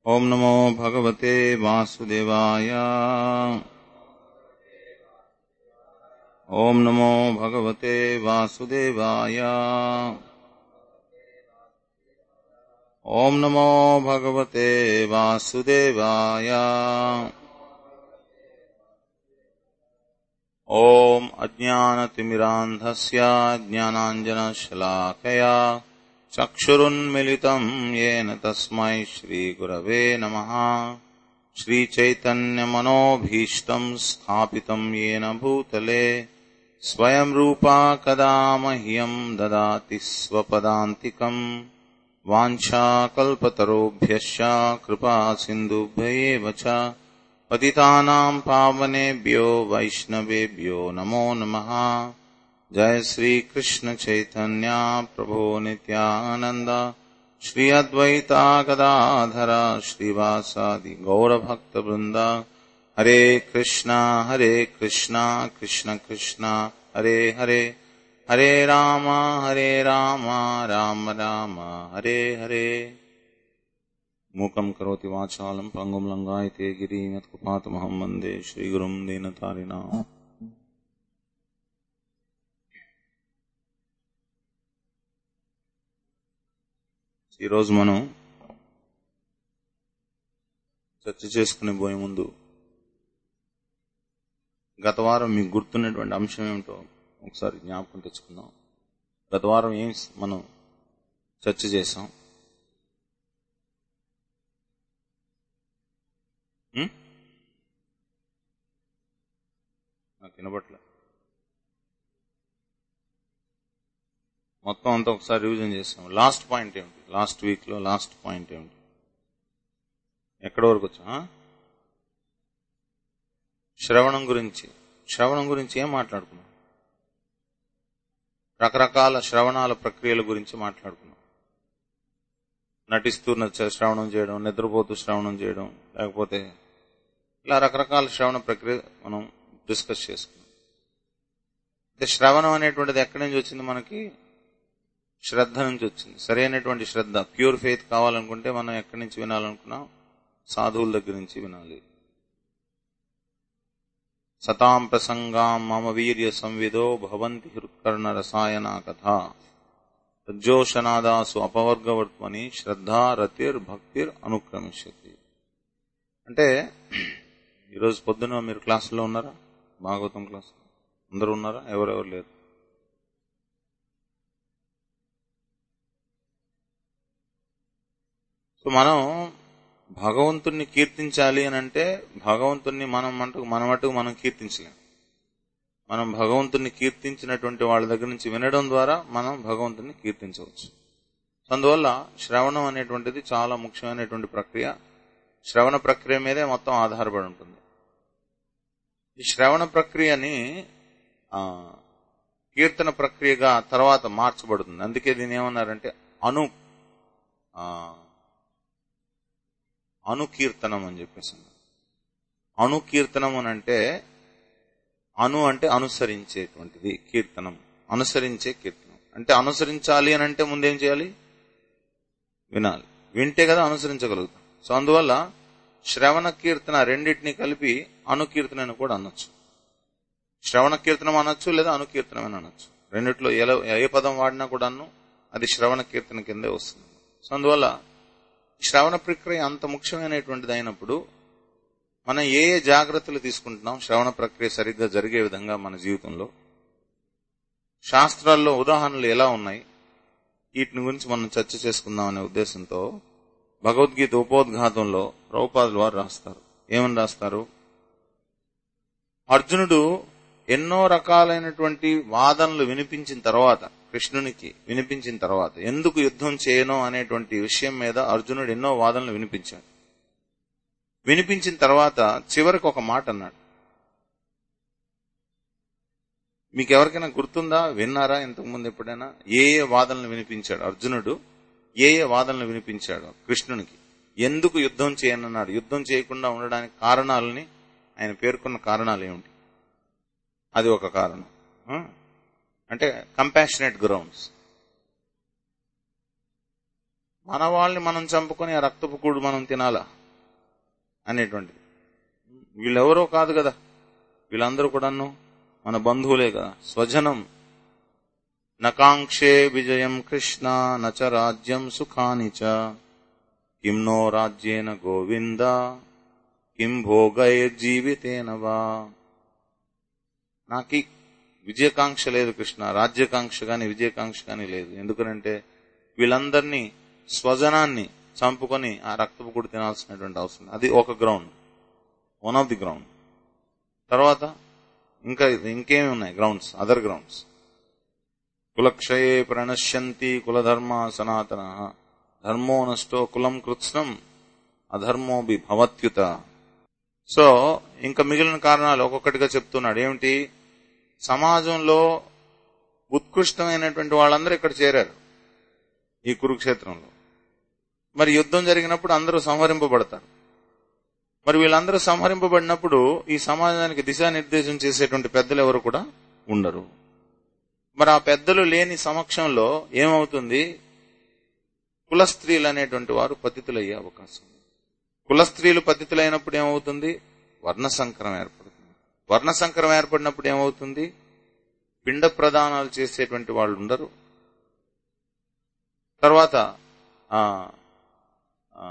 ॐ नमो भगवते वासुदेवाय ॐ नमो भगवते वासुदेवाय ॐ नमो भगवते वासुदेवाय ॐ अज्ञानतिमिरान्धस्य ज्ञानाञ्जनशलाकया चक्षुरुन्मिलितम् येन तस्मै श्रीगुरवे नमः श्रीचैतन्यमनोभीष्टम् स्थापितम् येन भूतले स्वयं रूपा कदा मह्यम् ददाति स्वपदान्तिकम् वाञ्छाकल्पतरोभ्यश्च कृपा सिन्धुभ्य एव च पतितानाम् पावनेभ्यो वैष्णवेभ्यो नमो नमः जय श्री कृष्ण चैतन्य प्रभो नित्यानंद श्री अद्वैता गदाधर श्रीवासादि गौरभक्त वृंद हरे कृष्णा हरे कृष्णा कृष्ण कृष्णा हरे हरे हरे राम हरे राम राम राम हरे हरे मूकं करोति वाचालं पङ्गुं लङ्गायते गिरिं यत्कुपातमहं वन्दे श्रीगुरुं दीनतारिणाम् ఈరోజు మనం చర్చ చేసుకునే పోయే ముందు గత వారం మీకు గుర్తున్నటువంటి అంశం ఏమిటో ఒకసారి జ్ఞాపకం తెచ్చుకుందాం గత వారం ఏం మనం చర్చ చేసాం ఉం? నాకు వినబట్లే మొత్తం అంతా ఒకసారి రివిజన్ చేస్తాం లాస్ట్ పాయింట్ ఏమిటి లాస్ట్ వీక్ లో లాస్ట్ పాయింట్ ఏమిటి ఎక్కడి వరకు వచ్చా శ్రవణం గురించి శ్రవణం గురించి ఏం మాట్లాడుకున్నాం రకరకాల శ్రవణాల ప్రక్రియల గురించి మాట్లాడుకున్నాం నటిస్తూ నచ్చ- శ్రవణం చేయడం నిద్రపోతూ శ్రవణం చేయడం లేకపోతే ఇలా రకరకాల శ్రవణ ప్రక్రియ మనం డిస్కస్ చేసుకున్నాం అయితే శ్రవణం అనేటువంటిది ఎక్కడి నుంచి వచ్చింది మనకి శ్రద్ధ నుంచి వచ్చింది సరైనటువంటి శ్రద్ధ ప్యూర్ ఫెయిత్ కావాలనుకుంటే మనం ఎక్కడి నుంచి వినాలనుకున్నాం సాధువుల దగ్గర నుంచి వినాలి సతాం ప్రసంగాం మమ వీర్య సంవిదో భవంతి హృత్కర్ణ రసాయన కథ ప్రజోషనాదాసు అపవర్గవర్త్మని శ్రద్ధ రతిర్ భక్తిర్ అనుక్రమిష్యతి అంటే ఈరోజు పొద్దున మీరు క్లాసులో ఉన్నారా భాగవతం క్లాస్ అందరూ ఉన్నారా ఎవరెవరు లేరు సో మనం భగవంతుణ్ణి కీర్తించాలి అని అంటే భగవంతుణ్ణి మనం మటుకు మన మటుకు మనం కీర్తించలేం మనం భగవంతుణ్ణి కీర్తించినటువంటి వాళ్ళ దగ్గర నుంచి వినడం ద్వారా మనం భగవంతుణ్ణి కీర్తించవచ్చు సో అందువల్ల శ్రవణం అనేటువంటిది చాలా ముఖ్యమైనటువంటి ప్రక్రియ శ్రవణ ప్రక్రియ మీదే మొత్తం ఆధారపడి ఉంటుంది ఈ శ్రవణ ప్రక్రియని ఆ, కీర్తన ప్రక్రియగా తర్వాత మార్చబడుతుంది అందుకే దీని ఏమన్నారంటే అను ఆ, అనుకీర్తనం అని చెప్పేసి అన్నారు. అనుకీర్తనం అని అంటే అను అంటే అనుసరించేటువంటిది కీర్తనం అనుసరించే కీర్తనం అంటే అనుసరించాలి అని అంటే ముందేం చేయాలి వినాలి వింటే కదా అనుసరించగలుగుతాం సో అందువల్ల శ్రవణ కీర్తన రెండింటిని కలిపి అనుకీర్తన అని కూడా అనొచ్చు శ్రవణ కీర్తనం అనొచ్చు లేదా అనుకీర్తనం అని అనొచ్చు రెండిట్లో ఎలా ఏ పదం వాడినా కూడాను అది శ్రవణ కీర్తన కిందే వస్తుంది సో అందువల్ల శ్రవణ ప్రక్రియ అంత ముఖ్యమైనటువంటిది అయినప్పుడు మనం ఏ ఏ జాగ్రత్తలు తీసుకుంటున్నాం శ్రవణ ప్రక్రియ సరిగ్గా జరిగే విధంగా మన జీవితంలో శాస్త్రాల్లో ఉదాహరణలు ఎలా ఉన్నాయి వీటిని గురించి మనం చర్చ చేసుకుందాం అనే ఉద్దేశంతో భగవద్గీత ఉపోద్ఘాతంలో ప్రభుపాదులు వారు రాస్తారు ఏమని రాస్తారు అర్జునుడు ఎన్నో రకాలైనటువంటి వాదనలు వినిపించిన తర్వాత కృష్ణునికి వినిపించిన తర్వాత ఎందుకు యుద్ధం చేయను అనేటువంటి విషయం మీద అర్జునుడు ఎన్నో వాదనలు వినిపించాడు వినిపించిన తర్వాత చివరికి ఒక మాట అన్నాడు మీకు ఎవరికైనా గుర్తుందా విన్నారా ఇంతకుముందు ఎప్పుడైనా ఏ ఏ వాదనలు వినిపించాడు అర్జునుడు ఏ ఏ వాదనలు వినిపించాడు కృష్ణునికి ఎందుకు యుద్ధం చేయనన్నాడు యుద్ధం చేయకుండా ఉండడానికి కారణాలని ఆయన పేర్కొన్న కారణాలు ఏమిటి అది ఒక కారణం ఆ? అంటే కంపాషనేట్ గ్రౌండ్స్ మన వాళ్ళని మనం చంపుకొని ఆ రక్తపు కూడు మనం తినాలా అనేటువంటిది వీళ్ళెవరో కాదు కదా వీళ్ళందరూ కూడాను మన బంధువులే కదా స్వజనం నకాంక్షే విజయం కృష్ణ నచ రాజ్యం సుఖాని చ కిం నో రాజ్యేన గోవింద కిం భోగైర్జీవితేన వా నాకు ఈ విజయకాంక్ష లేదు కృష్ణ రాజ్యకాంక్ష గాని విజయకాంక్ష గాని లేదు ఎందుకనంటే వీళ్ళందరినీ స్వజనాన్ని చంపుకొని ఆ రక్తపు కూడా తినాల్సినటువంటి అవసరం అది ఒక ground one of the ground తర్వాత ఇంకా ఇంకేమి ఉన్నాయి గ్రౌండ్స్ అదర్ గ్రౌండ్స్ కులక్షయే ప్రణశ్యంతి కులధర్మ సనాతన ధర్మో నష్టో కులం కృత్స్నం అధర్మోబి భవత్యుత సో ఇంకా మిగిలిన కారణాలు ఒక్కొక్కటిగా చెప్తున్నాడు ఏమిటి సమాజంలో ఉత్కృష్టమైనటువంటి వాళ్ళందరూ ఇక్కడ చేరారు ఈ కురుక్షేత్రంలో మరి యుద్ధం జరిగినప్పుడు అందరూ సంహరింపబడతారు మరి వీళ్ళందరూ సంహరింపబడినప్పుడు ఈ సమాజానికి దిశానిర్దేశం చేసేటువంటి పెద్దలు ఎవరు కూడా ఉండరు మరి ఆ పెద్దలు లేని సమక్షంలో ఏమవుతుంది కుల స్త్రీలు అనేటువంటి వారు పతితులయ్యే అవకాశం ఉంది కుల స్త్రీలు పతితులైనప్పుడు ఏమవుతుంది వర్ణ సంకరం ఏర్పడుతుంది వర్ణ సంకరం ఏర్పడినప్పుడు ఏమవుతుంది పిండ ప్రదానాలు చేసేటువంటి వాళ్ళు ఉండరు తర్వాత ఆ ఆ,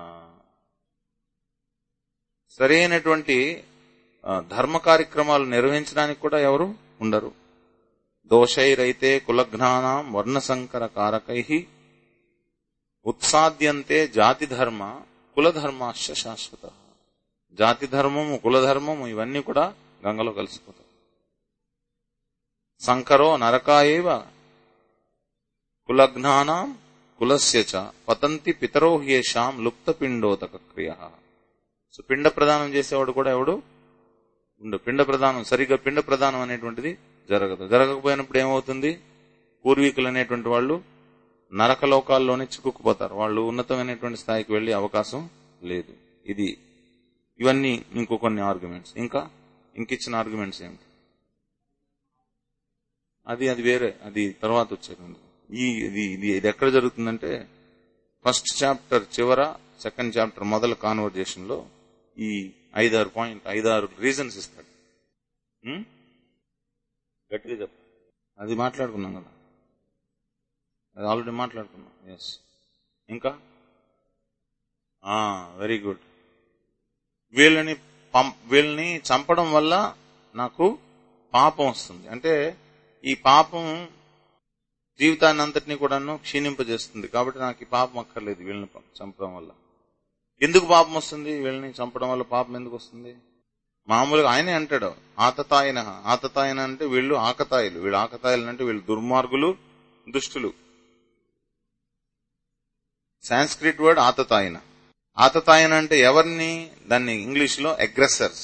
సరైనటువంటి ఆ, ధర్మ కార్యక్రమాలు నిర్వహించడానికి కూడా ఎవరు ఉండరు దోషైరైతే కులఘ్నానాం వర్ణసంకర కారకై ఉత్సాద్యంతే జాతి ధర్మ కులధర్మాశ్చ శాశ్వత జాతి ధర్మము కులధర్మము ఇవన్నీ కూడా గంగలో కలిసిపోతాయి సంకరో నరకాయేవ కులఘ్నానాం కులస్య చ పతంతి పితరో హ్యేషాం లుప్తపిండోదక క్రియ సో పిండ ప్రదానం చేసేవాడు కూడా ఎవడు ఉండు పిండ ప్రదానం సరిగ్గా పిండ ప్రదానం అనేటువంటిది జరగదు జరగకపోయినప్పుడు ఏమవుతుంది పూర్వీకులు అనేటువంటి వాళ్ళు నరకలోకాల్లోనే చిక్కుకుపోతారు వాళ్ళు ఉన్నతమైనటువంటి స్థాయికి వెళ్లే అవకాశం లేదు ఇది ఇవన్నీ ఇంకో కొన్ని ఆర్గ్యుమెంట్స్ ఇంకా ఇంకిచ్చిన ఆర్గ్యుమెంట్స్ ఏమిటి అది అది వేరే అది తర్వాత వచ్చేది ఈ ఇది ఇది ఇది ఎక్కడ జరుగుతుందంటే ఫస్ట్ చాప్టర్ చివర సెకండ్ చాప్టర్ మొదల కాన్వర్జేషన్ లో ఈ ఐదారు పాయింట్ ఐదారు రీజన్స్ ఇస్తాడు ఉం? గట్టిగా చెప్పు అది మాట్లాడుకున్నాం కదా అది ఆల్రెడీ మాట్లాడుకున్నాం ఎస్ ఇంకా వెరీ గుడ్ వీళ్ళని పం- వీళ్ళని చంపడం వల్ల నాకు పాపం వస్తుంది అంటే ఈ పాపం జీవితాన్ని అంతటినీ కూడాను క్షీణింపజేస్తుంది కాబట్టి నాకు ఈ పాపం అక్కర్లేదు వీళ్ళని ప- చంపడం వల్ల ఎందుకు పాపం వస్తుంది వీళ్ళని చంపడం వల్ల పాపం ఎందుకు వస్తుంది మామూలుగా ఆయనే అంటాడు ఆతతాయన ఆతతాయన అంటే వీళ్ళు ఆకతాయిలు వీళ్ళు ఆకతాయిలు అంటే వీళ్ళు దుర్మార్గులు దుష్టులు సాంస్క్రిట్ వర్డ్ ఆతతాయన ఆతతాయన అంటే ఎవరిని దాన్ని ఇంగ్లీష్ లో అగ్రెసర్స్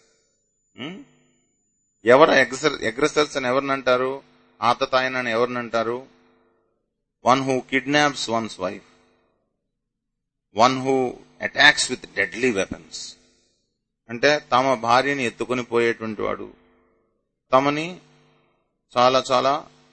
ఎవరు అగ్రెసర్స్ అని ఎవరిని అంటారు ఆతతాయన అని ఎవరిని అంటారు one who kidnaps one's wife one who attacks with deadly weapons అంటే తమ భార్యని ఎత్తుకొని పోయేటువంటి వాడు తమని చాలా చాలా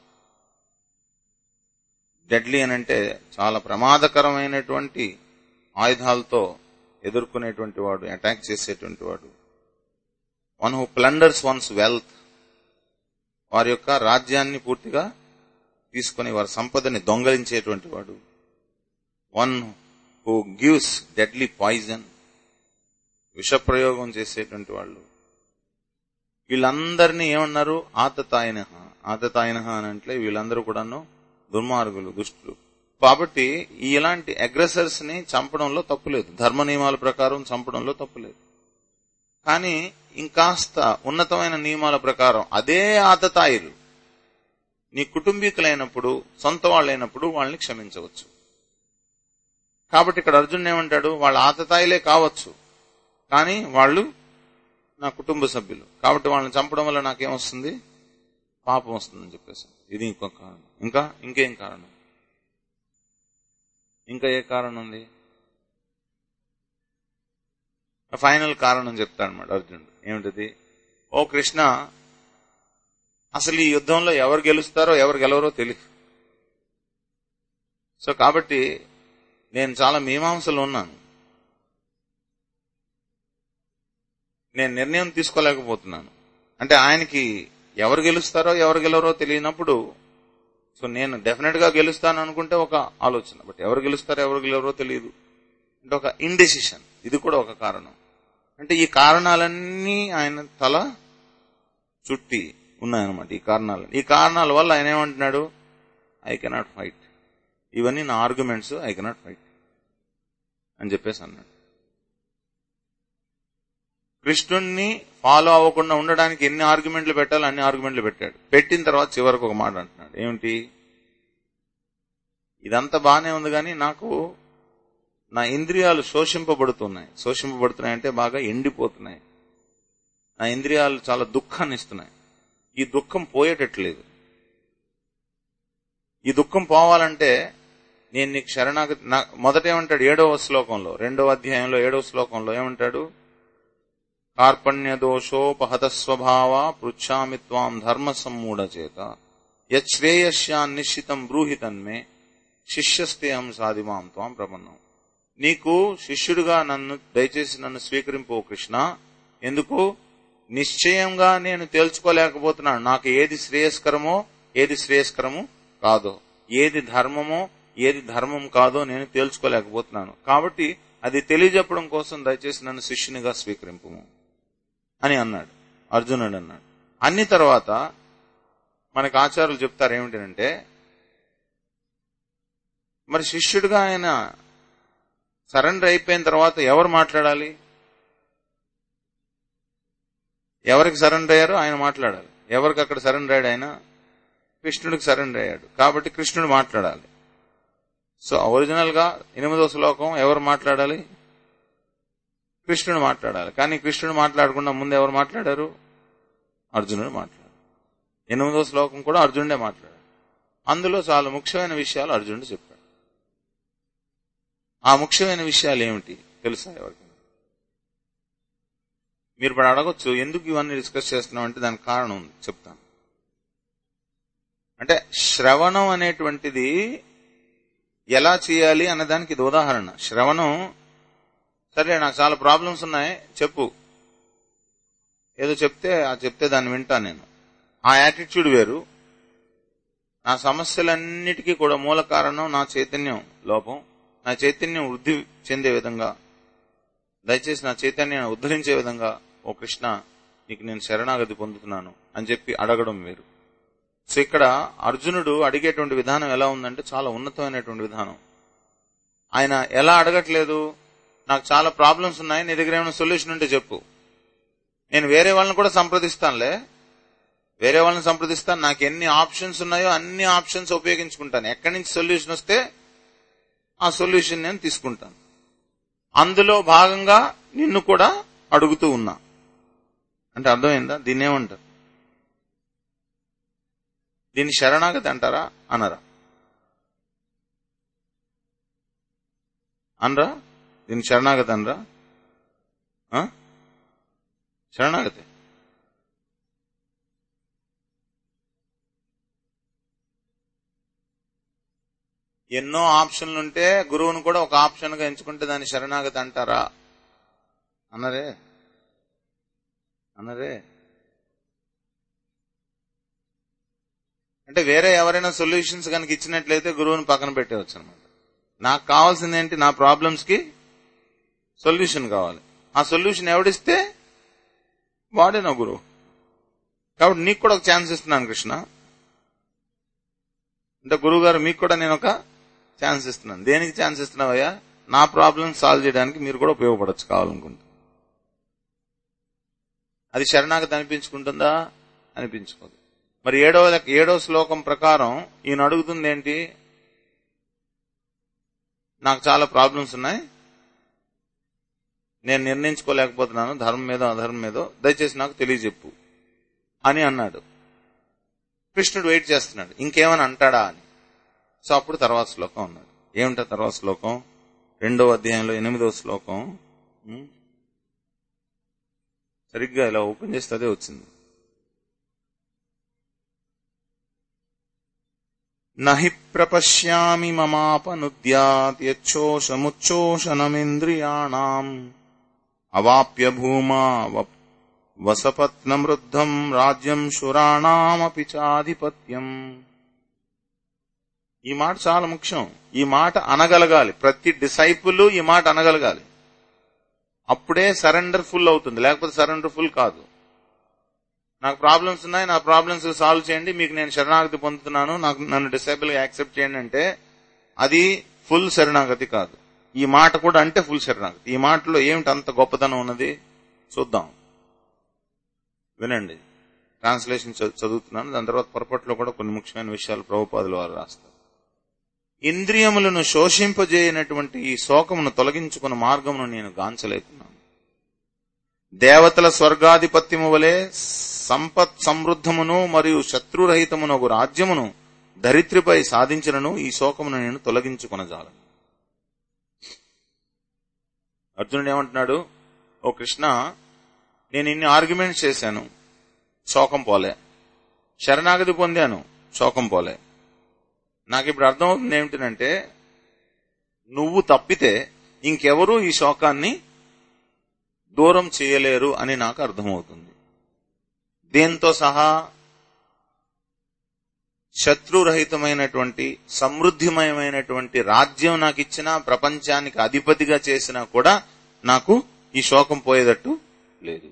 డెడ్లీ అని అంటే చాలా ప్రమాదకరమైనటువంటి ఆయుధాలతో ఎదుర్కొనేటువంటి వాడు అటాక్ చేసేటువంటి వాడు one who plunders one's wealth వారి యొక్క రాజ్యాన్ని పూర్తిగా తీసుకొని వారి సంపదని దొంగలించేటువంటి వాడు one who gives deadly poison విషప్రయోగం చేసేటువంటి వాళ్ళు వీళ్ళందరినీ ఏమన్నారు ఆతతాయన ఆతతాయన అని అంటే వీళ్ళందరూ కూడాను దుర్మార్గులు దుష్టులు కాబట్టి ఈ ఇలాంటి అగ్రెసర్స్ ని చంపడంలో తప్పులేదు ధర్మ నియమాల ప్రకారం చంపడంలో తప్పులేదు కానీ ఇంకాస్త ఉన్నతమైన నియమాల ప్రకారం అదే ఆతతాయిలు నీ కుటుంబీకులైనప్పుడు సొంత వాళ్ళైనప్పుడు వాళ్ళని క్షమించవచ్చు కాబట్టి ఇక్కడ అర్జున్ ఏమంటాడు వాళ్ళ ఆతతాయిలే కావచ్చు కానీ వాళ్ళు నా కుటుంబ సభ్యులు కాబట్టి వాళ్ళని చంపడం వల్ల నాకేమొస్తుంది పాపం వస్తుందని చెప్పేసి ఇది ఇంకొక కారణం ఇంకా ఇంకేం కారణం ఇంకా ఏ కారణం ఉంది ఫైనల్ కారణం చెప్తాడనమాట అర్జునుడు ఏమిటది ఓ కృష్ణ అసలు ఈ యుద్ధంలో ఎవరు గెలుస్తారో ఎవరు గెలవరో తెలియదు సో కాబట్టి నేను చాలా మీమాంసలో ఉన్నాను నేను నిర్ణయం తీసుకోలేకపోతున్నాను అంటే ఆయనకి ఎవరు గెలుస్తారో ఎవరు గెలవరో తెలియనప్పుడు సో నేను డెఫినెట్ గా గెలుస్తాను అనుకుంటే ఒక ఆలోచన బట్ ఎవరు గెలుస్తారో ఎవరు గెలవరో తెలియదు అంటే ఒక ఇండెసిషన్ ఇది కూడా ఒక కారణం అంటే ఈ కారణాలన్నీ ఆయన తల చుట్టి ఉన్నాయన్నమాట ఈ కారణాలు ఈ కారణాల వల్ల ఆయన ఏమంటున్నాడు ఐ కెనాట్ ఫైట్ ఇవన్నీ నా ఆర్గ్యుమెంట్స్ ఐ కెనాట్ ఫైట్ అని చెప్పేసి అన్నాడు కృష్ణుణ్ణి ఫాలో అవ్వకుండా ఉండడానికి ఎన్ని ఆర్గ్యుమెంట్లు పెట్టాలో అన్ని ఆర్గ్యుమెంట్లు పెట్టాడు పెట్టిన తర్వాత చివరికి ఒక మాట అంటున్నాడు ఏమిటి ఇదంతా బానే ఉంది కానీ నాకు నా ఇంద్రియాలు శోషింపబడుతున్నాయి శోషింపబడుతున్నాయి అంటే బాగా ఎండిపోతున్నాయి నా ఇంద్రియాలు చాలా దుఃఖాన్ని ఇస్తున్నాయి ఈ దుఃఖం పోయేటట్లేదు ఈ దుఃఖం పోవాలంటే నేను నీకు శరణాగతి నా- మొదట ఏమంటాడు ఏడవ శ్లోకంలో రెండవ అధ్యాయంలో ఏడవ శ్లోకంలో ఏమంటాడు కార్పణ్య దోషోపహత స్వభావ పృచ్ఛామి త్వాం ధర్మ సమ్మూఢ చేత యశ్రేయస్యాన్ నిశ్చితం బ్రూహితన్మే శిష్యస్తే అహం సాధిమాం త్వాం ప్రపన్నం నీకు శిష్యుడిగా నన్ను దయచేసి నన్ను స్వీకరింపు ఓ కృష్ణ ఎందుకు నిశ్చయంగా నేను తేల్చుకోలేకపోతున్నాను నాకు ఏది శ్రేయస్కరమో ఏది శ్రేయస్కరము కాదో ఏది ధర్మమో ఏది ధర్మం కాదో నేను తేల్చుకోలేకపోతున్నాను కాబట్టి అది తెలియజెప్పడం కోసం దయచేసి నన్ను శిష్యునిగా స్వీకరింపు అని అన్నాడు అర్జునుడు అన్నాడు అన్ని తర్వాత మనకు ఆచార్యులు చెప్తారు ఏమిటంటే మరి శిష్యుడిగా ఆయన సరెండర్ అయిపోయిన తర్వాత ఎవరు మాట్లాడాలి ఎవరికి సరెండర్ అయ్యారో ఆయన మాట్లాడాలి ఎవరికి అక్కడ సరెండర్ అయ్యాడు ఆయన కృష్ణుడికి సరెండర్ అయ్యాడు కాబట్టి కృష్ణుడు మాట్లాడాలి సో ఒరిజినల్ గా ఎనిమిదో శ్లోకం ఎవరు మాట్లాడాలి కృష్ణుడు మాట్లాడాలి కానీ కృష్ణుడు మాట్లాడకుండా ముందు ఎవరు మాట్లాడారు అర్జునుడు మాట్లాడారు ఎనిమిదో శ్లోకం కూడా అర్జునుడే మాట్లాడాడు అందులో చాలా ముఖ్యమైన విషయాలు అర్జునుడు చెప్పాడు ఆ ముఖ్యమైన విషయాలు ఏమిటి తెలుసా ఎవరికి మీరు ఇప్పుడు అడగొచ్చు ఎందుకు ఇవన్నీ డిస్కస్ చేస్తున్నాం అంటే దానికి కారణం ఉంది చెప్తాను అంటే శ్రవణం అనేటువంటిది ఎలా చేయాలి అన్నదానికి ఇది ఉదాహరణ శ్రవణం సరే నాకు చాలా ప్రాబ్లమ్స్ ఉన్నాయి చెప్పు ఏదో చెప్తే ఆ చెప్తే దాన్ని వింటాను నేను ఆ యాటిట్యూడ్ వేరు నా సమస్యలన్నిటికీ కూడా మూల కారణం నా చైతన్యం లోపం నా చైతన్యం వృద్ధి చెందే విధంగా దయచేసి నా చైతన్యాన్ని ఉద్ధరించే విధంగా ఓ కృష్ణ నీకు నేను శరణాగతి పొందుతున్నాను అని చెప్పి అడగడం వేరు సో ఇక్కడ అర్జునుడు అడిగేటువంటి విధానం ఎలా ఉందంటే చాలా ఉన్నతమైనటువంటి విధానం ఆయన ఎలా అడగట్లేదు నాకు చాలా ప్రాబ్లమ్స్ ఉన్నాయి నీ దగ్గర ఏమైనా సొల్యూషన్ ఉంటే చెప్పు నేను వేరే వాళ్ళని కూడా సంప్రదిస్తానులే వేరే వాళ్ళని సంప్రదిస్తాను నాకు ఎన్ని ఆప్షన్స్ ఉన్నాయో అన్ని ఆప్షన్స్ ఉపయోగించుకుంటాను ఎక్కడి నుంచి సొల్యూషన్ వస్తే ఆ సొల్యూషన్ నేను తీసుకుంటాను అందులో భాగంగా నిన్ను కూడా అడుగుతూ ఉన్నా అంటే అర్థమైందా దీన్ని ఏమంటారు దీన్ని శరణాగతి అంటారా అనరా అనరా దీన్ని శరణాగతి అనరా ఆ? శరణాగతి ఎన్నో ఆప్షన్లు ఉంటే గురువును కూడా ఒక ఆప్షన్ గా ఎంచుకుంటే దాన్ని శరణాగతి అంటారా అన్నరే అన్నరే అంటే వేరే ఎవరైనా సొల్యూషన్స్ కనుక ఇచ్చినట్లయితే గురువుని పక్కన పెట్టేవచ్చు అనమాట నాకు కావాల్సింది ఏంటి నా ప్రాబ్లమ్స్ కి సొల్యూషన్ కావాలి ఆ సొల్యూషన్ ఎవడిస్తే వాడే నా గురువు కాబట్టి నీకు కూడా ఒక ఛాన్స్ ఇస్తున్నాను కృష్ణ అంటే గురువు గారు మీకు కూడా నేను ఒక ఛాన్స్ ఇస్తున్నాను దేనికి ఛాన్స్ ఇస్తున్నావయ్యా నా ప్రాబ్లమ్ సాల్వ్ చేయడానికి మీరు కూడా ఉపయోగపడచ్చు కావాలనుకుంటే అది శరణాగతి అనిపించుకుంటుందా అనిపించుకోదు మరి ఏడవ ఏడవ శ్లోకం ప్రకారం ఈయన అడుగుతుంది ఏంటి నాకు చాలా ప్రాబ్లమ్స్ ఉన్నాయి నేను నిర్ణయించుకోలేకపోతున్నాను ధర్మం మీదో అధర్మం మీదో దయచేసి నాకు తెలియజెప్పు అని అన్నాడు కృష్ణుడు వెయిట్ చేస్తున్నాడు ఇంకేమని అంటాడా అని సో అప్పుడు తర్వాత శ్లోకం అన్నాడు ఏమిటా తర్వాత శ్లోకం రెండవ అధ్యాయంలో ఎనిమిదవ శ్లోకం ఉం? సరిగ్గా ఇలా ఓపెన్ చేస్తే అదే వచ్చింది నహి ప్రపశ్యామి మమాపనుద్యాత్ యచ్చోషముచ్చోషణమింద్రియాణం అవాప్య భూమా వప్- వసపత్నమృద్ధం రాజ్యం శురాణామపి చాధిపత్యం ఈ మాట చాలా ముఖ్యం ఈ మాట అనగలగాలి ప్రతి డిసైపుల్ ఈ మాట అనగలగాలి అప్పుడే సరెండర్ ఫుల్ అవుతుంది లేకపోతే సరెండర్ ఫుల్ కాదు నాకు ప్రాబ్లమ్స్ ఉన్నాయి నా ప్రాబ్లమ్స్ సాల్వ్ చేయండి మీకు నేను శరణాగతి పొందుతున్నాను నాకు నన్ను డిసేబుల్ గా యాక్సెప్ట్ చేయండి అంటే అది ఫుల్ శరణాగతి కాదు ఈ మాట కూడా అంటే ఫుల్ శరణాగతి ఈ మాటలో ఏమిటి అంత గొప్పతనం ఉన్నది చూద్దాం వినండి ట్రాన్స్లేషన్ చ- చదువుతున్నాను దాని తర్వాత పొరపాట్లో కూడా కొన్ని ముఖ్యమైన విషయాలు ప్రభుపాదుల వారు రాస్తారు ఇంద్రియములను శోషింపజేయనటువంటి ఈ శోకమును తొలగించుకున్న మార్గమును నేను గాంచలేకున్నాను దేవతల స్వర్గాధిపత్యము వలె సంపత్ సమృద్ధమును మరియు శత్రురహితమును ఒక రాజ్యమును దరిద్రిపై సాధించినను ఈ శోకమును నేను తొలగించుకొనజాలను అర్జునుడు ఏమంటున్నాడు ఓ కృష్ణ నేను ఇన్ని ఆర్గ్యుమెంట్స్ చేశాను శోకం పోలే శరణాగతి పొందాను శోకం పోలే నాకు ఇప్పుడు అర్థమవుతుంది ఏమిటంటే నువ్వు తప్పితే ఇంకెవరూ ఈ శోకాన్ని దూరం చేయలేరు అని నాకు అర్థమవుతుంది దేంతో సహా శత్రురహితమైనటువంటి సమృద్ధిమయమైనటువంటి రాజ్యం నాకు ఇచ్చినా ప్రపంచానికి అధిపతిగా చేసినా కూడా నాకు ఈ శోకం పోయేటట్టు లేదు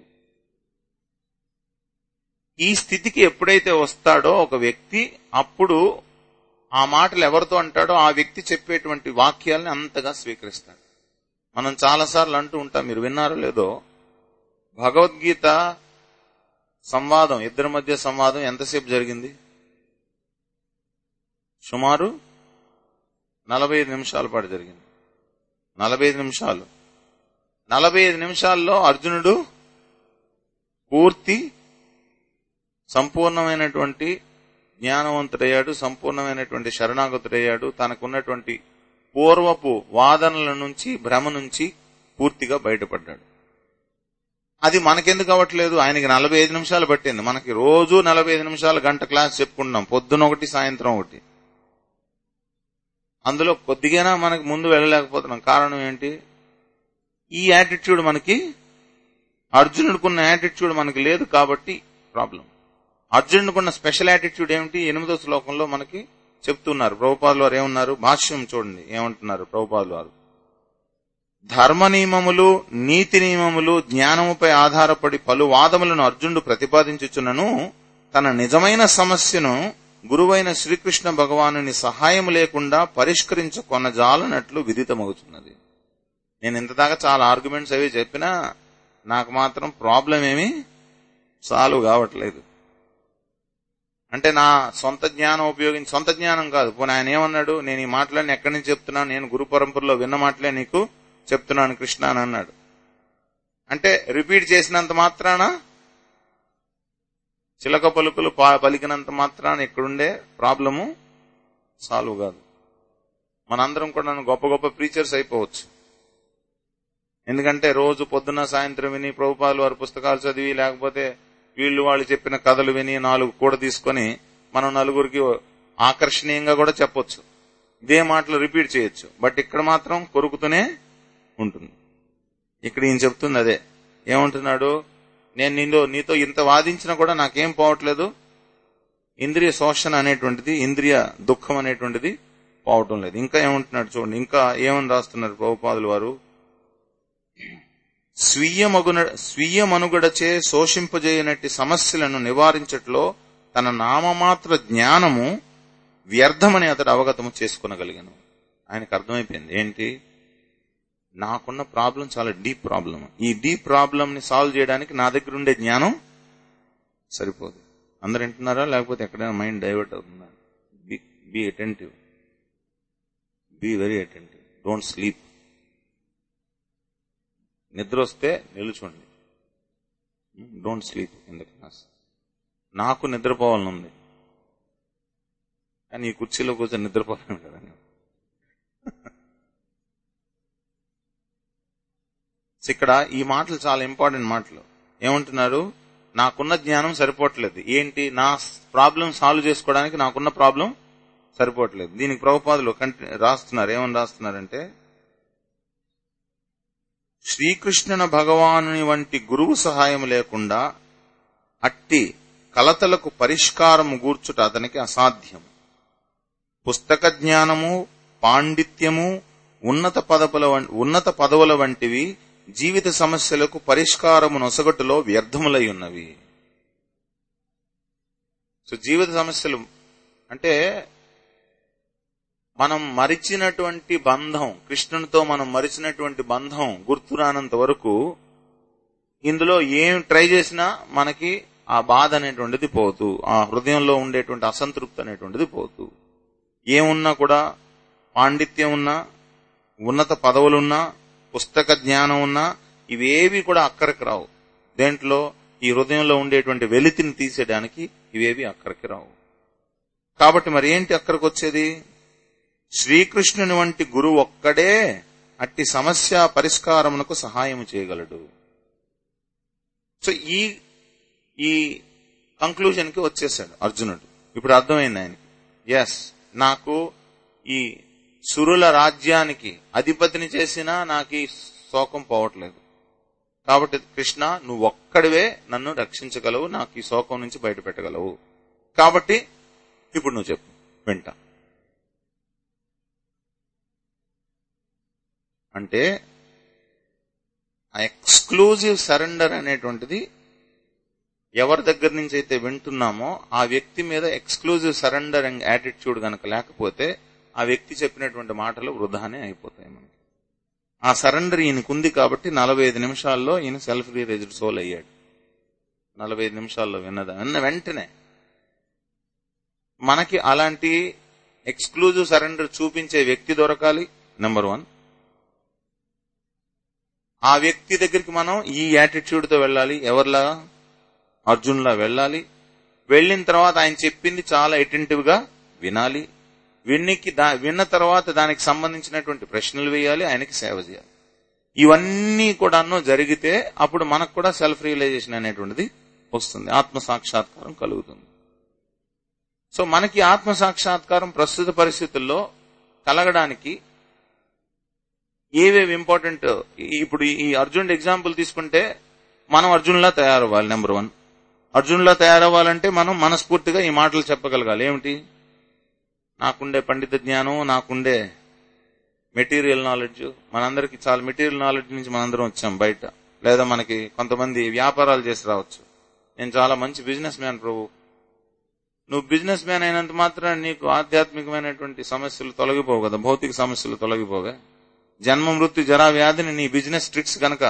ఈ స్థితికి ఎప్పుడైతే వస్తాడో ఒక వ్యక్తి అప్పుడు ఆ మాటలు ఎవరితో అంటాడో ఆ వ్యక్తి చెప్పేటువంటి వాక్యాలని అంతగా స్వీకరిస్తాడు మనం చాలాసార్లు అంటూ ఉంటాం మీరు విన్నారో లేదో భగవద్గీత సంవాదం ఇద్దరి మధ్య సంవాదం ఎంతసేపు జరిగింది సుమారు నలభై ఐదు నిమిషాల పాటు జరిగింది నలభై ఐదు నిమిషాలు నలభై ఐదు నిమిషాల్లో అర్జునుడు పూర్తి సంపూర్ణమైనటువంటి జ్ఞానవంతుడయ్యాడు సంపూర్ణమైనటువంటి శరణాగతుడయ్యాడు తనకున్నటువంటి పూర్వపు వాదనల నుంచి భ్రమ నుంచి పూర్తిగా బయటపడ్డాడు అది మనకెందుకు అవ్వట్లేదు ఆయనకి నలభై ఐదు నిమిషాలు పట్టింది మనకి రోజు నలభై ఐదు నిమిషాలు గంట క్లాస్ చెప్పుకుంటున్నాం పొద్దున ఒకటి సాయంత్రం ఒకటి అందులో కొద్దిగానా మనకి ముందు వెళ్ళలేకపోతున్నాం కారణం ఏంటి ఈ యాటిట్యూడ్ మనకి అర్జునుడికున్న యాటిట్యూడ్ మనకి లేదు కాబట్టి ప్రాబ్లం అర్జునుడికున్న స్పెషల్ యాటిట్యూడ్ ఏమిటి ఎనిమిదో శ్లోకంలో మనకి చెప్తున్నారు ప్రభుపాదులు వారు ఏమన్నారు భాష్యం చూడండి ఏమంటున్నారు ప్రభుపాదులు వారు ధర్మ నియమములు నీతి నియమములు జ్ఞానముపై ఆధారపడి పలు వాదములను అర్జునుడు ప్రతిపాదించుచున్నను తన నిజమైన సమస్యను గురువైన శ్రీకృష్ణ భగవానుని సహాయం లేకుండా పరిష్కరించుకొనజాలనట్లు విదితమవుతున్నది నేను ఇంతదాకా చాలా ఆర్గ్యుమెంట్స్ అవి చెప్పినా నాకు మాత్రం ప్రాబ్లం ఏమీ సాల్వ్ కావట్లేదు అంటే నా సొంత జ్ఞానం ఉపయోగించి సొంత జ్ఞానం కాదు పోనీ ఆయన ఏమన్నాడు నేను ఈ మాటలన్నీ ఎక్కడి నుంచి చెప్తున్నాను నేను గురు పరంపరలో విన్న మాటలే నీకు చెప్తున్నాను కృష్ణ అని అన్నాడు అంటే రిపీట్ చేసినంత మాత్రాన చిలక పలుకులు పా- పలికినంత మాత్రాన ఇక్కడుండే ప్రాబ్లము సాల్వ్ కాదు మనందరం కూడా గొప్ప గొప్ప ప్రీచర్స్ అయిపోవచ్చు ఎందుకంటే రోజు పొద్దున్న సాయంత్రం విని ప్రభుపాలు వారి పుస్తకాలు చదివి లేకపోతే వీళ్ళు వాళ్ళు చెప్పిన కథలు విని నాలుగు కూడా తీసుకొని మనం నలుగురికి ఆకర్షణీయంగా కూడా చెప్పొచ్చు ఇదే మాటలు రిపీట్ చేయొచ్చు బట్ ఇక్కడ మాత్రం కొరుకుతూనే ఉంటుంది ఇక్కడ ఈయన చెప్తుంది అదే ఏమంటున్నాడు నేను నిన్ను నీతో ఇంత వాదించినా కూడా నాకేం పోవట్లేదు ఇంద్రియ శోషణ అనేటువంటిది ఇంద్రియ దుఃఖం అనేటువంటిది పోవటం లేదు ఇంకా ఏమంటున్నాడు చూడండి ఇంకా ఏమని రాస్తున్నారు ప్రభుపాదులు వారు స్వీయ మగున స్వీయ మనుగడచే శోషింపజేయనట్టి సమస్యలను నివారించట్లో తన నామమాత్ర జ్ఞానము వ్యర్థమని అతడు అవగతము చేసుకునగలిగాను ఆయనకు అర్థమైపోయింది ఏంటి నాకున్న ప్రాబ్లం చాలా డీప్ ప్రాబ్లం ఈ డీప్ ప్రాబ్లం ని సాల్వ్ చేయడానికి నా దగ్గర ఉండే జ్ఞానం సరిపోదు అందరు వింటున్నారా లేకపోతే ఎక్కడైనా మైండ్ డైవర్ట్ అవుతుందా be attentive be very attentive don't sleep నిద్ర వస్తే నిలుచోండి don't sleep in the class నాకు నిద్రపోవాలని ఉంది కానీ ఈ కుర్చీలో కూర్చొని నిద్రపోలేను కదా నేను. ఇక్కడ ఈ మాటలు చాలా ఇంపార్టెంట్ మాటలు ఏమంటున్నారు నాకున్న జ్ఞానం సరిపోవట్లేదు ఏంటి నా ప్రాబ్లం సాల్వ్ చేసుకోవడానికి నాకున్న ప్రాబ్లం సరిపోవట్లేదు దీనికి ప్రభుపాదులు కంటి రాస్తున్నారు ఏమని రాస్తున్నారంటే శ్రీకృష్ణున భగవానుని వంటి గురువు సహాయం లేకుండా అట్టి కలతలకు పరిష్కారము గూర్చుట అతనికి అసాధ్యం పుస్తక జ్ఞానము పాండిత్యము ఉన్నత పదపుల వం- ఉన్నత పదవుల వంటివి జీవిత సమస్యలకు పరిష్కారము నొసగట్టులో వ్యర్థములై ఉన్నవి సో జీవిత సమస్యలు అంటే మనం మరిచినటువంటి బంధం కృష్ణునితో మనం మరిచినటువంటి బంధం గుర్తురానంత వరకు ఇందులో ఏం ట్రై చేసినా మనకి ఆ బాధ అనేటువంటిది పోతూ ఆ హృదయంలో ఉండేటువంటి అసంతృప్తి అనేటువంటిది పోతూ ఏమున్నా కూడా పాండిత్యం ఉన్నా ఉన్నత పదవులున్నా పుస్తక జ్ఞానం ఉన్నా ఇవేవి కూడా అక్కడికి రావు దేంట్లో ఈ హృదయంలో ఉండేటువంటి వెలితిని తీసేయడానికి ఇవేవి అక్కడికి రావు కాబట్టి మరి ఏంటి అక్కడికి వచ్చేది శ్రీకృష్ణుని వంటి గురువు ఒక్కడే అట్టి సమస్య పరిష్కారమునకు సహాయం చేయగలడు సో ఈ ఈ కంక్లూజన్ కి వచ్చేసాడు అర్జునుడు ఇప్పుడు అర్థమైంది ఆయనకి ఎస్ నాకు ఈ సురుల రాజ్యానికి అధిపతిని చేసినా నాకు ఈ శోకం పోవట్లేదు కాబట్టి కృష్ణ నువ్వు ఒక్కడివే నన్ను రక్షించగలవు నాకు ఈ శోకం నుంచి బయటపెట్టగలవు కాబట్టి ఇప్పుడు నువ్వు చెప్పు వింటా అంటే ఆ ఎక్స్క్లూజివ్ సరెండర్ అనేటువంటిది ఎవరి దగ్గర నుంచి అయితే వింటున్నామో ఆ వ్యక్తి మీద ఎక్స్క్లూజివ్ సరెండర్ యాటిట్యూడ్ గనక లేకపోతే ఆ వ్యక్తి చెప్పినటువంటి మాటలు వృధానే అయిపోతాయి మనకి ఆ సరెండర్ ఈయనకు ఉంది కాబట్టి నలభై ఐదు నిమిషాల్లో ఈయన సెల్ఫ్ రియలైజ్డ్ సోల్ అయ్యాడు నలభై ఐదు నిమిషాల్లో విన్నదా విన్న వెంటనే మనకి అలాంటి ఎక్స్క్లూజివ్ సరెండర్ చూపించే వ్యక్తి దొరకాలి నెంబర్ వన్ ఆ వ్యక్తి దగ్గరికి మనం ఈ యాటిట్యూడ్ తో వెళ్ళాలి ఎవరిలా అర్జున్లా వెళ్ళాలి వెళ్ళిన తర్వాత ఆయన చెప్పింది చాలా అటెంటివ్ గా వినాలి విన్నికి దా విన్న తర్వాత దానికి సంబంధించినటువంటి ప్రశ్నలు వేయాలి ఆయనకి సేవ చేయాలి ఇవన్నీ కూడాను జరిగితే అప్పుడు మనకు కూడా సెల్ఫ్ రియలైజేషన్ అనేటువంటిది వస్తుంది ఆత్మ సాక్షాత్కారం కలుగుతుంది సో మనకి ఆత్మ సాక్షాత్కారం ప్రస్తుత పరిస్థితుల్లో కలగడానికి ఏవేవి ఇంపార్టెంట్ ఇప్పుడు ఈ అర్జునుడి ఎగ్జాంపుల్ తీసుకుంటే మనం అర్జున్లా తయారవ్వాలి నెంబర్ వన్ అర్జున్లా తయారవ్వాలంటే మనం మనస్ఫూర్తిగా ఈ మాటలు చెప్పగలగాలి ఏమిటి నాకుండే పండిత జ్ఞానం నాకుండే మెటీరియల్ నాలెడ్జ్ మనందరికి చాలా మెటీరియల్ నాలెడ్జ్ నుంచి మనందరం వచ్చాం బయట లేదా మనకి కొంతమంది వ్యాపారాలు చేసి రావచ్చు నేను చాలా మంచి బిజినెస్ మ్యాన్ ప్రభు నువ్వు బిజినెస్ మ్యాన్ అయినంత మాత్రం నీకు ఆధ్యాత్మికమైనటువంటి సమస్యలు తొలగిపోవు కదా భౌతిక సమస్యలు తొలగిపోవే జన్మ మృత్యు జరా వ్యాధిని నీ బిజినెస్ ట్రిక్స్ గనక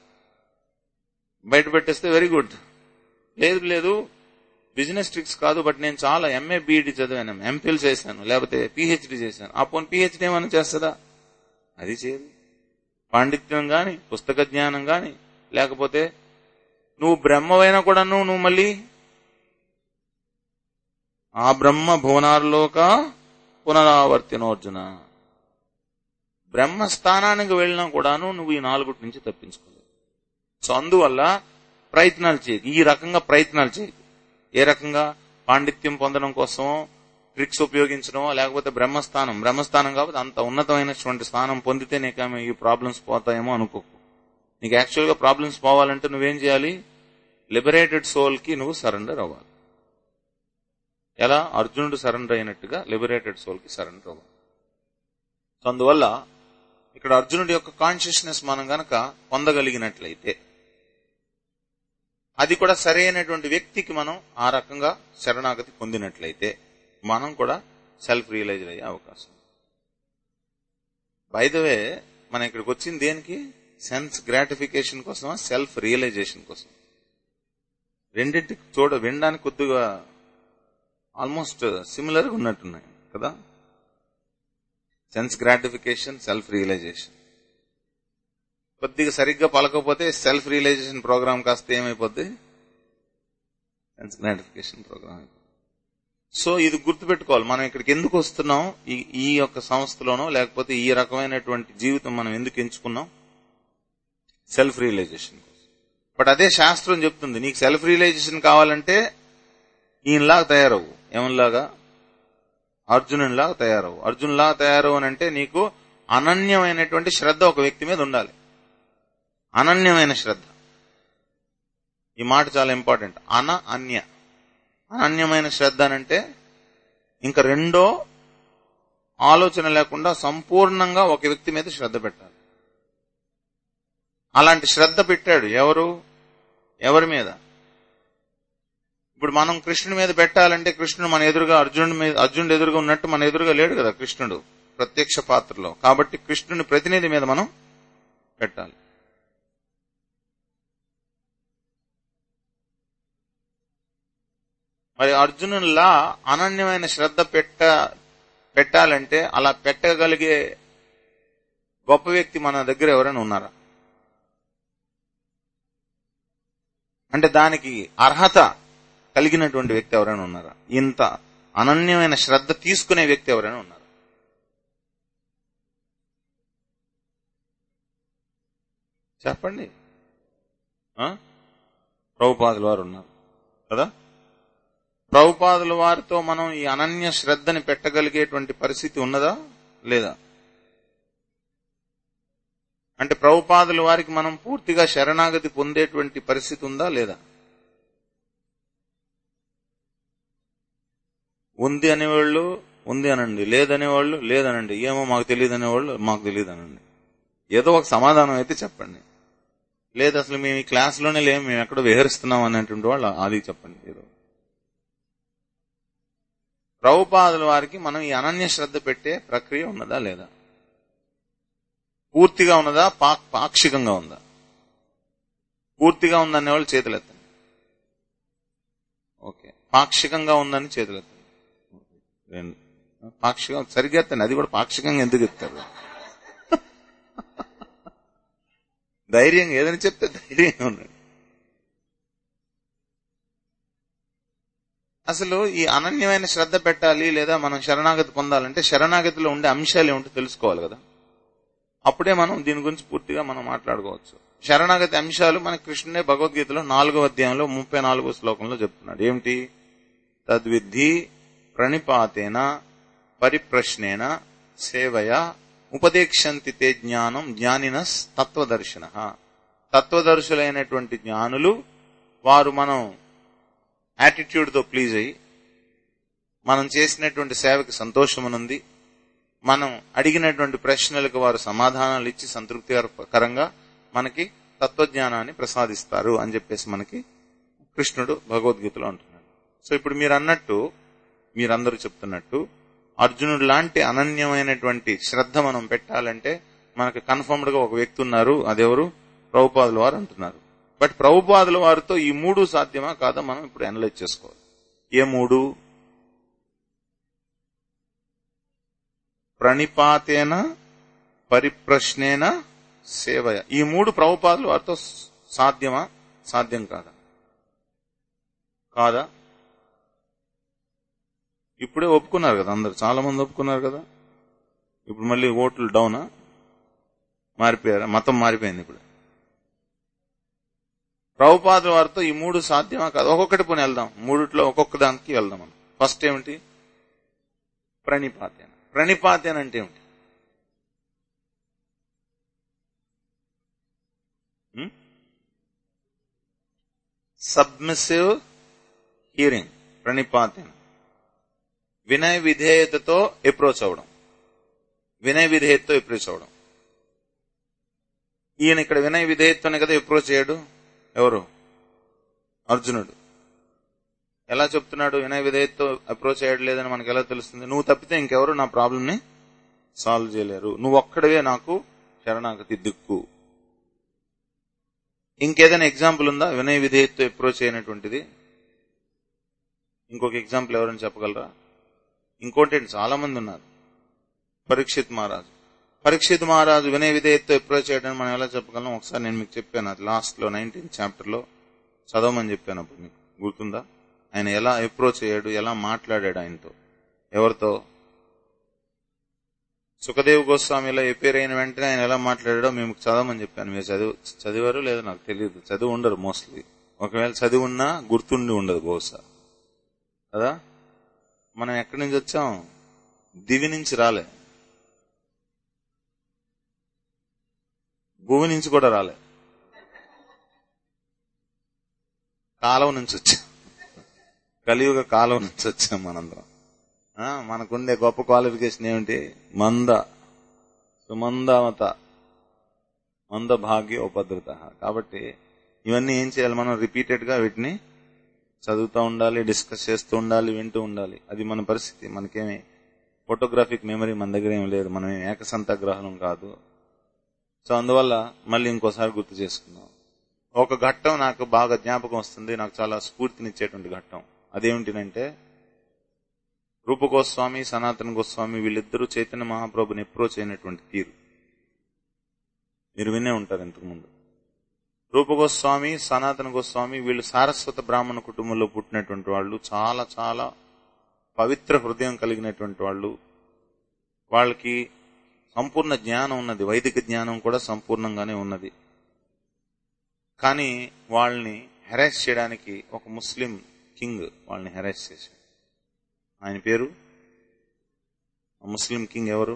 బయట పెట్టేస్తే వెరీ గుడ్ లేదు లేదు బిజినెస్ ట్రిక్స్ కాదు బట్ నేను చాలా ఎంఏ బీఈడి చదివాను ఎంఫిల్ చేశాను లేకపోతే పిహెచ్డి చేశాను ఆ పోనీ పిహెచ్డి ఏమైనా చేస్తుందా అది చేయదు పాండిత్యం గాని పుస్తక జ్ఞానం గాని లేకపోతే నువ్వు బ్రహ్మవైనా కూడా నువ్వు మళ్ళీ ఆ బ్రహ్మ భువనార్లోక పునరావర్తినోర్జున బ్రహ్మ స్థానానికి వెళ్ళినా కూడాను నువ్వు ఈ నాలుగుటి నుంచి తప్పించుకోలేవు సో అందువల్ల ప్రయత్నాలు చేయకు ఈ రకంగా ప్రయత్నాలు చేయకు ఏ రకంగా పాండిత్యం పొందడం కోసం ట్రిక్స్ ఉపయోగించడం లేకపోతే బ్రహ్మస్థానం బ్రహ్మస్థానం కాబట్టి అంత ఉన్నతమైనటువంటి స్థానం పొందితే నీకేమో ఈ ప్రాబ్లమ్స్ పోతాయేమో అనుకోకు నీకు యాక్చువల్ గా ప్రాబ్లమ్స్ పోవాలంటే నువ్వేం చేయాలి లిబరేటెడ్ సోల్ కి నువ్వు సరెండర్ అవ్వాలి ఎలా అర్జునుడు సరెండర్ అయినట్టుగా లిబరేటెడ్ సోల్ కి సరెండర్ అవ్వాలి సో అందువల్ల ఇక్కడ అర్జునుడి యొక్క కాన్షియస్నెస్ మనం గనక పొందగలిగినట్లయితే అది కూడా సరైనటువంటి వ్యక్తికి మనం ఆ రకంగా శరణాగతి పొందినట్లయితే మనం కూడా సెల్ఫ్ రియలైజ్ అయ్యే అవకాశం బైదవే మనం ఇక్కడికి వచ్చింది దేనికి సెన్స్ గ్రాటిఫికేషన్ కోసమా సెల్ఫ్ రియలైజేషన్ కోసం రెండింటికి చూడ వినడానికి కొద్దిగా ఆల్మోస్ట్ సిమిలర్ గా ఉన్నట్టున్నాయి కదా సెన్స్ గ్రాటిఫికేషన్ సెల్ఫ్ రియలైజేషన్ కొద్దిగా సరిగ్గా పలకపోతే సెల్ఫ్ రియలైజేషన్ ప్రోగ్రామ్ కాస్త ఏమైపోద్ది సెన్స్ గ్రాటిఫికేషన్ ప్రోగ్రామ్ సో ఇది గుర్తుపెట్టుకోవాలి మనం ఇక్కడికి ఎందుకు వస్తున్నాం ఈ ఈ యొక్క సంస్థలోనో లేకపోతే ఈ రకమైనటువంటి జీవితం మనం ఎందుకు ఎంచుకున్నాం సెల్ఫ్ రియలైజేషన్ కోసం బట్ అదే శాస్త్రం చెప్తుంది నీకు సెల్ఫ్ రియలైజేషన్ కావాలంటే ఈయనలాగా తయారవు ఏమనిలాగా అర్జునునిలా తయారవు అర్జునులా తయారవు అని అంటే నీకు అనన్యమైనటువంటి శ్రద్ధ ఒక వ్యక్తి మీద ఉండాలి అనన్యమైన శ్రద్ధ ఈ మాట చాలా ఇంపార్టెంట్ అన అన్య అనన్యమైన శ్రద్ధ అనంటే ఇంకా రెండో ఆలోచన లేకుండా సంపూర్ణంగా ఒక వ్యక్తి మీద శ్రద్ధ పెట్టాలి అలాంటి శ్రద్ధ పెట్టాడు ఎవరు ఎవరి మీద ఇప్పుడు మనం కృష్ణుడి మీద పెట్టాలంటే కృష్ణుడు మన ఎదురుగా అర్జునుడి మీద అర్జునుడు ఎదురుగా ఉన్నట్టు మన ఎదురుగా లేడు కదా కృష్ణుడు ప్రత్యక్ష పాత్రలో కాబట్టి కృష్ణుని ప్రతినిధి మీద మనం పెట్టాలి మరి అర్జునులా అనన్యమైన శ్రద్ధ పెట్ట పెట్టాలంటే అలా పెట్టగలిగే గొప్ప వ్యక్తి మన దగ్గర ఎవరైనా ఉన్నారా అంటే దానికి అర్హత కలిగినటువంటి వ్యక్తి ఎవరైనా ఉన్నారా ఇంత అనన్యమైన శ్రద్ధ తీసుకునే వ్యక్తి ఎవరైనా ఉన్నారా చెప్పండి ఆ? ప్రభుపాదుల వారు ఉన్నారు కదా ప్రభుపాదుల వారితో మనం ఈ అనన్య శ్రద్ధని పెట్టగలిగేటువంటి పరిస్థితి ఉన్నదా లేదా అంటే ప్రభుపాదుల వారికి మనం పూర్తిగా శరణాగతి పొందేటువంటి పరిస్థితి ఉందా లేదా ఉంది అనేవాళ్ళు ఉంది అనండి లేదనేవాళ్ళు లేదనండి ఏమో మాకు తెలియదు అనేవాళ్ళు మాకు తెలియదు అనండి ఏదో ఒక సమాధానం అయితే చెప్పండి లేదు అసలు మేము ఈ క్లాస్లోనే లేము మేము ఎక్కడో విహరిస్తున్నాం అనేటువంటి వాళ్ళు అది చెప్పండి ఏదో ప్రభుపాదుల వారికి మనం ఈ అనన్య శ్రద్ధ పెట్టే ప్రక్రియ ఉన్నదా లేదా పూర్తిగా ఉన్నదా పాక్ పాక్షికంగా ఉందా పూర్తిగా ఉందనే వాళ్ళు చేతులెత్తండి ఓకే పాక్షికంగా ఉందని చేతులెత్తండి రెండు పాక్షికం సరిగ్గా ఎత్తండి అది కూడా పాక్షికంగా ఎందుకు ఎత్తారు ధైర్యంగా ఏదని చెప్తే ధైర్యంగా ఉండండి అసలు ఈ అనన్యమైన శ్రద్ధ పెట్టాలి లేదా మనం శరణాగతి పొందాలంటే శరణాగతిలో ఉండే అంశాలు ఏమిటో తెలుసుకోవాలి కదా అప్పుడే మనం దీని గురించి పూర్తిగా మనం మాట్లాడుకోవచ్చు శరణాగతి అంశాలు మన కృష్ణుడే భగవద్గీతలో నాలుగో అధ్యాయంలో ముప్పై నాలుగో శ్లోకంలో చెప్తున్నాడు ఏమిటి తద్విద్ధి ప్రణిపాతేన పరిప్రశ్నేన సేవయ ఉపదేక్షంతి తే జ్ఞానం జ్ఞానిన తత్వదర్శన తత్వదర్శులైనటువంటి జ్ఞానులు వారు మనం యాటిట్యూడ్ తో ప్లీజ్ అయ్యి మనం చేసినటువంటి సేవకి సంతోషమునుంది మనం అడిగినటువంటి ప్రశ్నలకు వారు సమాధానాలు ఇచ్చి సంతృప్తికరంగా మనకి తత్వజ్ఞానాన్ని ప్రసాదిస్తారు అని చెప్పేసి మనకి కృష్ణుడు భగవద్గీతలో అంటున్నాడు సో ఇప్పుడు మీరు అన్నట్టు మీరందరూ చెప్తున్నట్టు అర్జునుడు లాంటి అనన్యమైనటువంటి శ్రద్ధ మనం పెట్టాలంటే మనకు కన్ఫర్మ్డ్ గా ఒక వ్యక్తి ఉన్నారు అదెవరు ప్రభుపాదుల వారు అంటున్నారు బట్ ప్రభుపాదుల వారితో ఈ మూడు సాధ్యమా కాదా మనం ఇప్పుడు అనలైజ్ చేసుకోవాలి ఏ మూడు ప్రణిపాతేన పరిప్రశ్నేన సేవయ ఈ మూడు ప్రభుపాదులు వారితో సాధ్యమా సాధ్యం కాదా కాదా ఇప్పుడే ఒప్పుకున్నారు కదా అందరు చాలా మంది ఒప్పుకున్నారు కదా ఇప్పుడు మళ్ళీ ఓట్లు డౌనా మారిపోయారా మతం మారిపోయింది ఇప్పుడు ప్రభుపాదుల వారితో ఈ మూడు సాధ్యమా కాదు ఒక్కొక్కటి పోనీ వెళ్దాం మూడిట్లో ఒక్కొక్క దానికి వెళ్దాం మనం ఫస్ట్ ఏమిటి ప్రణిపాతేన ప్రణిపాతేన అంటే ఏమిటి సబ్మిసివ్ హియరింగ్ ప్రణిపాతేన వినయ విధేయతతో అప్రోచ్ అవడం వినయ విధేయతతో అప్రోచ్ అవడం ఈయన ఇక్కడ వినయ విధేయతతోనే కదా అప్రోచ్ చేయడు ఎవరు అర్జునుడు ఎలా చెప్తున్నాడు వినయ విధేయతతో అప్రోచ్ చేయట్లేదని మనకు ఎలా తెలుస్తుంది నువ్వు తప్పితే ఇంకెవరు నా ప్రాబ్లం ని సాల్వ్ చేయలేరు నువ్వు ఒక్కడవే నాకు శరణాగతి దిక్కు ఇంకేదైనా ఎగ్జాంపుల్ ఉందా వినయ విధేయతతో అప్రోచ్ అయినటువంటిది ఇంకొక ఎగ్జాంపుల్ ఎవరైనా చెప్పగలరా ఇంకోటి ఏంటి చాలా మంది ఉన్నారు పరీక్షిత్ మహారాజు పరీక్షిత్ మహారాజు వినయ విధేయతతో అప్రోచ్ చేయడానికి మనం ఎలా చెప్పగలం ఒకసారి నేను మీకు చెప్పాను అది లాస్ట్ లో నైన్టీన్ చాప్టర్ లో చదవమని చెప్పాను అప్పుడు మీకు గుర్తుందా ఆయన ఎలా అప్రోచ్ అయ్యాడు ఎలా మాట్లాడాడు ఆయనతో ఎవరితో సుఖదేవ్ గోస్వామి ఇలా ఎపేర్ అయిన వెంటనే ఆయన ఎలా మాట్లాడాడో మేము చదవమని చెప్పాను మీరు చదివి చదివారు లేదో నాకు తెలియదు చదివి ఉండరు మోస్ట్లీ ఒకవేళ చదివి ఉన్నా గుర్తుండి ఉండదు బహుశా కదా మనం ఎక్కడి నుంచి వచ్చాం దివి నుంచి రాలే భూమి నుంచి కూడా రాలే కాలువ నుంచి వచ్చాం కలియుగ కాలువ నుంచి వచ్చాం మనందరం ఆ, మనకుండే గొప్ప క్వాలిఫికేషన్ ఏమిటి మంద సుమందామత మంద భాగ్య ఉపద్రత కాబట్టి ఇవన్నీ ఏం చేయాలి మనం రిపీటెడ్ గా వీటిని చదువుతూ ఉండాలి డిస్కస్ చేస్తూ ఉండాలి వింటూ ఉండాలి అది మన పరిస్థితి మనకేమి ఫోటోగ్రాఫిక్ మెమరీ మన దగ్గర ఏం లేదు మనం ఏం ఏకసంతగ్రహణం కాదు సో అందువల్ల మళ్ళీ ఇంకోసారి గుర్తు చేసుకుందాం ఒక ఘట్టం నాకు బాగా జ్ఞాపకం వస్తుంది నాకు చాలా స్ఫూర్తినిచ్చేటువంటి ఘట్టం అదేమిటినంటే రూప గోస్వామి సనాతన గోస్వామి వీళ్ళిద్దరూ చైతన్య మహాప్రభుని అప్రోచ్ అయినటువంటి తీరు మీరు వినే ఉంటారు ఇంతకుముందు రూప గోస్వామి సనాతన గోస్వామి వీళ్ళు సారస్వత బ్రాహ్మణ కుటుంబంలో పుట్టినటువంటి వాళ్ళు చాలా చాలా పవిత్ర హృదయం కలిగినటువంటి వాళ్ళు వాళ్ళకి సంపూర్ణ జ్ఞానం ఉన్నది వైదిక జ్ఞానం కూడా సంపూర్ణంగానే ఉన్నది కానీ వాళ్ళని హెరాస్ చేయడానికి ఒక ముస్లిం కింగ్ వాళ్ళని హెరాస్ చేశాడు ఆయన పేరు ఆ ముస్లిం కింగ్ ఎవరు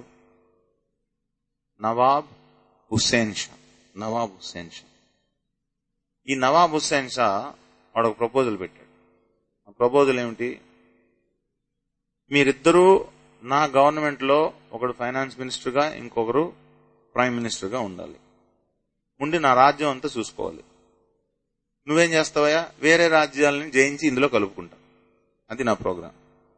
నవాబ్ హుస్సేన్ షా నవాబ్ హుస్సేన్ షా ఈ నవాబ్ హుస్సేన్ షా వాడు ఒక ప్రపోజల్ పెట్టాడు ఆ ప్రపోజల్ ఏమిటి మీరిద్దరూ నా గవర్నమెంట్ లో ఒకడు ఫైనాన్స్ మినిస్టర్ గా ఇంకొకరు ప్రైమ్ మినిస్టర్ గా ఉండాలి ఉండి నా రాజ్యం అంతా చూసుకోవాలి నువ్వేం చేస్తావయ్యా వేరే రాజ్యాలని జయించి ఇందులో కలుపుకుంటా అది నా ప్రోగ్రాం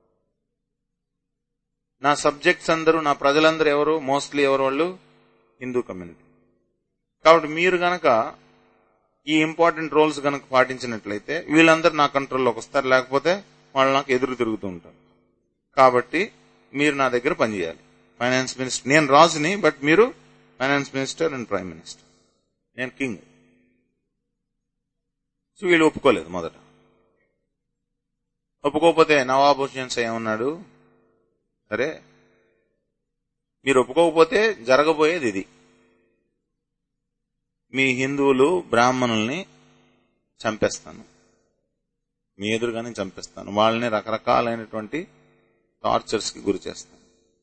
నా సబ్జెక్ట్స్ అందరూ నా ప్రజలందరూ ఎవరు మోస్ట్లీ ఎవరు వాళ్ళు హిందూ కమ్యూనిటీ కాబట్టి మీరు గనక ఈ ఇంపార్టెంట్ రోల్స్ గనక పాటించినట్లయితే వీళ్ళందరూ నా కంట్రోల్లోకి వస్తారు లేకపోతే వాళ్ళు నాకు ఎదురు తిరుగుతూ ఉంటారు కాబట్టి మీరు నా దగ్గర పనిచేయాలి ఫైనాన్స్ మినిస్టర్ నేను రాజుని బట్ మీరు finance minister and prime minister నేను కింగ్ సో వీళ్ళు ఒప్పుకోలేదు మొదట ఒప్పుకోకపోతే నవాబ్ హుసేన్ సై ఏమన్నాడు సరే మీరు ఒప్పుకోకపోతే జరగబోయేది ఇది మీ హిందువులు బ్రాహ్మణుల్ని చంపేస్తాను మీ ఎదురుగానే చంపేస్తాను వాళ్ళని రకరకాలైనటువంటి టార్చర్స్ కి గురి చేస్తాను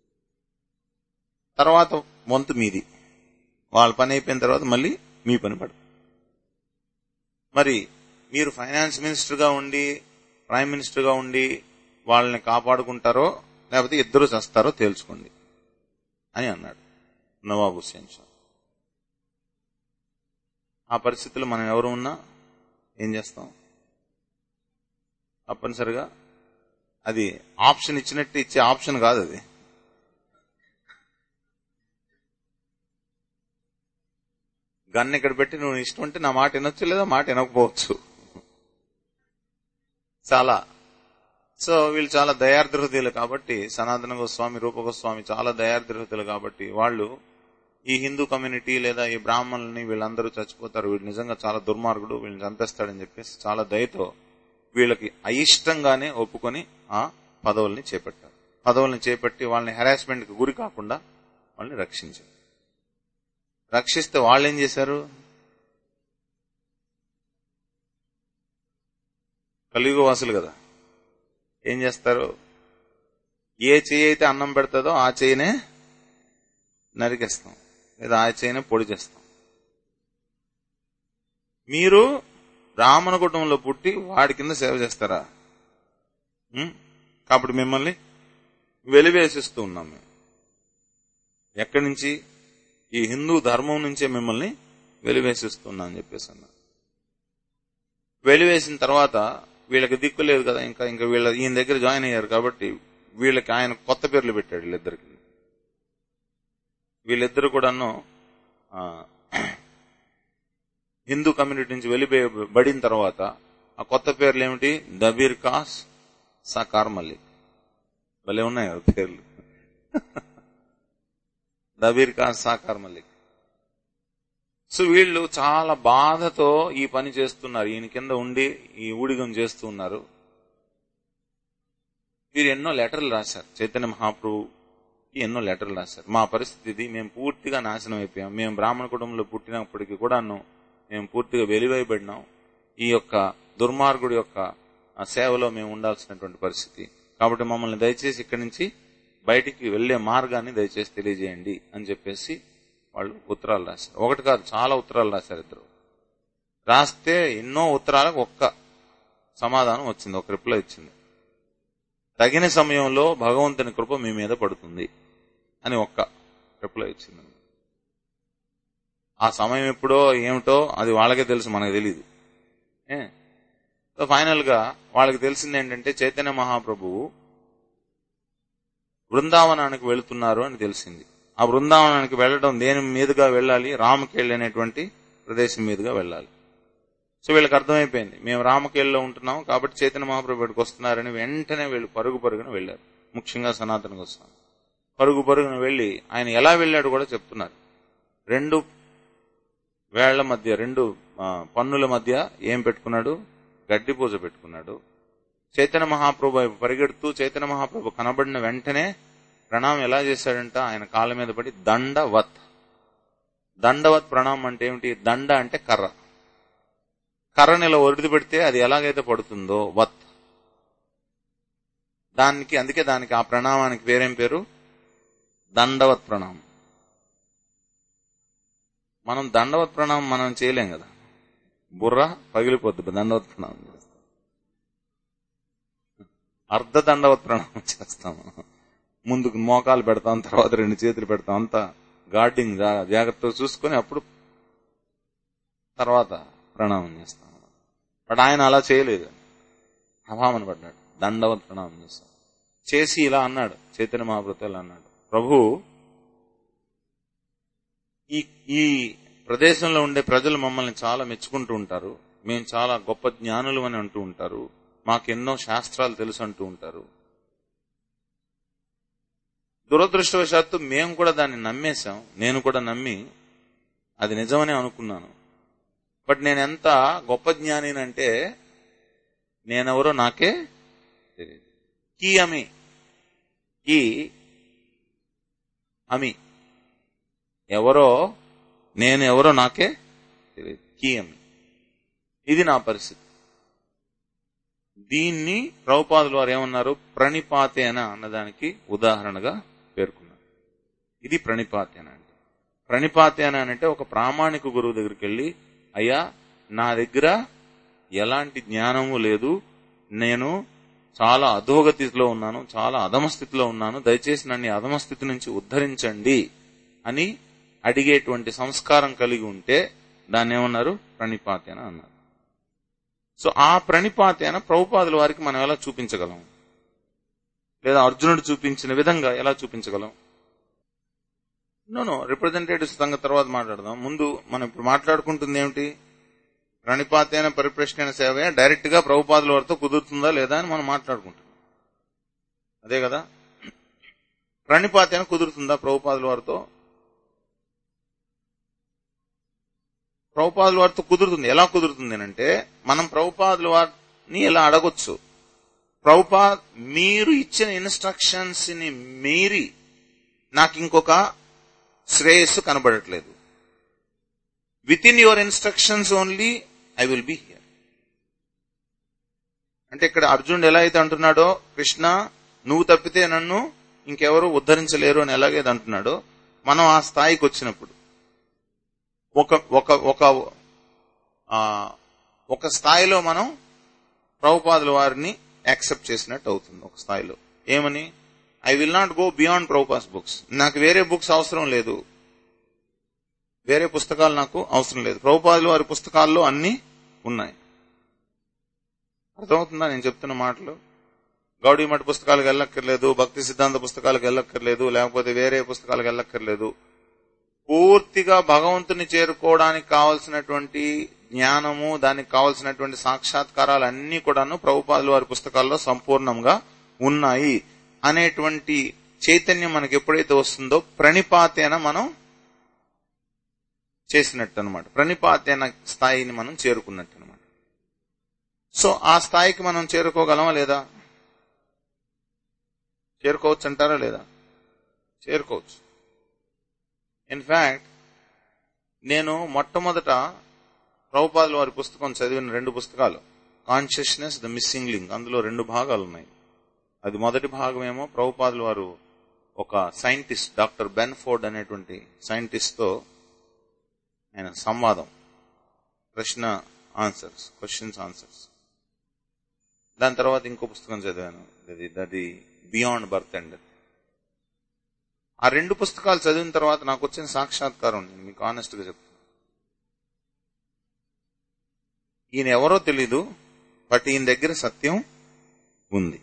తర్వాత వంతు మీది వాళ్ళ పని అయిపోయిన తర్వాత మళ్ళీ మీ పని పడు మరి మీరు ఫైనాన్స్ మినిస్టర్ గా ఉండి ప్రైమ్ మినిస్టర్ గా ఉండి వాళ్ళని కాపాడుకుంటారో లేకపోతే ఇద్దరు చేస్తారో తేల్చుకోండి అని అన్నాడు నవాబ్ హుస్సేన్ షా ఆ పరిస్థితుల్లో మనం ఎవరు ఉన్నా ఏం చేస్తాం తప్పనిసరిగా అది ఆప్షన్ ఇచ్చినట్టు ఇచ్చే ఆప్షన్ కాదు అది గన్ ఇక్కడ పెట్టి నువ్వు ఇష్టం అంటే నా మాట వినొచ్చు లేదా మాట వినకపోవచ్చు చాలా సో వీళ్ళు చాలా దయార్ద్రహృదయులు కాబట్టి సనాతన గోస్వామి రూప గోస్వామి చాలా దయార్ద్రహృదయులు కాబట్టి వాళ్ళు ఈ హిందూ కమ్యూనిటీ లేదా ఈ బ్రాహ్మణుల్ని వీళ్ళందరూ చచ్చిపోతారు వీళ్ళు నిజంగా చాలా దుర్మార్గుడు వీళ్ళని చంపేస్తాడని చెప్పేసి చాలా దయతో వీళ్ళకి అయిష్టంగానే ఒప్పుకొని ఆ పదవుల్ని చేపట్టారు పదవుల్ని చేపట్టి వాళ్ళని హెరాస్మెంట్ కి గురి కాకుండా వాళ్ళని రక్షించారు రక్షిస్తే వాళ్ళు ఏం చేశారు కలియుగ వాసులు కదా ఏం చేస్తారు ఏ చెయ్యి అయితే అన్నం పెడుతుందో ఆ చెయ్యినే నరికేస్తాం లేదా ఆ చెయ్యినే పొడి చేస్తాం మీరు బ్రాహ్మణ కుటుంబంలో పుట్టి వాడి కింద సేవ చేస్తారా ఉం? కాబట్టి మిమ్మల్ని వెలివేసిస్తూ ఉన్నాం మేము ఎక్కడి నుంచి ఈ హిందూ ధర్మం నుంచే మిమ్మల్ని వెలివేసిస్తున్నా అని చెప్పేసి అన్నారు వెలివేసిన తర్వాత వీళ్ళకి దిక్కు లేదు కదా ఇంకా ఇంకా వీళ్ళ ఈయన దగ్గర జాయిన్ అయ్యారు కాబట్టి వీళ్ళకి ఆయన కొత్త పేర్లు పెట్టాడు వీళ్ళిద్దరికి వీళ్ళిద్దరు కూడాను ఆ, హిందూ కమ్యూనిటీ నుంచి వెళ్ళిపోయబడిన తర్వాత ఆ కొత్త పేర్లు ఏమిటి దబీర్ కాస్ సకార్ మల్లిక్ భలే ఉన్నాయి కదా పేర్లు దబీర్ కాస్ సాకార్ మల్లిక్ సో వీళ్ళు చాలా బాధతో ఈ పని చేస్తున్నారు ఈయన కింద ఉండి ఈ ఊడిగం చేస్తూ ఉన్నారు వీరు ఎన్నో లెటర్లు రాశారు చైతన్య మహాప్రభుకి ఎన్నో లెటర్లు రాశారు మా పరిస్థితి ఇది మేము పూర్తిగా నాశనం అయిపోయాం మేము బ్రాహ్మణ కుటుంబంలో పుట్టినప్పటికీ కూడాను మేము పూర్తిగా వెలివైబడినాం ఈ యొక్క దుర్మార్గుడి యొక్క ఆ సేవలో మేము ఉండాల్సినటువంటి పరిస్థితి కాబట్టి మమ్మల్ని దయచేసి ఇక్కడి నుంచి బయటికి వెళ్లే మార్గాన్ని దయచేసి తెలియజేయండి అని చెప్పేసి వాళ్ళు ఉత్తరాలు రాశారు ఒకటి కాదు చాలా ఉత్తరాలు రాశారు ఇద్దరు రాస్తే ఎన్నో ఉత్తరాలకు ఒక్క సమాధానం వచ్చింది ఒక రిప్లై ఇచ్చింది తగిన సమయంలో భగవంతుని కృప మీ మీద పడుతుంది అని ఒక్క రిప్లై ఇచ్చింది ఆ సమయం ఎప్పుడో ఏమిటో అది వాళ్ళకే తెలుసు మనకు తెలియదు ఏ సో ఫైనల్ గా వాళ్ళకి తెలిసింది ఏంటంటే చైతన్య మహాప్రభువు బృందావనానికి వెళుతున్నారు అని తెలిసింది ఆ బృందావనానికి వెళ్ళడం దేని మీదుగా వెళ్ళాలి రామకేళ్ అనేటువంటి ప్రదేశం మీదుగా వెళ్ళాలి సో వీళ్ళకి అర్థమైపోయింది మేము రామకేళ్ళలో ఉంటున్నాం కాబట్టి చైతన్య మహాప్రభు ఇక్కడికి వస్తున్నారని వెంటనే వీళ్ళు పరుగు పరుగున వెళ్ళారు ముఖ్యంగా సనాతన గోస్వామి పరుగు పరుగున వెళ్లి ఆయన ఎలా వెళ్ళాడు కూడా చెప్తున్నారు రెండు వేళ్ల మధ్య రెండు ఆ, పన్నుల మధ్య ఏం పెట్టుకున్నాడు గడ్డి పూజ పెట్టుకున్నాడు చైతన్య మహాప్రభు వైపు పరిగెడుతూ చైతన్య మహాప్రభు కనబడిన వెంటనే ప్రణామం ఎలా చేశాడంట ఆయన కాళ్ళ మీద పడి దండవత్ దండవత్ ప్రణామం అంటే ఏమిటి దండ అంటే కర్ర కర్రని ఇలా ఒరిది పెడితే అది ఎలాగైతే పడుతుందో వత్ దానికి అందుకే దానికి ఆ ప్రణామానికి పేరేం పేరు దండవత్ ప్రణామం మనం దండవత్ ప్రణామం మనం చేయలేం కదా బుర్ర పగిలిపోద్ది దండవత్ ప్రణామం చేస్తాం అర్ధ దండవత్ ప్రణామం చేస్తాం మనం ముందుకు మోకాలు పెడతాం తర్వాత రెండు చేతులు పెడతాం అంతా గార్డింగ్ జా- జాగ్రత్తగా చూసుకొని అప్పుడు తర్వాత ప్రణామం చేస్తాం బట్ ఆయన అలా చేయలేదు ప్రభావన పడ్డాడు దండవత్ ప్రణామం చేస్తాం చేసి ఇలా అన్నాడు చైతన్య మహాప్రభు ఇలా అన్నాడు ప్రభు ఈ ఈ ప్రదేశంలో ఉండే ప్రజలు మమ్మల్ని చాలా మెచ్చుకుంటూ ఉంటారు మేము చాలా గొప్ప జ్ఞానులు అని అంటూ ఉంటారు మాకెన్నో శాస్త్రాలు తెలుసు అంటూ ఉంటారు దురదృష్టవశాత్తు మేము కూడా దాన్ని నమ్మేశాం నేను కూడా నమ్మి అది నిజమని అనుకున్నాను బట్ నేను ఎంత గొప్ప జ్ఞానినంటే నేనెవరో నాకే తెలియదు కీ అమి కీ అమి ఎవరో నేను ఎవరో నాకే తెలియదు కీ అమి ఇది నా పరిస్థితి దీన్ని ప్రభుపాదులు వారు ఏమన్నారు ప్రణిపాతేన అన్నదానికి ఉదాహరణగా పేర్కొన్నారు ఇది ప్రణిపాతేన అంటే ప్రణిపాతేన అంటే ఒక ప్రామాణిక గురువు దగ్గరికి వెళ్ళి అయ్యా నా దగ్గర ఎలాంటి జ్ఞానము లేదు నేను చాలా అధోగతిలో ఉన్నాను చాలా అధమ స్థితిలో ఉన్నాను దయచేసి నన్ను ఈ అధమ స్థితి నుంచి ఉద్ధరించండి అని అడిగేటువంటి సంస్కారం కలిగి ఉంటే దాన్ని ఏమన్నారు ప్రణిపాతేన అన్నారు సో ఆ ప్రణిపాతేన ప్రభుపాదుల వారికి మనం ఎలా చూపించగలం లేదా అర్జునుడు చూపించిన విధంగా ఎలా చూపించగలం నో రిప్రజెంటేటివ్స్ సంగతి తర్వాత మాట్లాడదాం ముందు మనం ఇప్పుడు మాట్లాడుకుంటుంది ఏమిటి ప్రణిపాతైన పరిప్రశ్న సేవ డైరెక్ట్ గా ప్రభుపాదుల వారితో కుదురుతుందా లేదా అని మనం మాట్లాడుకుంటున్నాం అదే కదా ప్రణిపాతైన కుదురుతుందా ప్రభుపాదుల వారితో ప్రభుపాదుల వారితో కుదురుతుంది ఎలా కుదురుతుంది అంటే మనం ప్రభుపాదుల వారిని ఎలా అడగొచ్చు ప్రభుపా మీరు ఇచ్చిన ఇన్స్ట్రక్షన్స్ ని మీరి నాకు ఇంకొక శ్రేయస్సు కనబడట్లేదు within your instructions only I will be here అంటే ఇక్కడ అర్జునుడు ఎలా అయితే అంటున్నాడో కృష్ణ నువ్వు తప్పితే నన్ను ఇంకెవరు ఉద్ధరించలేరు అని ఎలాగైతే అంటున్నాడో మనం ఆ స్థాయికి వచ్చినప్పుడు ఒక ఒక ఒక ఆ, ఒక స్థాయిలో మనం ప్రభుపాదుల వారిని యాక్సెప్ట్ చేసినట్టు అవుతుంది ఒక స్థాయిలో ఏమని I will not go beyond Prabhupada's books నాకు వేరే బుక్స్ అవసరం లేదు వేరే పుస్తకాలు నాకు అవసరం లేదు ప్రభుపాదులు వారి పుస్తకాల్లో అన్ని ఉన్నాయి అర్థమవుతుందా నేను చెప్తున్న మాటలు గౌడీ మఠ పుస్తకాలకు వెళ్ళక్కర్లేదు భక్తి సిద్ధాంత పుస్తకాలకు వెళ్ళక్కర్లేదు లేకపోతే వేరే పుస్తకాలకు వెళ్ళక్కర్లేదు పూర్తిగా భగవంతుని చేరుకోవడానికి కావలసినటువంటి జ్ఞానము దానికి కావలసినటువంటి సాక్షాత్కారాలు అన్ని కూడాను ప్రభుపాదుల వారి పుస్తకాల్లో సంపూర్ణంగా ఉన్నాయి అనేటువంటి చైతన్యం మనకి ఎప్పుడైతే వస్తుందో ప్రణిపాతేన మనం చేసినట్టు అనమాట ప్రణిపాతేన స్థాయిని మనం చేరుకున్నట్టు అనమాట సో ఆ స్థాయికి మనం చేరుకోగలమా లేదా చేరుకోవచ్చు అంటారా లేదా చేరుకోవచ్చు ఇన్ఫాక్ట్ నేను మొట్టమొదట ప్రభుపాదుల వారి పుస్తకం చదివిన రెండు పుస్తకాలు కాన్షియస్నెస్ ద మిస్సింగ్ లింక్ అందులో రెండు భాగాలు ఉన్నాయి అది మొదటి భాగం ఏమో ప్రభుపాదుల వారు ఒక సైంటిస్ట్ డాక్టర్ బెన్ఫోర్డ్ అనేటువంటి సైంటిస్ట్ తో ఆయన సంవాదం ప్రశ్న ఆన్సర్స్ క్వశ్చన్స్ ఆన్సర్స్ దాని తర్వాత ఇంకో పుస్తకం చదివాను అది అది బియాండ్ బర్త్ అండ్ ఆ రెండు పుస్తకాలు చదివిన తర్వాత నాకు వచ్చిన సాక్షాత్కారం నేను మీకు ఆనెస్ట్ గా చెప్తాను ఈయన ఎవరో తెలీదు బట్ ఈయన దగ్గర సత్యం ఉంది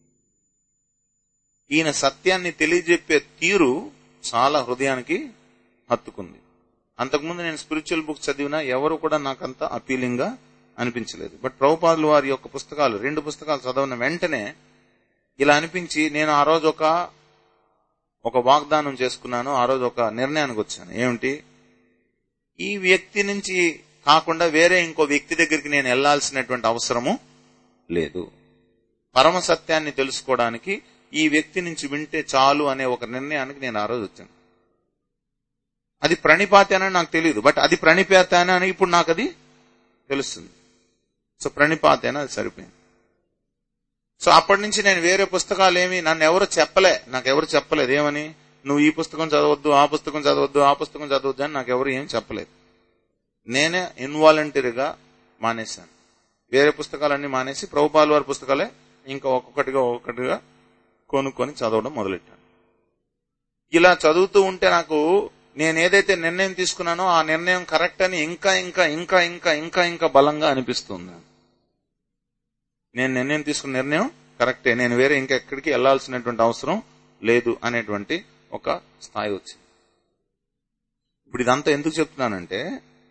ఈయన సత్యాన్ని తెలియజెప్పే తీరు చాలా హృదయానికి హత్తుకుంది అంతకుముందు నేను స్పిరిచువల్ బుక్స్ చదివినా ఎవరు కూడా నాకంత అపీలింగ్ గా అనిపించలేదు బట్ ప్రభుపాదులు వారి యొక్క పుస్తకాలు రెండు పుస్తకాలు చదవన వెంటనే ఇలా అనిపించి నేను ఆ రోజు ఒక ఒక వాగ్దానం చేసుకున్నాను ఆ రోజు ఒక నిర్ణయానికి వచ్చాను ఏమిటి ఈ వ్యక్తి నుంచి కాకుండా వేరే ఇంకో వ్యక్తి దగ్గరికి నేను వెళ్లాల్సినటువంటి అవసరము లేదు పరమ సత్యాన్ని తెలుసుకోవడానికి ఈ వ్యక్తి నుంచి వింటే చాలు అనే ఒక నిర్ణయానికి నేను ఆ రోజు వచ్చాను అది ప్రణిపాతేనని నాకు తెలియదు బట్ అది ప్రణిపాతేన అని ఇప్పుడు నాకు అది తెలుస్తుంది సో ప్రణిపాతేన అది సరిపోయింది సో అప్పటి నుంచి నేను వేరే పుస్తకాలు ఏమి నన్ను ఎవరు చెప్పలే నాకు ఎవరు చెప్పలేదు ఏమని నువ్వు ఈ పుస్తకం చదవద్దు ఆ పుస్తకం చదవద్దు ఆ పుస్తకం చదవద్దు అని నాకు ఎవరు ఏం చెప్పలేదు నేనే ఇన్వాలంటరీగా మానేశాను వేరే పుస్తకాలన్నీ మానేసి ప్రభుపాల్ వారి పుస్తకాలే ఇంకా ఒక్కొక్కటిగా ఒక్కొక్కటిగా కొనుక్కొని చదవడం మొదలెట్టాను ఇలా చదువుతూ ఉంటే నాకు నేను ఏదైతే నిర్ణయం తీసుకున్నానో ఆ నిర్ణయం కరెక్ట్ అని ఇంకా ఇంకా ఇంకా ఇంకా ఇంకా ఇంకా బలంగా అనిపిస్తుంది నేను నిర్ణయం తీసుకున్న నిర్ణయం కరెక్టే నేను వేరే ఇంకా ఎక్కడికి వెళ్లాల్సినటువంటి అవసరం లేదు అనేటువంటి ఒక స్థాయి వచ్చింది ఇప్పుడు ఇదంతా ఎందుకు చెప్తున్నానంటే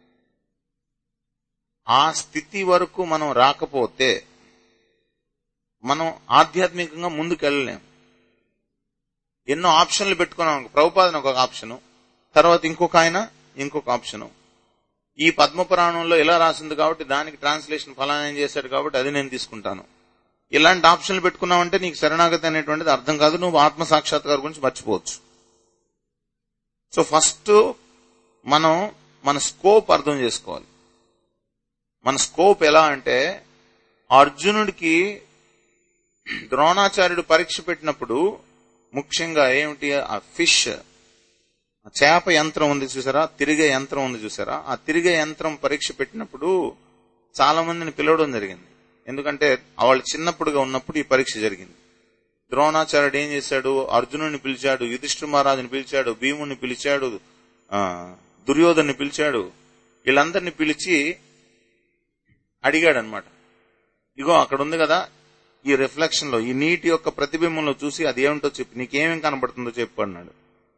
ఆ స్థితి వరకు మనం రాకపోతే మనం ఆధ్యాత్మికంగా ముందుకు వెళ్ళలేం ఎన్నో ఆప్షన్లు పెట్టుకున్నాం ప్రభుపాదన ఒక ఆప్షను తర్వాత ఇంకొక ఆయన ఇంకొక ఆప్షను ఈ పద్మపురాణంలో ఇలా రాసింది కాబట్టి దానికి ట్రాన్స్లేషన్ ఫలానా ఏం చేశాడు కాబట్టి అది నేను తీసుకుంటాను ఇలాంటి ఆప్షన్లు పెట్టుకున్నావంటే నీకు శరణాగతి అనేటువంటిది అర్థం కాదు నువ్వు ఆత్మ సాక్షాత్కారం గురించి మర్చిపోవచ్చు సో ఫస్ట్ మనం మన స్కోప్ అర్థం చేసుకోవాలి మన స్కోప్ ఎలా అంటే అర్జునుడికి ద్రోణాచార్యుడు పరీక్ష పెట్టినప్పుడు ముఖ్యంగా ఏమిటి ఆ ఫిష్ చేప యంత్రం ఉంది చూసారా తిరిగే యంత్రం ఉంది చూసారా ఆ తిరిగే యంత్రం పరీక్ష పెట్టినప్పుడు చాలా మందిని పిలవడం జరిగింది ఎందుకంటే వాళ్ళు చిన్నప్పుడుగా ఉన్నప్పుడు ఈ పరీక్ష జరిగింది ద్రోణాచార్యుడు ఏం చేశాడు అర్జునుడిని పిలిచాడు యుధిష్ఠిర మహారాజుని పిలిచాడు భీముని పిలిచాడు ఆ దుర్యోధన్ని పిలిచాడు వీళ్ళందరినీ పిలిచి అడిగాడు అనమాట ఇగో అక్కడ ఉంది కదా ఈ రిఫ్లెక్షన్ లో ఈ నీటి యొక్క ప్రతిబింబంలో చూసి అది ఏమిటో చెప్పి నీకేమేం కనబడుతుందో చెప్పు అన్నాడు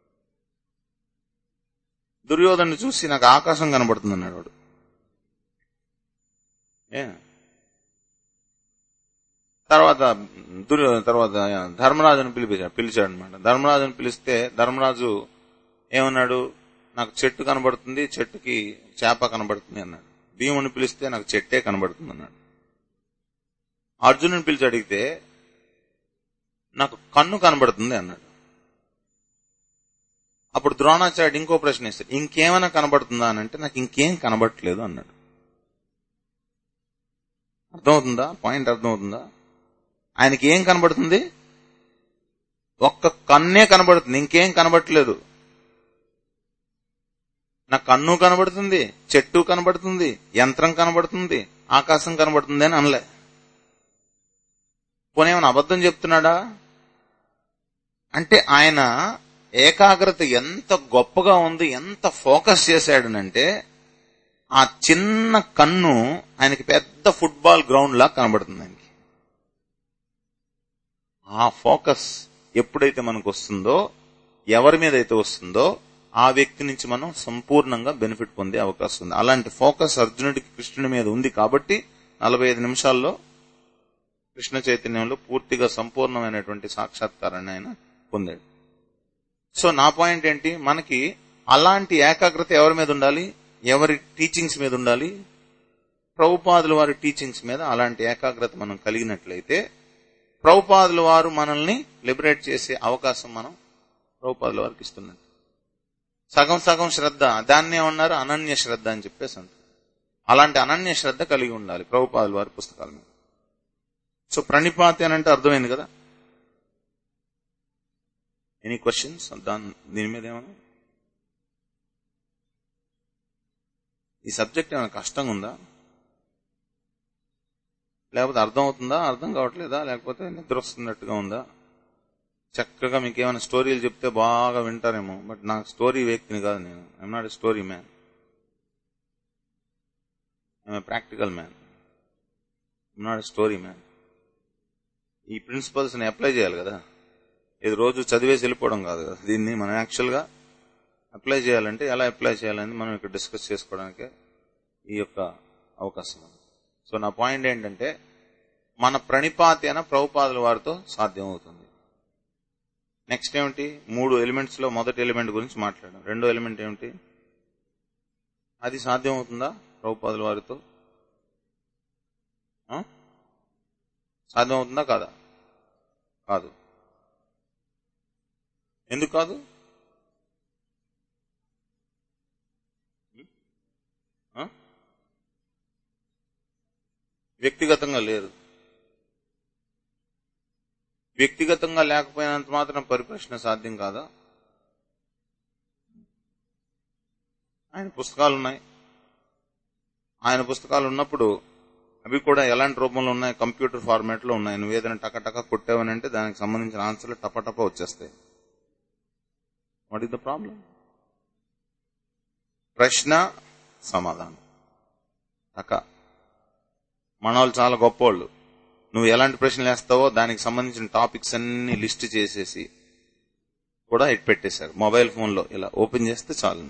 దుర్యోధను చూసి నాకు ఆకాశం కనబడుతుంది అన్నాడు వాడు ఏ తర్వాత దుర్యో తర్వాత ధర్మరాజుని పిలిపించాడు పిలిచాడు అనమాట ధర్మరాజుని పిలిస్తే ధర్మరాజు ఏమన్నాడు నాకు చెట్టు కనబడుతుంది చెట్టుకి చేప కనబడుతుంది అన్నాడు భీముని పిలిస్తే నాకు చెట్టే కనబడుతుంది అన్నాడు అర్జునుని పిలిచి అడిగితే నాకు కన్ను కనబడుతుంది అన్నాడు అప్పుడు ద్రోణాచార్యుడు ఇంకో ప్రశ్న వేస్తాడు ఇంకేమైనా కనబడుతుందా అని అంటే నాకు ఇంకేం కనబడట్లేదు అన్నాడు అర్థమవుతుందా పాయింట్ అర్థమవుతుందా ఆయనకి ఏం కనబడుతుంది ఒక్క కన్నే కనబడుతుంది ఇంకేం కనబడట్లేదు నా కన్ను కనబడుతుంది చెట్టు కనబడుతుంది యంత్రం కనబడుతుంది ఆకాశం కనబడుతుంది అని అనలే పోనీ ఏమైనా అబద్ధం చెప్తున్నాడా అంటే ఆయన ఏకాగ్రత ఎంత గొప్పగా ఉంది ఎంత ఫోకస్ చేశాడనంటే ఆ చిన్న కన్ను ఆయనకి పెద్ద ఫుట్బాల్ గ్రౌండ్ లా కనబడుతుంది ఆయనకి ఆ ఫోకస్ ఎప్పుడైతే మనకు వస్తుందో ఎవరి మీద అయితే వస్తుందో ఆ వ్యక్తి నుంచి మనం సంపూర్ణంగా బెనిఫిట్ పొందే అవకాశం ఉంది అలాంటి ఫోకస్ అర్జునుడికి కృష్ణుడి మీద ఉంది కాబట్టి నలభై ఐదు నిమిషాల్లో కృష్ణ చైతన్యంలో పూర్తిగా సంపూర్ణమైనటువంటి సాక్షాత్కారాన్ని ఆయన పొందాడు సో నా పాయింట్ ఏంటి మనకి అలాంటి ఏకాగ్రత ఎవరి మీద ఉండాలి ఎవరి టీచింగ్స్ మీద ఉండాలి ప్రభుపాదుల వారి టీచింగ్స్ మీద అలాంటి ఏకాగ్రత మనం కలిగినట్లయితే ప్రభుపాదుల వారు మనల్ని లిబరేట్ చేసే అవకాశం మనం ప్రభుపాదుల వారికి ఇస్తున్నట్టు సగం సగం శ్రద్ధ దాన్ని ఏమన్నారు అనన్య శ్రద్ధ అని చెప్పేసి అంటారు అలాంటి అనన్య శ్రద్ధ కలిగి ఉండాలి ప్రభుపాదుల వారి పుస్తకాల మీద సో ప్రణిపాతి అని అంటే అర్థమైంది కదా ఎనీ క్వశ్చన్స్ దాని దీని మీద ఏమన్నా ఈ సబ్జెక్ట్ ఏమైనా కష్టంగా ఉందా లేకపోతే అర్థం అవుతుందా అర్థం కావట్లేదా లేకపోతే నిద్ర వస్తున్నట్టుగా ఉందా చక్కగా మీకు ఏమైనా స్టోరీలు చెప్తే బాగా వింటారేమో బట్ నాకు స్టోరీ వ్యక్తిని కాదు నేను I'm not a story man I'm practical man I'm not a story man ఈ ప్రిన్సిపల్స్ ని అప్లై చేయాలి కదా ఇది రోజు చదివేసి వెళ్ళిపోవడం కాదు కదా దీన్ని మనం యాక్చువల్గా అప్లై చేయాలంటే ఎలా అప్లై చేయాలని మనం ఇక్కడ డిస్కస్ చేసుకోవడానికి ఈ యొక్క అవకాశం ఉంది సో నా పాయింట్ ఏంటంటే మన ప్రణిపాతి అయిన ప్రభుపాదుల వారితో సాధ్యం అవుతుంది నెక్స్ట్ ఏమిటి మూడు ఎలిమెంట్స్ లో మొదటి ఎలిమెంట్ గురించి మాట్లాడాం రెండో ఎలిమెంట్ ఏమిటి అది సాధ్యం అవుతుందా ప్రభుపాదుల వారితో ఆ? సాధ్యం అవుతుందా కాదా కాదు ఎందుకు కాదు ఆ? వ్యక్తిగతంగా లేరు వ్యక్తిగతంగా లేకపోయినంత మాత్రం పరిప్రశ్న సాధ్యం కాదా ఆయన పుస్తకాలు ఉన్నాయి ఆయన పుస్తకాలు ఉన్నప్పుడు అవి కూడా ఎలాంటి రూపంలో ఉన్నాయి కంప్యూటర్ ఫార్మాట్ లో ఉన్నాయి నువ్వు ఏదైనా టక టక కొట్టావని అంటే దానికి సంబంధించిన ఆన్సర్లు టపటప వచ్చేస్తాయి వాట్ ఇస్ ద ప్రాబ్లం ప్రశ్న సమాధానం టక మన వాళ్ళు చాలా గొప్పవాళ్ళు నువ్వు ఎలాంటి ప్రశ్నలు వేస్తావో దానికి సంబంధించిన టాపిక్స్ అన్ని లిస్ట్ చేసేసి కూడా ఇట్ పెట్టేశారు మొబైల్ ఫోన్ లో ఇలా ఓపెన్ చేస్తే చాలు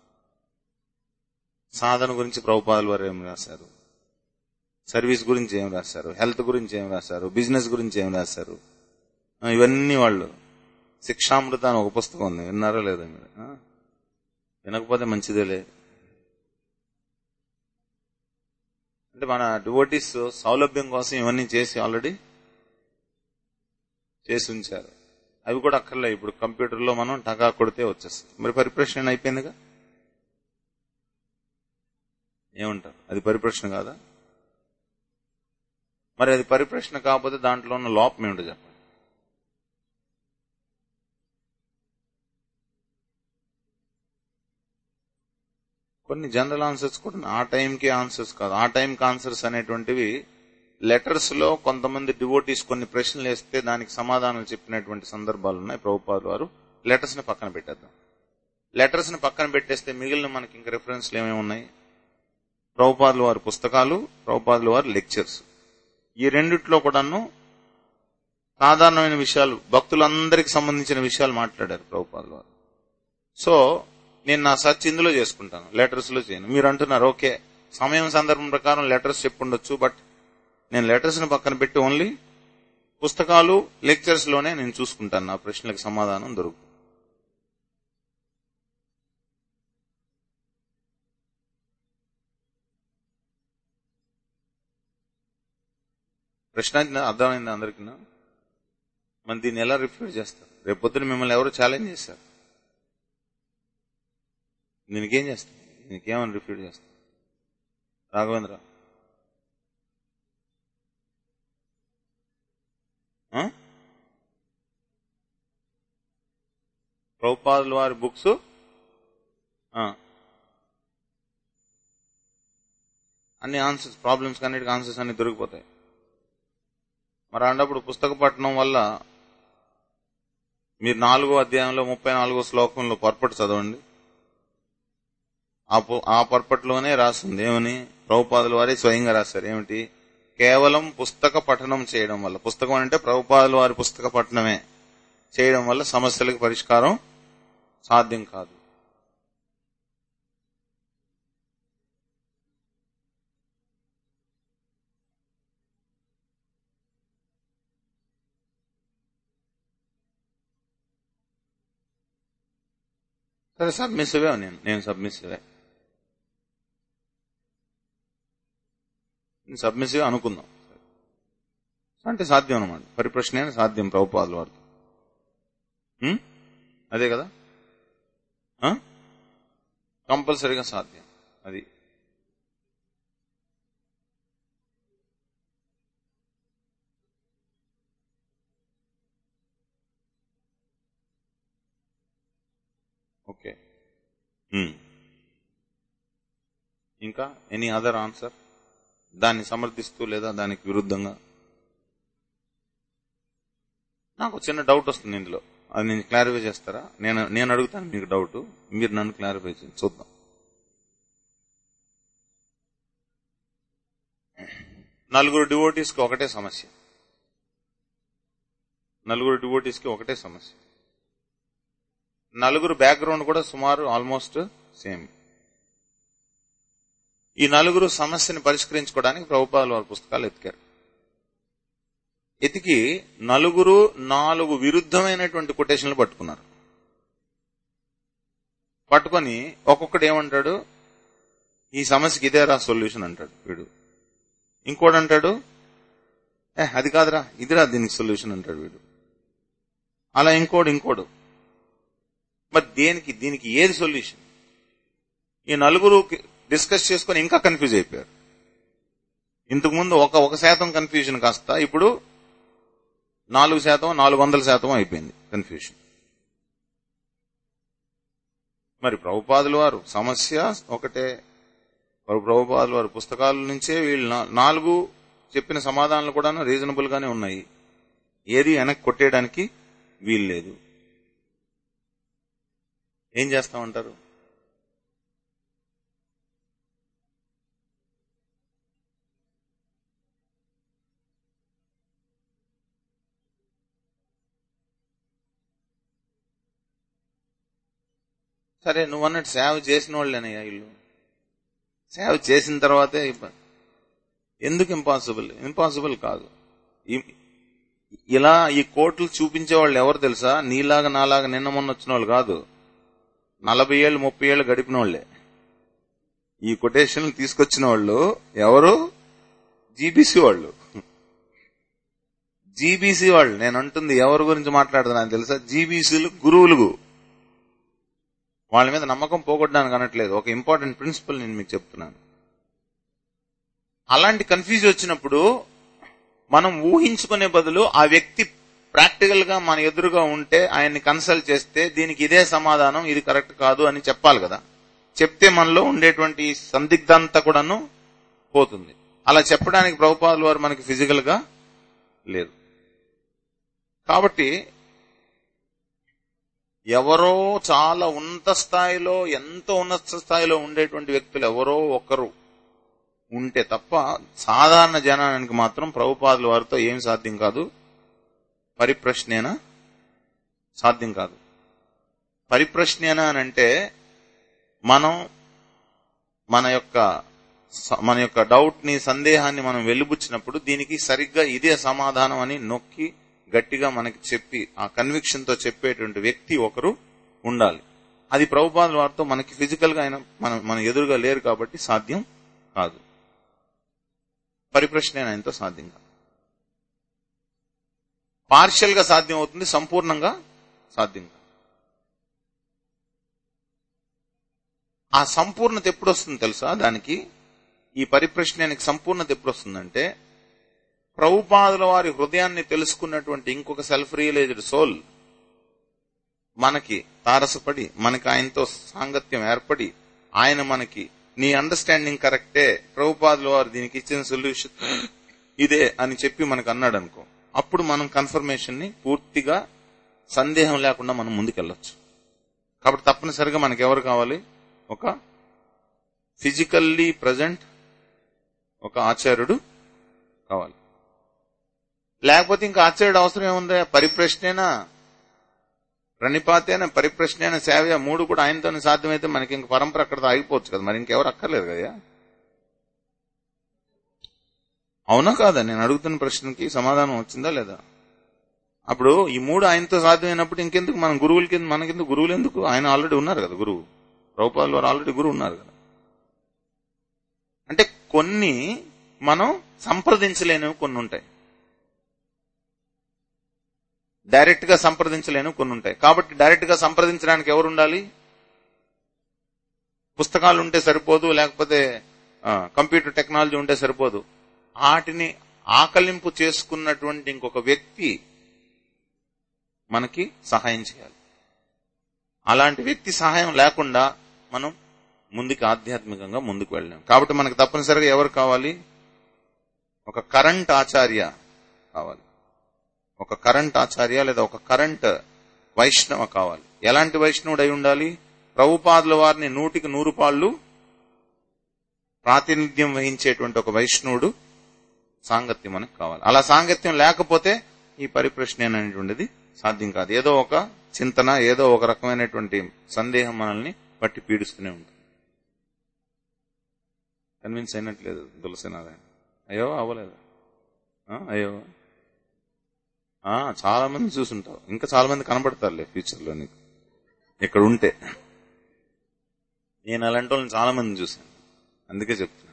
సాధన గురించి ప్రభుపాదుల వారు ఏం రాశారు సర్వీస్ గురించి ఏం రాశారు హెల్త్ గురించి ఏం రాశారు బిజినెస్ గురించి ఏం రాశారు ఆ, ఇవన్నీ వాళ్ళు శిక్షామృత అని ఒక పుస్తకం ఉంది విన్నారా లేదా మీరు ఆ? వినకపోతే మంచిదేలే అంటే మన డివోటీస్ సౌలభ్యం కోసం ఇవన్నీ చేసి ఆల్రెడీ చేసి ఉంచారు అవి కూడా అక్కర్లే ఇప్పుడు కంప్యూటర్లో మనం టకా కొడితే వచ్చేస్తుంది మరి పరిప్రశ్న అయిపోయిందిగా ఏమంటారు అది పరిప్రశ్న కాదా మరి అది పరిప్రశ్న కాకపోతే దాంట్లో ఉన్న లోపం ఏమిటో చెప్పండి కొన్ని జనరల్ ఆన్సర్స్ కూడా ఆ టైంకి ఆన్సర్స్ కాదు ఆ టైంకి ఆన్సర్స్ అనేటువంటివి లెటర్స్ లో కొంతమంది డివోటీస్ కొన్ని ప్రశ్నలు వేస్తే దానికి సమాధానాలు చెప్పినటువంటి సందర్భాలు ఉన్నాయి ప్రభుపాదు వారు లెటర్స్ ని పక్కన పెట్టేద్దాం లెటర్స్ ని పక్కన పెట్టేస్తే మిగిలిన మనకి ఇంకా రెఫరెన్స్లు ఏమేమి ఉన్నాయి ప్రభుపాదుల వారి పుస్తకాలు ప్రభుపాదుల వారి లెక్చర్స్ ఈ రెండిట్లో కూడాను సాధారణమైన విషయాలు భక్తులందరికి సంబంధించిన విషయాలు మాట్లాడారు ప్రభుపాదుల వారు సో నేను నా సర్చ్ ఇందులో చేసుకుంటాను లెటర్స్ లో చేయను మీరు అంటున్నారు ఓకే సమయం సందర్భం ప్రకారం లెటర్స్ చెప్పుండొచ్చు బట్ నేను లెటర్స్ ని పక్కన పెట్టి ఓన్లీ పుస్తకాలు లెక్చర్స్ లోనే నేను చూసుకుంటాను నా ప్రశ్నలకు సమాధానం దొరుకుతుంది ప్రశ్న అయిందా? అర్థమైందా అందరికీ మరి దీన్ని ఎలా రిఫ్యూజ్ చేస్తారు రేపొద్దున మిమ్మల్ని ఎవరు ఛాలెంజ్ చేశారు దీనికేం చేస్తాం దీనికేమని రిఫ్యూజ్ చేస్తాం రాఘవేంద్ర ఆ? ప్రభుపాదుల వారి బుక్స్ అన్ని ఆన్సర్స్ ప్రాబ్లమ్స్ అన్నిటికీ ఆన్సర్స్ అన్ని దొరికిపోతాయి మరి అన్నప్పుడు పుస్తక పఠనం వల్ల మీరు నాలుగో అధ్యాయంలో ముప్పై నాలుగో శ్లోకంలో పొరపటు చదవండి ఆ పు- ఆ పొరపట్లోనే రాస్తుంది ఏమని ప్రభుపాదుల వారే స్వయంగా రాశారు ఏమిటి కేవలం పుస్తక పఠనం చేయడం వల్ల పుస్తకం అంటే ప్రభుపాదుల వారి పుస్తక పఠనమే చేయడం వల్ల సమస్యలకు పరిష్కారం సాధ్యం కాదు సరే సబ్మిసివే నేను నేను సబ్మిసివే సబ్మిసివ్ అనుకుందాం అంటే సాధ్యం అనమాట పరిప్రశ్న అయినా సాధ్యం ప్రభుపాదుల వారితో ఉం? అదే కదా కంపల్సరీగా సాధ్యం అది ఓకే ఇంకా ఎనీ అదర్ ఆన్సర్ దాన్ని సమర్థిస్తూ లేదా దానికి విరుద్ధంగా నాకు చిన్న డౌట్ వస్తుంది ఇందులో అది నేను క్లారిఫై చేస్తారా నేను నేను అడుగుతాను మీకు డౌట్ మీరు నన్ను క్లారిఫై చేయండి చూద్దాం నలుగురు డివోటీస్కి ఒకటే సమస్య నలుగురు డివోటీస్కి ఒకటే సమస్య నలుగురు బ్యాక్గ్రౌండ్ కూడా సుమారు ఆల్మోస్ట్ సేమ్ ఈ నలుగురు సమస్యని పరిష్కరించుకోవడానికి ప్రభుపాదుల వారి పుస్తకాలు ఎతికారు ఎతికి నలుగురు నాలుగు విరుద్ధమైనటువంటి కొటేషన్లు పట్టుకున్నారు పట్టుకొని ఒక్కొక్కడు ఏమంటాడు ఈ సమస్యకి ఇదేరా సొల్యూషన్ అంటాడు వీడు ఇంకోడు అంటాడు ఏ అది కాదురా ఇదిరా దీనికి సొల్యూషన్ అంటాడు వీడు అలా ఇంకోడు ఇంకోడు మరి దేనికి దీనికి ఏది సొల్యూషన్ ఈ నలుగురు డిస్కస్ చేసుకుని ఇంకా కన్ఫ్యూజ్ అయిపోయారు ఇంతకు ముందు ఒక ఒక శాతం కన్ఫ్యూజన్ కాస్త ఇప్పుడు నాలుగు శాతం నాలుగు వందల శాతం అయిపోయింది కన్ఫ్యూజన్ మరి ప్రభుపాదుల వారు సమస్య ఒకటే ప్రభుపాదుల వారి పుస్తకాల నుంచే వీళ్ళు నా- నాలుగు చెప్పిన సమాధానాలు కూడా రీజనబుల్ గానే ఉన్నాయి ఏది వెనక్కి కొట్టేయడానికి వీలు లేదు ఏం చేస్తామంటారు సరే నువ్వు అన్నట్టు సేవ చేసిన వాళ్ళేనయ్యా వీళ్ళు సేవ చేసిన తర్వాతే ఇబ్బ- ఎందుకు ఇంపాసిబుల్ ఇంపాసిబుల్ కాదు ఈ- ఇలా ఈ కోట్లు చూపించే వాళ్ళు ఎవరు తెలుసా నీలాగా నాలాగా నిన్న మొన్న వచ్చిన వాళ్ళు కాదు నలభై ఏళ్ళు ముప్పై ఏళ్ళు గడిపిన వాళ్ళే ఈ కొటేషన్లు తీసుకొచ్చిన వాళ్ళు ఎవరు జీబీసీ వాళ్ళు జీబీసీ వాళ్ళు నేను అంటుంది ఎవరి గురించి మాట్లాడుతున్నాను తెలుసా జీబీసీలు గురువులు వాళ్ళ మీద నమ్మకం పోగొట్టడానికి అనట్లేదు ఒక ఇంపార్టెంట్ ప్రిన్సిపల్ నేను మీకు చెప్తున్నాను అలాంటి కన్ఫ్యూజ్ వచ్చినప్పుడు మనం ఊహించుకునే బదులు ఆ వ్యక్తి ప్రాక్టికల్ గా మన ఎదురుగా ఉంటే ఆయన్ని కన్సల్ట్ చేస్తే దీనికి ఇదే సమాధానం ఇది కరెక్ట్ కాదు అని చెప్పాలి కదా చెప్తే మనలో ఉండేటువంటి సందిగ్ధంతా కూడాను పోతుంది అలా చెప్పడానికి ప్రభుపాదుల వారు మనకి ఫిజికల్ గా లేదు కాబట్టి ఎవరో చాలా ఉన్నత స్థాయిలో ఎంతో ఉన్నత స్థాయిలో ఉండేటువంటి వ్యక్తులు ఎవరో ఒకరు ఉంటే తప్ప సాధారణ జనానికి మాత్రం ప్రభుపాదుల వారితో ఏం సాధ్యం కాదు పరిప్రశ్నేనా సాధ్యం కాదు పరిప్రశ్నేనా అని అంటే మనం మన యొక్క స- మన యొక్క డౌట్ ని సందేహాన్ని మనం వెలుబుచ్చినప్పుడు దీనికి సరిగ్గా ఇదే సమాధానం అని నొక్కి గట్టిగా మనకి చెప్పి ఆ కన్విక్షన్ తో చెప్పేటువంటి వ్యక్తి ఒకరు ఉండాలి అది ప్రభుపాదుల వారితో మనకి ఫిజికల్ గా ఆయన మన మన ఎదురుగా లేరు కాబట్టి సాధ్యం కాదు పరిప్రశ్న ఆయనతో సాధ్యం కాదు పార్షియల్ గా సాధ్యం అవుతుంది సంపూర్ణంగా సాధ్యం కాదు ఆ సంపూర్ణత ఎప్పుడు వస్తుంది తెలుసా దానికి ఈ పరిప్రశ్నానికి సంపూర్ణత ఎప్పుడు వస్తుందంటే ప్రభుపాదుల వారి హృదయాన్ని తెలుసుకున్నటువంటి ఇంకొక సెల్ఫ్ రియలైజ్డ్ సోల్ మనకి తారసపడి మనకి ఆయనతో సాంగత్యం ఏర్పడి ఆయన మనకి నీ అండర్స్టాండింగ్ కరెక్టే ప్రభుపాదుల వారు దీనికి ఇచ్చిన సొల్యూషన్ ఇదే అని చెప్పి మనకు అన్నాడు అనుకో అప్పుడు మనం కన్ఫర్మేషన్ ని పూర్తిగా సందేహం లేకుండా మనం ముందుకెళ్ళొచ్చు కాబట్టి తప్పనిసరిగా మనకి ఎవరు కావాలి ఒక ఫిజికల్లీ ప్రజెంట్ ఒక ఆచార్యుడు కావాలి లేకపోతే ఇంకా ఆచార్యుడు అవసరం ఏముంది పరిప్రశ్నేనా ప్రణిపాతేన పరిప్రశ్న సేవ మూడు కూడా ఆయనతోనే సాధ్యమైతే మనకి ఇంక పరంపర అక్కడతో ఆగిపోవచ్చు కదా మరి ఇంకెవరు అక్కర్లేదు కదా అవునా కాదా నేను అడుగుతున్న ప్రశ్నకి సమాధానం వచ్చిందా లేదా అప్పుడు ఈ మూడు ఆయనతో సాధ్యమైనప్పుడు ఇంకెందుకు మన గురువులకి మనకెందుకు గురువులు ఎందుకు ఆయన ఆల్రెడీ ఉన్నారు కదా గురువు రౌపాల్ వారు ఆల్రెడీ గురువు ఉన్నారు కదా అంటే కొన్ని మనం సంప్రదించలేనివి కొన్ని ఉంటాయి డైరెక్ట్ గా సంప్రదించలేనివి కొన్ని ఉంటాయి కాబట్టి డైరెక్ట్ గా సంప్రదించడానికి ఎవరు ఉండాలి పుస్తకాలు ఉంటే సరిపోదు లేకపోతే ఆ, కంప్యూటర్ టెక్నాలజీ ఉంటే సరిపోదు వాటిని ఆకలింపు చేసుకున్నటువంటి ఇంకొక వ్యక్తి మనకి సహాయం చేయాలి అలాంటి వ్యక్తి సహాయం లేకుండా మనం ముందుకు ఆధ్యాత్మికంగా ముందుకు వెళ్ళలేం కాబట్టి మనకు తప్పనిసరిగా ఎవరు కావాలి ఒక కరెంట్ ఆచార్య కావాలి ఒక కరెంట్ ఆచార్య లేదా ఒక కరెంట్ వైష్ణవ కావాలి ఎలాంటి వైష్ణవుడు అయి ఉండాలి ప్రభుపాదుల వారిని నూటికి నూరు పాళ్ళు ప్రాతినిధ్యం వహించేటువంటి ఒక వైష్ణవుడు సాంగత్యం మనకు కావాలి అలా సాంగత్యం లేకపోతే ఈ పరిప్రశ్న అనేటువంటిది సాధ్యం కాదు ఏదో ఒక చింతన ఏదో ఒక రకమైనటువంటి సందేహం మనల్ని పట్టి పీడిస్తూనే ఉంటుంది కన్విన్స్ అయినట్లేదు తులసినారాయణ అయ్యో అవ్వలేదు ఆ, అయ్యో ఆ, చాలా మంది చూసుంటావు ఇంకా చాలా మంది కనబడతారులే ఫ్యూచర్ లో నీకు ఇక్కడ ఉంటే నేను అలాంటి వాళ్ళని చాలా మంది చూశాను అందుకే చెప్తున్నాను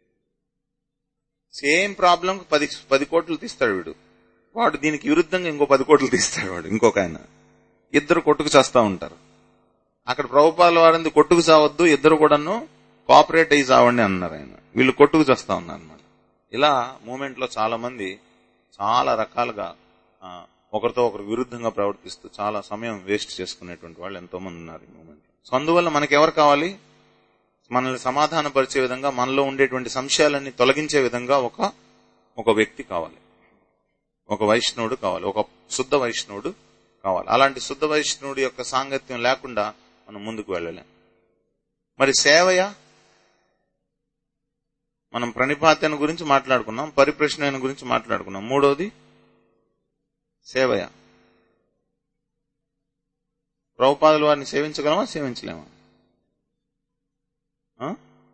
సేమ్ ప్రాబ్లం పది పది కోట్లు తీస్తాడు వీడు వాడు దీనికి విరుద్ధంగా ఇంకో పది కోట్లు తీస్తాడు వాడు ఇంకొక ఆయన ఇద్దరు కొట్టుకు చేస్తా ఉంటారు అక్కడ ప్రభుపాల వారింది కొట్టుకు చావద్దు ఇద్దరు కూడాను కోఆపరేట్ అయ్యి చావండి అన్నారు ఆయన వీళ్ళు కొట్టుకు చేస్తా ఉన్నారు అన్నమాట ఇలా మూమెంట్ లో చాలా మంది చాలా రకాలుగా ఆ, ఒకరితో ఒకరు విరుద్ధంగా ప్రవర్తిస్తూ చాలా సమయం వేస్ట్ చేసుకునేటువంటి వాళ్ళు ఎంతో మంది ఉన్నారు ఈ మూమెంట్ సో అందువల్ల మనకి ఎవరు కావాలి మనల్ని సమాధానపరిచే విధంగా మనలో ఉండేటువంటి సంశయాలన్నీ తొలగించే విధంగా ఒక ఒక వ్యక్తి కావాలి ఒక వైష్ణవుడు కావాలి ఒక శుద్ధ వైష్ణవుడు కావాలి అలాంటి శుద్ధ వైష్ణవుడి యొక్క సాంగత్యం లేకుండా మనం ముందుకు వెళ్ళలేం మరి సేవయ మనం ప్రణిపాత్యను గురించి మాట్లాడుకున్నాం పరిప్రశ్న గురించి మాట్లాడుకున్నాం మూడవది సేవయ ప్రభుపాదుల వారిని సేవించగలమా సేవించలేమా ఆ?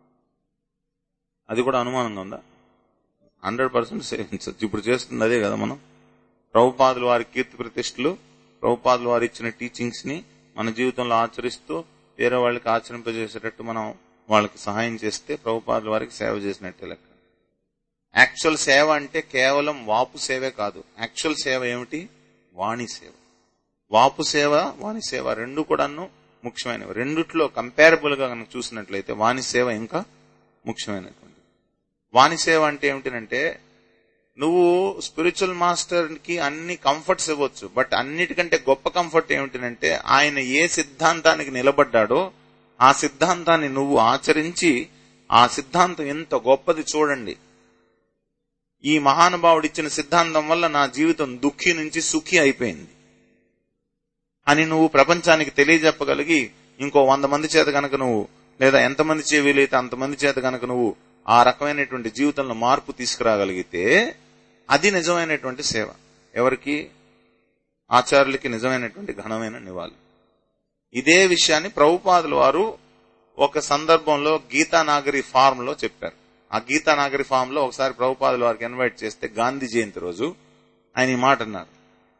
అది కూడా అనుమానంగా ఉందా హండ్రెడ్ పర్సెంట్ సేవించవచ్చు ఇప్పుడు చేస్తుంది అదే కదా మనం ప్రభుపాదుల వారి కీర్తి ప్రతిష్టలు ప్రభుపాదుల వారు ఇచ్చిన టీచింగ్స్ ని మన జీవితంలో ఆచరిస్తూ వేరే వాళ్ళకి ఆచరింపజేసేటట్టు మనం వాళ్ళకి సహాయం చేస్తే ప్రభుపాదుల వారికి సేవ చేసినట్టే లెక్క యాక్చువల్ సేవ అంటే కేవలం వాపు సేవే కాదు యాక్చువల్ సేవ ఏమిటి వాణి సేవ వాపు సేవ వాణి సేవ రెండు కూడాను ముఖ్యమైనవి రెండిట్లో కంపారబుల్ గా కనుక చూసినట్లయితే వాణి సేవ ఇంకా ముఖ్యమైనటువంటి వాణి సేవ అంటే ఏమిటంటే నువ్వు స్పిరిచువల్ మాస్టర్ కి అన్ని కంఫర్ట్స్ ఇవ్వచ్చు బట్ అన్నిటికంటే గొప్ప కంఫర్ట్ ఏమిటంటే ఆయన ఏ సిద్ధాంతానికి నిలబడ్డాడో ఆ సిద్ధాంతాన్ని నువ్వు ఆచరించి ఆ సిద్ధాంతం ఎంత గొప్పది చూడండి ఈ మహానుభావుడు ఇచ్చిన సిద్ధాంతం వల్ల నా జీవితం దుఃఖి నుంచి సుఖి అయిపోయింది అని నువ్వు ప్రపంచానికి తెలియజెప్పగలిగి ఇంకో వంద మంది చేత గనక నువ్వు లేదా ఎంతమంది చే వీలైతే అంతమంది చేత గనక నువ్వు ఆ రకమైనటువంటి జీవితంలో మార్పు తీసుకురాగలిగితే అది నిజమైనటువంటి సేవ ఎవరికి ఆచార్యులకి నిజమైనటువంటి ఘనమైన నివాళి ఇదే విషయాన్ని ప్రభుపాదుల వారు ఒక సందర్భంలో గీతానాగరి ఫార్మ్ లో చెప్పారు ఆ గీతానాగరి ఫార్మ్ లో ఒకసారి ప్రభుపాదుల వారికి ఇన్వైట్ చేస్తే గాంధీ జయంతి రోజు ఆయన ఈ మాట అన్నారు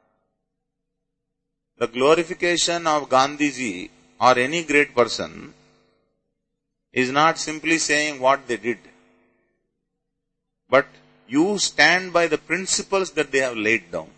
the glorification of Gandhiji or any great person is not simply saying what they did but you stand by the principles that they have laid down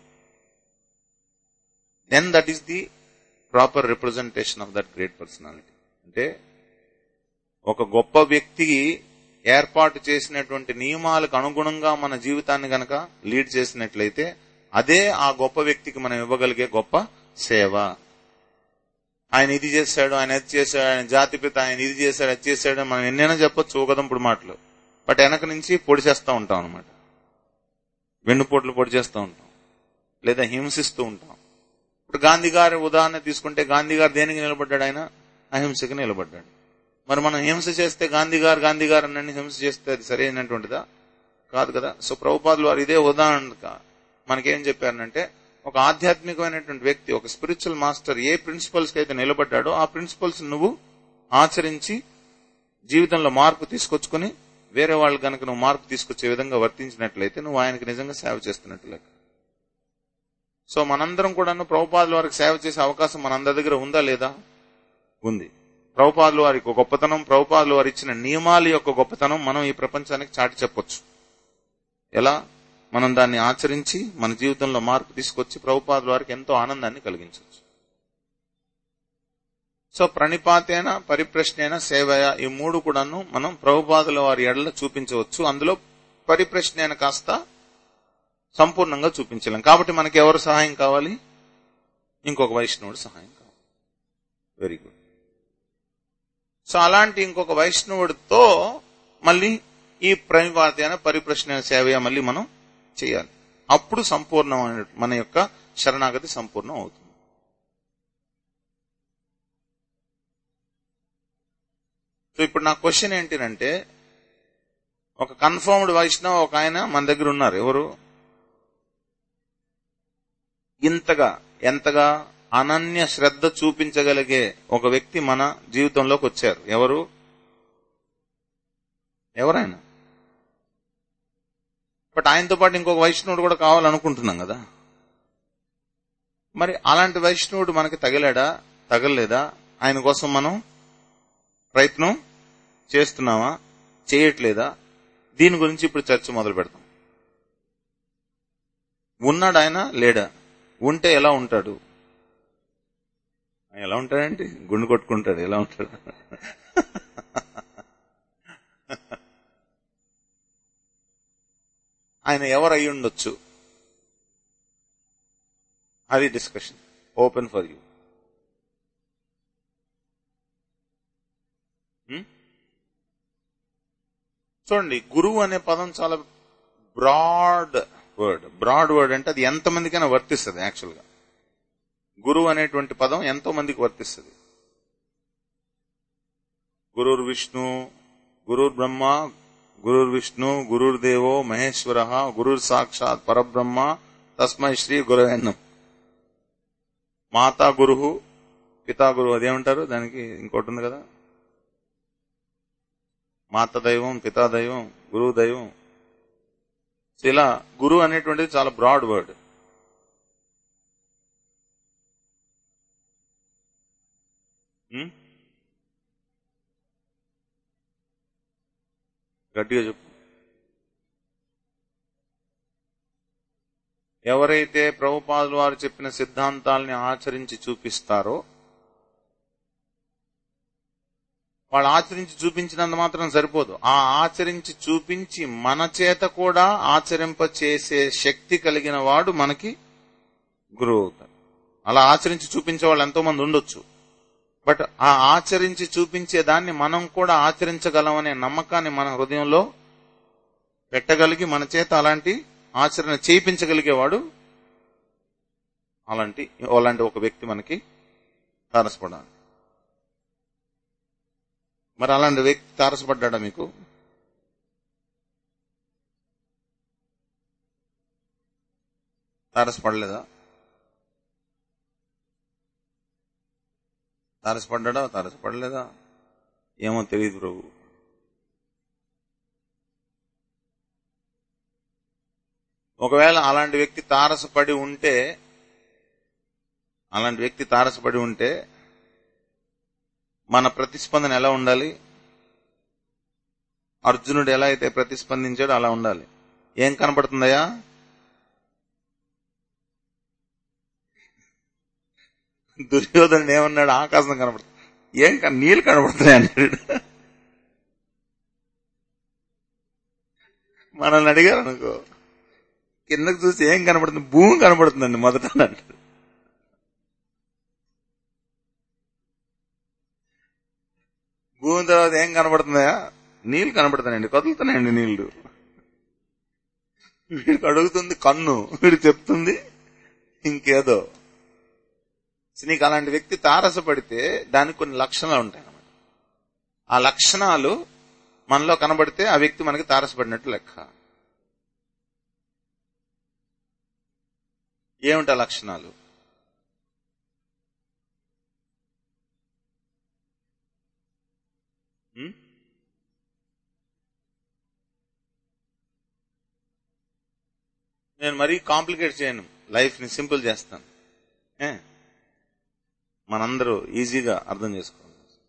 then that is the proper representation of that great personality అంటే ఒక గొప్ప వ్యక్తి ఏర్పాటు చేసినటువంటి నియమాలకు అనుగుణంగా మన జీవితాన్ని గనక లీడ్ చేసినట్లయితే అదే ఆ గొప్ప వ్యక్తికి మనం ఇవ్వగలిగే గొప్ప సేవ ఆయన ఇది చేశాడు ఆయన అది చేశాడు ఆయన జాతిపిత ఆయన ఇది చేశాడు అది చేశాడు మనం ఎన్నైనా చెప్పొచ్చు ఊగదంపుడు మాటలు బట్ వెనక నుంచి పొడి చేస్తూ ఉంటాం అనమాట వెన్నుపోట్లు పొడి చేస్తూ ఉంటాం లేదా హింసిస్తూ ఉంటాం ఇప్పుడు గాంధీ గారి ఉదాహరణ తీసుకుంటే గాంధీ గారు దేనికి నిలబడ్డాడు ఆయన అహింసకి నిలబడ్డాడు మరి మనం హింస చేస్తే గాంధీ గారు గాంధీ గారు అన్నీ హింస చేస్తే అది సరైనటువంటిదా కాదు కదా సో ప్రభుపాదులు వారు ఇదే ఉదాహరణగా మనకేం చెప్పారంటే ఒక ఆధ్యాత్మికమైనటువంటి వ్యక్తి ఒక స్పిరిచువల్ మాస్టర్ ఏ ప్రిన్సిపల్స్ అయితే నిలబడ్డాడో ఆ ప్రిన్సిపల్స్ నువ్వు ఆచరించి జీవితంలో మార్పు తీసుకొచ్చుకొని వేరే వాళ్ళు కనుక నువ్వు మార్పు తీసుకొచ్చే విధంగా వర్తించినట్లయితే నువ్వు ఆయనకి నిజంగా సేవ చేస్తున్నట్టు లెక్క సో మనందరం కూడాను ప్రభుపాదుల వారికి సేవ చేసే అవకాశం మనందరి దగ్గర ఉందా లేదా ఉంది ప్రభుపాదుల వారికి ఒక గొప్పతనం ప్రభుపాదుల వారు ఇచ్చిన నియమాల యొక్క గొప్పతనం మనం ఈ ప్రపంచానికి చాటి చెప్పొచ్చు ఎలా మనం దాన్ని ఆచరించి మన జీవితంలో మార్పు తీసుకొచ్చి ప్రభుపాదుల వారికి ఎంతో ఆనందాన్ని కలిగించవచ్చు సో ప్రణిపాతేన పరిప్రశ్నైన సేవయ ఈ మూడు కూడాను మనం ప్రభుపాదుల వారి ఎడల చూపించవచ్చు అందులో పరిప్రశ్నైన కాస్త సంపూర్ణంగా చూపించలేం కాబట్టి మనకి ఎవరు సహాయం కావాలి ఇంకొక వైష్ణవుడు సహాయం కావాలి వెరీ గుడ్ సో అలాంటి ఇంకొక వైష్ణవుడితో మళ్ళీ ఈ ప్రణిపాతి అనే పరిప్రశ్న సేవ మళ్ళీ మనం చేయాలి అప్పుడు సంపూర్ణమైన మన యొక్క శరణాగతి సంపూర్ణం అవుతుంది సో ఇప్పుడు నా క్వశ్చన్ ఏంటినంటే ఒక కన్ఫర్మ్డ్ వైష్ణవ్ ఒక ఆయన మన దగ్గర ఉన్నారు ఎవరు ఇంతగా ఎంతగా అనన్య శ్రద్ధ చూపించగలిగే ఒక వ్యక్తి మన జీవితంలోకి వచ్చారు ఎవరు ఎవరైనా బట్ ఆయనతో పాటు ఇంకొక వైష్ణవుడు కూడా కావాలనుకుంటున్నాం కదా మరి అలాంటి వైష్ణవుడు మనకి తగిలాడా తగలలేదా ఆయన కోసం మనం ప్రయత్నం చేస్తున్నామా చేయట్లేదా దీని గురించి ఇప్పుడు చర్చ మొదలు పెడతాం ఉన్నాడు ఆయన లేడా ఉంటే ఎలా ఉంటాడు ఎలా ఉంటాడంటే గుండు కొట్టుకుంటాడు ఎలా ఉంటాడు ఆయన ఎవరు అయి ఉండొచ్చు అది డిస్కషన్ ఓపెన్ ఫర్ యూ చూడండి గురువు అనే పదం చాలా బ్రాడ్ వర్డ్ బ్రాడ్ వర్డ్ అంటే అది ఎంతమందికైనా వర్తిస్తుంది యాక్చువల్గా గురువు అనేటువంటి పదం ఎంతో మందికి వర్తిస్తుంది గురుర్ విష్ణు గురుర్ బ్రహ్మ గురుర్ విష్ణు గురుర్ దేవో మహేశ్వర గురుర్ సాక్షాత్ పరబ్రహ్మ తస్మై శ్రీ గురవేన్నం మాతా గురు పితా గురు అదేమంటారు దానికి ఇంకోటి ఉంది కదా మాత దైవం పితా దైవం గురువు దైవం ఇలా గురు అనేటువంటిది చాలా బ్రాడ్ వర్డ్ గట్టిగా చెప్పు ఎవరైతే ప్రభుపాదులు వారు చెప్పిన సిద్ధాంతాలని ఆచరించి చూపిస్తారో వాళ్ళు ఆచరించి చూపించినంత మాత్రం సరిపోదు ఆ ఆచరించి చూపించి మన చేత కూడా ఆచరింప చేసే శక్తి కలిగిన వాడు మనకి గురువు అవుతాడు అలా ఆచరించి చూపించే వాళ్ళు ఎంతో మంది ఉండొచ్చు బట్ ఆ ఆచరించి చూపించే దాన్ని మనం కూడా ఆచరించగలమనే నమ్మకాన్ని మన హృదయంలో పెట్టగలిగి మన చేత అలాంటి ఆచరణ చేయించగలిగేవాడు అలాంటి అలాంటి ఒక వ్యక్తి మనకి తారసపడాలి మరి అలాంటి వ్యక్తి తారసపడ్డా మీకు తారసపడలేదా తారసపడ్డా తారసపడలేదా ఏమో తెలియదు ప్రభు ఒకవేళ అలాంటి వ్యక్తి తారసపడి ఉంటే అలాంటి వ్యక్తి తారసపడి ఉంటే మన ప్రతిస్పందన ఎలా ఉండాలి అర్జునుడు ఎలా అయితే ప్రతిస్పందించాడో అలా ఉండాలి ఏం కనపడుతుందయ్యా దుర్యోధనుడు ఏమన్నాడు ఆకాశం కనపడుతుంది ఏం నీళ్ళు కనపడుతున్నాయి అన్నాడు మనల్ని అడిగారు అనుకో కిందకు చూసి ఏం కనపడుతుంది భూమి కనపడుతుందండి మొదట అంటారు భూమి తర్వాత ఏం కనపడుతుందా నీళ్లు కనపడుతున్నాయండి కదులుతున్నాయండి నీళ్లు వీడికి అడుగుతుంది కన్ను వీడు చెప్తుంది ఇంకేదో నీకు అలాంటి వ్యక్తి తారసపడితే దానికి కొన్ని లక్షణాలు ఉంటాయి అన్నమాట ఆ లక్షణాలు మనలో కనబడితే ఆ వ్యక్తి మనకి తారసపడినట్టు లెక్క ఏమిటా లక్షణాలు నేను మరీ కాంప్లికేట్ చేయను లైఫ్ ని సింపుల్ చేస్తాను ఏ మనందరూ ఈజీగా అర్థం చేసుకోవాలి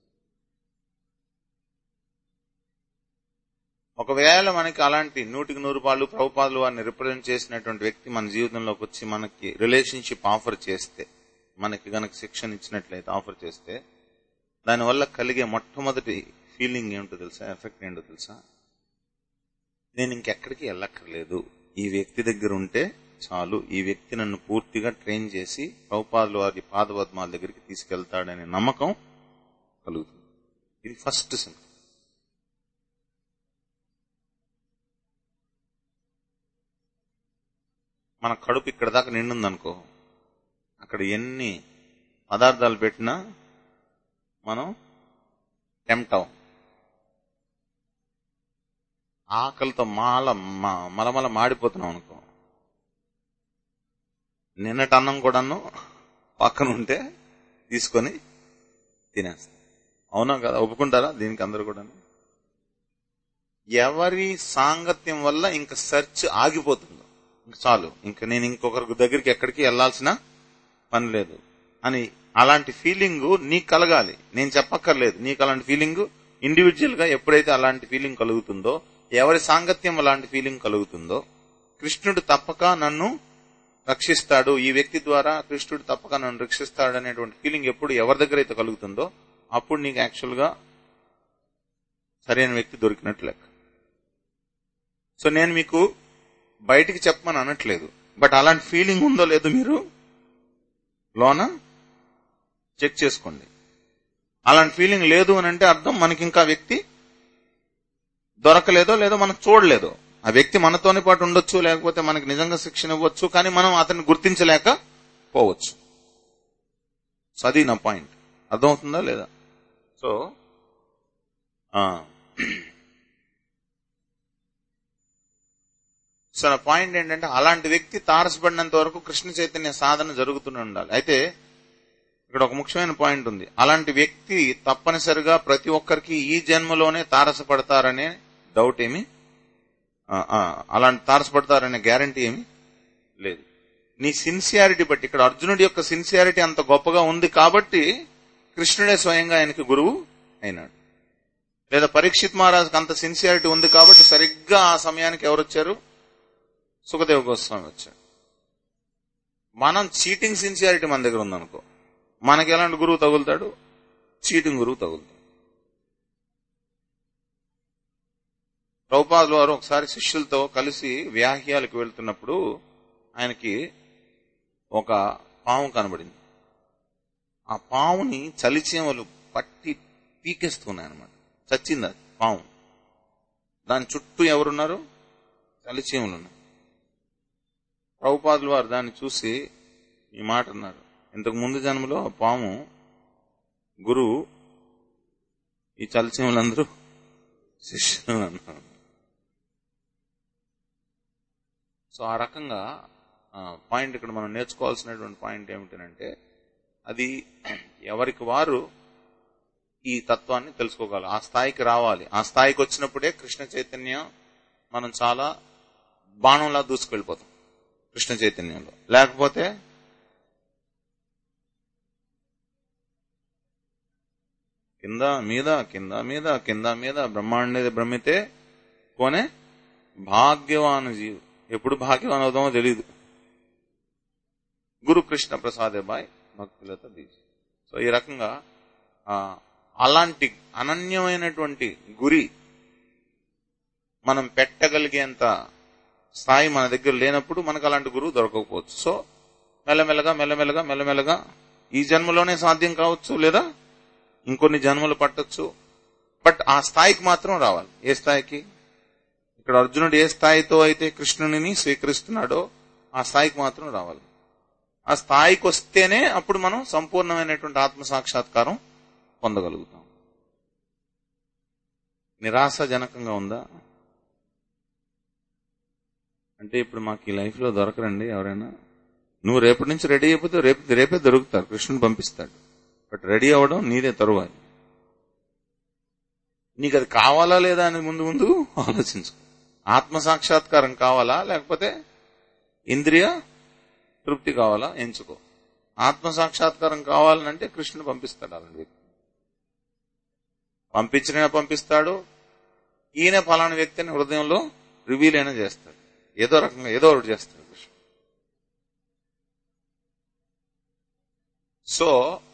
ఒకవేళ మనకి అలాంటి నూటికి నూరు పాలు ప్రభుపాదులు వారిని రిప్రజెంట్ చేసినటువంటి వ్యక్తి మన జీవితంలోకి వచ్చి మనకి రిలేషన్షిప్ ఆఫర్ చేస్తే మనకి గనక శిక్షణ ఇచ్చినట్లయితే ఆఫర్ చేస్తే దానివల్ల కలిగే మొట్టమొదటి ఫీలింగ్ ఏమిటో తెలుసా ఎఫెక్ట్ ఏంటో తెలుసా నేను ఇంకెక్కడికి వెళ్ళక్కర్లేదు ఈ వ్యక్తి దగ్గర ఉంటే చాలు ఈ వ్యక్తి నన్ను పూర్తిగా ట్రైన్ చేసి ప్రభుపాదులు వారి పాదపద్మాల దగ్గరికి తీసుకెళ్తాడనే నమ్మకం కలుగుతుంది ఇది ఫస్ట్ సింక్ మన కడుపు ఇక్కడ దాకా నిండుందనుకో అక్కడ ఎన్ని పదార్థాలు పెట్టినా మనం టెంప్ట్ అవం ఆకలితో మాల మా- మలమల మాడిపోతున్నాం అనుకో నిన్నటి అన్నం కూడాను పక్కన ఉంటే తీసుకొని తినేస్తాం అవునా కదా ఒప్పుకుంటారా దీనికి అందరు కూడాను ఎవరి సాంగత్యం వల్ల ఇంకా సెర్చ్ ఆగిపోతుందో ఇంక చాలు ఇంకా నేను ఇంకొకరి దగ్గరికి ఎక్కడికి వెళ్లాల్సిన పని లేదు అని అలాంటి ఫీలింగ్ నీకు కలగాలి నేను చెప్పక్కర్లేదు నీకు అలాంటి ఫీలింగ్ ఇండివిజువల్ గా ఎప్పుడైతే అలాంటి ఫీలింగ్ కలుగుతుందో ఎవరి సాంగత్యం అలాంటి ఫీలింగ్ కలుగుతుందో కృష్ణుడు తప్పక నన్ను రక్షిస్తాడు ఈ వ్యక్తి ద్వారా కృష్ణుడు తప్పక నన్ను రక్షిస్తాడు అనేటువంటి ఫీలింగ్ ఎప్పుడు ఎవరి దగ్గర అయితే కలుగుతుందో అప్పుడు నీకు యాక్చువల్ గా సరైన వ్యక్తి దొరికినట్లు లెక్క సో నేను మీకు బయటికి చెప్పమని అనట్లేదు బట్ అలాంటి ఫీలింగ్ ఉందో లేదో మీరు లోన చెక్ చేసుకోండి అలాంటి ఫీలింగ్ లేదు అని అంటే అర్థం మనకి ఇంకా వ్యక్తి దొరకలేదో లేదో మనం చూడలేదో ఆ వ్యక్తి మనతోనే పాటు ఉండొచ్చు లేకపోతే మనకి నిజంగా శిక్షణ ఇవ్వచ్చు కానీ మనం అతన్ని గుర్తించలేక పోవచ్చు సో అది నా పాయింట్ అర్థమవుతుందా లేదా సో ఆ, సో నా పాయింట్ ఏంటంటే అలాంటి వ్యక్తి తారసపడినంత వరకు కృష్ణ చైతన్య సాధన జరుగుతూనే ఉండాలి అయితే ఇక్కడ ఒక ముఖ్యమైన పాయింట్ ఉంది అలాంటి వ్యక్తి తప్పనిసరిగా ప్రతి ఒక్కరికి ఈ జన్మలోనే తారసపడతారనే డౌట్ ఏమి ఆ, ఆ, అలాంటి తారసపడతారనే గ్యారంటీ ఏమి లేదు నీ సిన్సియారిటీ బట్టి ఇక్కడ అర్జునుడి యొక్క సిన్సియారిటీ అంత గొప్పగా ఉంది కాబట్టి కృష్ణుడే స్వయంగా ఆయనకి గురువు అయినాడు లేదా పరీక్షిత్ మహారాజుకి అంత సిన్సియారిటీ ఉంది కాబట్టి సరిగ్గా ఆ సమయానికి ఎవరు వచ్చారు సుఖదేవ గోస్వామి వచ్చాడు మనం చీటింగ్ సిన్సియారిటీ మన దగ్గర ఉందనుకో మనకి ఎలాంటి గురువు తగులుతాడు చీటింగ్ గురువు తగులుతాడు ప్రభుపాదులు వారు ఒకసారి శిష్యులతో కలిసి వ్యాహ్యాలకు వెళ్తున్నప్పుడు ఆయనకి ఒక పాము కనబడింది ఆ పాముని చలిచీమలు పట్టి పీకేస్తున్నాయి అనమాట చచ్చింది అది పాము దాని చుట్టూ ఎవరున్నారు చలిచీమలు ఉన్నాయి ప్రభుపాదులు వారు దాన్ని చూసి ఈ మాట అన్నారు ఇంతకు ముందు జన్మలో ఆ పాము గురువు ఈ చలిచీమలందరూ శిష్యులు అన్నారు సో ఆ రకంగా పాయింట్ ఇక్కడ మనం నేర్చుకోవాల్సినటువంటి పాయింట్ ఏమిటంటే అది ఎవరికి వారు ఈ తత్వాన్ని తెలుసుకోగలరు ఆ స్థాయికి రావాలి ఆ స్థాయికి వచ్చినప్పుడే కృష్ణ చైతన్యం మనం చాలా బాణంలా దూసుకెళ్ళిపోతాం కృష్ణ చైతన్యంలో లేకపోతే కింద మీద కింద మీద కింద మీద బ్రహ్మాండ బ్రహ్మితే కోనే భాగ్యవాన్ జీవు ఎప్పుడు భాగ్యవాన్ అవుతామో తెలియదు గురు కృష్ణ ప్రసాదే బాయ్ భక్తులత బీజ్ సో ఈ రకంగా ఆ, అలాంటి అనన్యమైనటువంటి గురి మనం పెట్టగలిగేంత స్థాయి మన దగ్గర లేనప్పుడు మనకు అలాంటి గురువు దొరకకపోవచ్చు సో మెల్లమెల్లగా మెల్లమెల్లగా మెల్లమెల్లగా ఈ జన్మలోనే సాధ్యం కావచ్చు లేదా ఇంకొన్ని జన్మలు పట్టొచ్చు బట్ ఆ స్థాయికి మాత్రం రావాలి ఏ స్థాయికి ఇక్కడ అర్జునుడు ఏ స్థాయితో అయితే కృష్ణుని స్వీకరిస్తున్నాడో ఆ స్థాయికి మాత్రం రావాలి ఆ స్థాయికి వస్తేనే అప్పుడు మనం సంపూర్ణమైనటువంటి ఆత్మ సాక్షాత్కారం పొందగలుగుతాం నిరాశజనకంగా ఉందా అంటే ఇప్పుడు మాకు ఈ లైఫ్ లో దొరకరండి ఎవరైనా నువ్వు రేపటి నుంచి రెడీ అయిపోతే రేపు రేపే దొరుకుతారు కృష్ణుని పంపిస్తాడు బట్ రెడీ అవ్వడం నీదే తరువాలి నీకు అది కావాలా లేదా అని ముందు ముందు ఆలోచించు ఆత్మ సాక్షాత్కారం కావాలా లేకపోతే ఇంద్రియ తృప్తి కావాలా ఎంచుకో ఆత్మ సాక్షాత్కారం కావాలంటే కృష్ణుడు పంపిస్తాడు అలాంటి వ్యక్తి పంపించిన పంపిస్తాడు ఈయన ఫలానా వ్యక్తిని హృదయంలో రివీల్ అయినా చేస్తాడు ఏదో రకంగా ఏదో ఒకటి చేస్తాడు కృష్ణుడు సో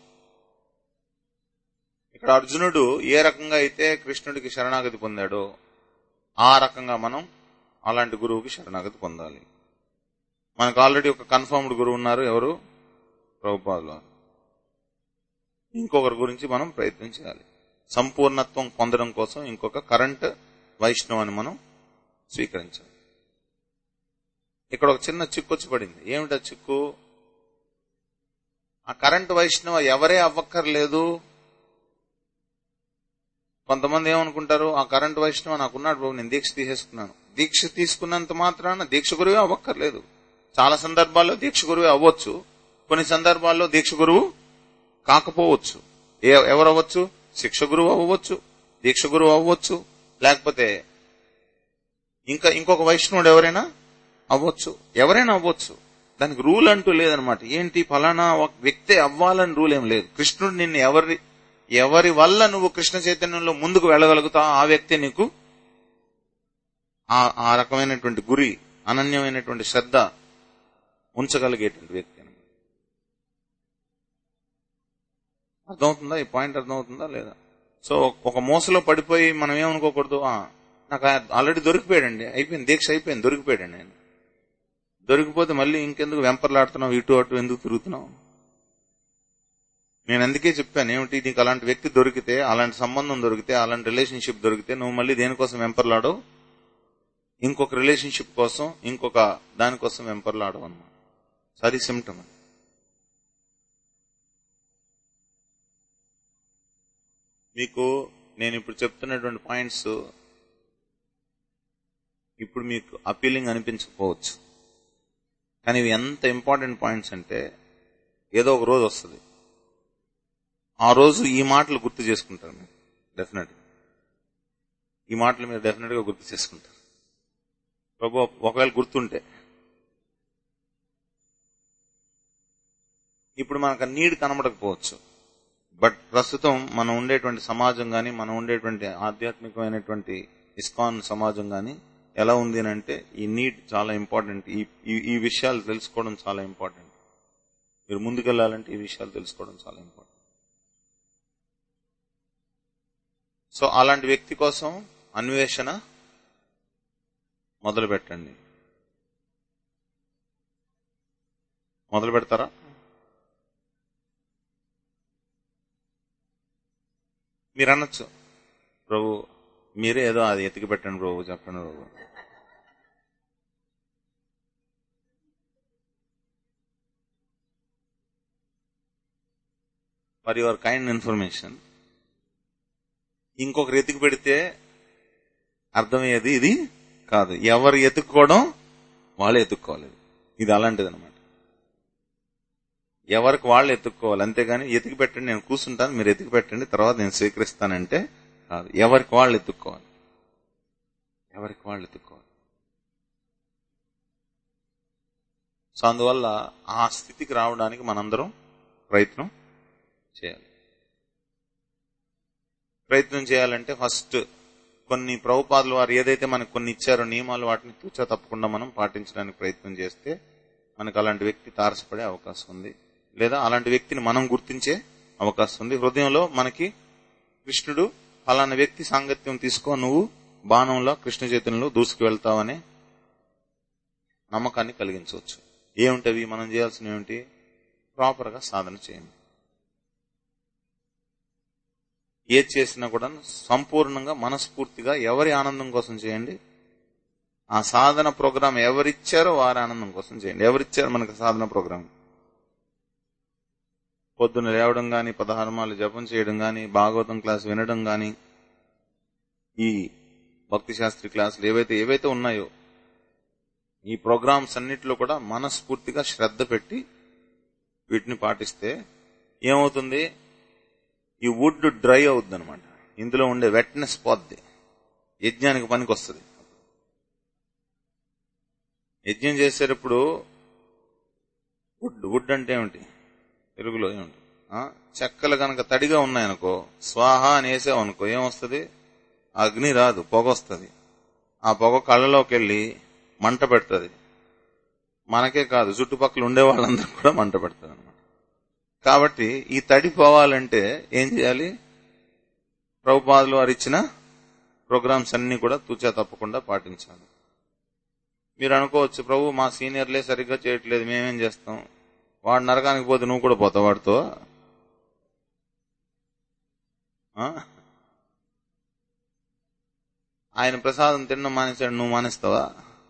ఇక్కడ అర్జునుడు ఏ రకంగా అయితే కృష్ణుడికి శరణాగతి పొందాడో ఆ రకంగా మనం అలాంటి గురువుకి శరణాగతి పొందాలి మనకు ఆల్రెడీ ఒక కన్ఫర్మ్డ్ గురువు ఉన్నారు ఎవరు ప్రభుపాదులు వారు ఇంకొకరి గురించి మనం ప్రయత్నం చేయాలి సంపూర్ణత్వం పొందడం కోసం ఇంకొక కరెంట్ వైష్ణవాన్ని మనం స్వీకరించాలి ఇక్కడ ఒక చిన్న చిక్కు వచ్చి పడింది ఏమిటా చిక్కు ఆ కరెంట్ వైష్ణవ ఎవరే అవ్వక్కర్లేదు కొంతమంది ఏమనుకుంటారు ఆ కరెంట్ వైష్ణవ నాకున్నాడు బాబు నేను దీక్ష తీసేసుకున్నాను దీక్ష తీసుకున్నంత మాత్రాన దీక్ష గురువే అవ్వక్కర్లేదు చాలా సందర్భాల్లో దీక్ష గురువే అవ్వచ్చు కొన్ని సందర్భాల్లో దీక్ష గురువు కాకపోవచ్చు ఏ- ఎవరు అవ్వచ్చు శిక్ష గురువు అవ్వచ్చు దీక్ష గురువు అవ్వచ్చు లేకపోతే ఇంకా ఇంకొక వైష్ణవుడు ఎవరైనా అవ్వచ్చు ఎవరైనా అవ్వచ్చు దానికి రూల్ అంటూ లేదనమాట ఏంటి ఫలానా ఒక వ్యక్తి అవ్వాలని రూల్ ఏం లేదు కృష్ణుడు నిన్ను ఎవరి ఎవరి వల్ల నువ్వు కృష్ణ చైతన్యంలో ముందుకు వెళ్ళగలుగుతావు ఆ వ్యక్తి నీకు ఆ ఆ రకమైనటువంటి గురి అనన్యమైనటువంటి శ్రద్ధ ఉంచగలిగేటువంటి వ్యక్తి అన్నమాట. అర్థమవుతుందా ఈ పాయింట్ అర్థమవుతుందా లేదా సో ఒక మోసలో పడిపోయి మనం ఏమనుకోకూడదు "ఆ, నాకు ఆల్రెడీ దొరికిపోయాడండి అయిపోయింది దీక్ష అయిపోయింది దొరికిపోయాడండి ఆయన దొరికిపోతే మళ్ళీ ఇంకెందుకు వెంపర్లాడుతున్నావు ఇటు అటు ఎందుకు తిరుగుతున్నావు నేను అందుకే చెప్పాను ఏమిటి నీకు అలాంటి వ్యక్తి దొరికితే అలాంటి సంబంధం దొరికితే అలాంటి రిలేషన్షిప్ దొరికితే నువ్వు మళ్ళీ దేనికోసం వెంపర్లాడవు ఇంకొక రిలేషన్షిప్ కోసం ఇంకొక దానికోసం వెంపర్లాడవు అన్నమాట సరి సిమ్టమ్ అది మీకు నేను ఇప్పుడు చెప్తున్నటువంటి పాయింట్స్ ఇప్పుడు మీకు అపీలింగ్ అనిపించకపోవచ్చు కానీ ఇవి ఎంత ఇంపార్టెంట్ పాయింట్స్ అంటే ఏదో ఒక రోజు వస్తుంది ఆ రోజు ఈ మాటలు గుర్తు చేసుకుంటారు మీరు డెఫినెట్ ఈ మాటలు మీరు డెఫినెట్ గా గుర్తు చేసుకుంటారు ప్రభు ఒకవేళ గుర్తుంటే ఇప్పుడు మనకు ఆ నీడ్ కనబడకపోవచ్చు బట్ ప్రస్తుతం మనం ఉండేటువంటి సమాజం గాని మనం ఉండేటువంటి ఆధ్యాత్మికమైనటువంటి ఇస్కాన్ సమాజం గాని ఎలా ఉంది అని అంటే ఈ నీడ్ చాలా ఇంపార్టెంట్ ఈ ఈ- ఈ విషయాలు తెలుసుకోవడం చాలా ఇంపార్టెంట్ మీరు ముందుకెళ్లాలంటే ఈ విషయాలు తెలుసుకోవడం చాలా ఇంపార్టెంట్ సో అలాంటి వ్యక్తి కోసం అన్వేషణ మొదలు పెట్టండి మొదలు పెడతారా మీరు అనొచ్చు ప్రభు మీరే ఏదో అది ఎతికి పెట్టండి ప్రభు చెప్పండి ప్రభు ఫర్ యువర్ కైండ్ ఇన్ఫర్మేషన్ ఇంకొకరు ఎతికి పెడితే అర్థమయ్యేది ఇది కాదు ఎవరు ఎత్తుక్కోవడం వాళ్ళే ఎత్తుక్కోవాలి ఇది అలాంటిది అనమాట ఎవరికి వాళ్ళు ఎత్తుక్కోవాలి అంతేగాని ఎతికి పెట్టండి నేను కూర్చుంటాను మీరు ఎతికి పెట్టండి తర్వాత నేను స్వీకరిస్తానంటే కాదు ఎవరికి వాళ్ళు ఎత్తుక్కోవాలి ఎవరికి వాళ్ళు ఎత్తుక్కోవాలి సో అందువల్ల ఆ స్థితికి రావడానికి మనందరం ప్రయత్నం చేయాలి ప్రయత్నం చేయాలంటే ఫస్ట్ కొన్ని ప్రభుపాదులు వారు ఏదైతే మనకు కొన్ని ఇచ్చారో నియమాలు వాటిని తూచా తప్పకుండా మనం పాటించడానికి ప్రయత్నం చేస్తే మనకు అలాంటి వ్యక్తి తారసపడే అవకాశం ఉంది లేదా అలాంటి వ్యక్తిని మనం గుర్తించే అవకాశం ఉంది హృదయంలో మనకి కృష్ణుడు ఫలానా వ్యక్తి సాంగత్యం తీసుకో నువ్వు బాణంలో కృష్ణ చైతన్యంలో దూసుకు వెళ్తావనే నమ్మకాన్ని కలిగించవచ్చు ఏముంటవి మనం చేయాల్సిన ఏమిటి ప్రాపర్ గా సాధన చేయండి ఏది చేసినా కూడా సంపూర్ణంగా మనస్ఫూర్తిగా ఎవరి ఆనందం కోసం చేయండి ఆ సాధన ప్రోగ్రాం ఎవరిచ్చారో వారి ఆనందం కోసం చేయండి ఎవరిచ్చారు మనకు సాధన ప్రోగ్రాం పొద్దున లేవడం గాని పదహారమాలు జపం చేయడం గాని భాగవతం క్లాస్ వినడం గాని ఈ భక్తి శాస్త్రి క్లాసులు ఏవైతే ఏవైతే ఉన్నాయో ఈ ప్రోగ్రామ్స్ అన్నిటిలో కూడా మనస్ఫూర్తిగా శ్రద్ధ పెట్టి వీటిని పాటిస్తే ఏమవుతుంది ఈ వుడ్ డ్రై అవుద్ది అనమాట ఇందులో ఉండే వెట్నెస్ పోద్ది యజ్ఞానికి పనికి వస్తుంది యజ్ఞం చేసేటప్పుడు వుడ్ వుడ్ అంటే ఏమిటి తెలుగులో ఏమిటి ఆ? చెక్కలు గనక తడిగా ఉన్నాయనుకో స్వాహ అని వేసావనుకో ఏమొస్తుంది అగ్ని రాదు పొగ వస్తుంది ఆ పొగ కళ్ళలోకి వెళ్ళి మంట పెడుతుంది మనకే కాదు చుట్టుపక్కల ఉండే వాళ్ళందరూ కూడా మంట పెడుతుంది అనమాట కాబట్టి ఈ తడి పోవాలంటే ఏం చేయాలి ప్రభుపాదులు వారు ఇచ్చిన ప్రోగ్రామ్స్ అన్ని కూడా తూచా తప్పకుండా పాటించాలి మీరు అనుకోవచ్చు ప్రభు మా సీనియర్లే సరిగ్గా చేయట్లేదు మేమేం చేస్తాం వాడు నరకానికి పోతే నువ్వు కూడా పోతావు వాడితో ఆ? ఆయన ప్రసాదం తినడం మానేశాడు నువ్వు మానేస్తావా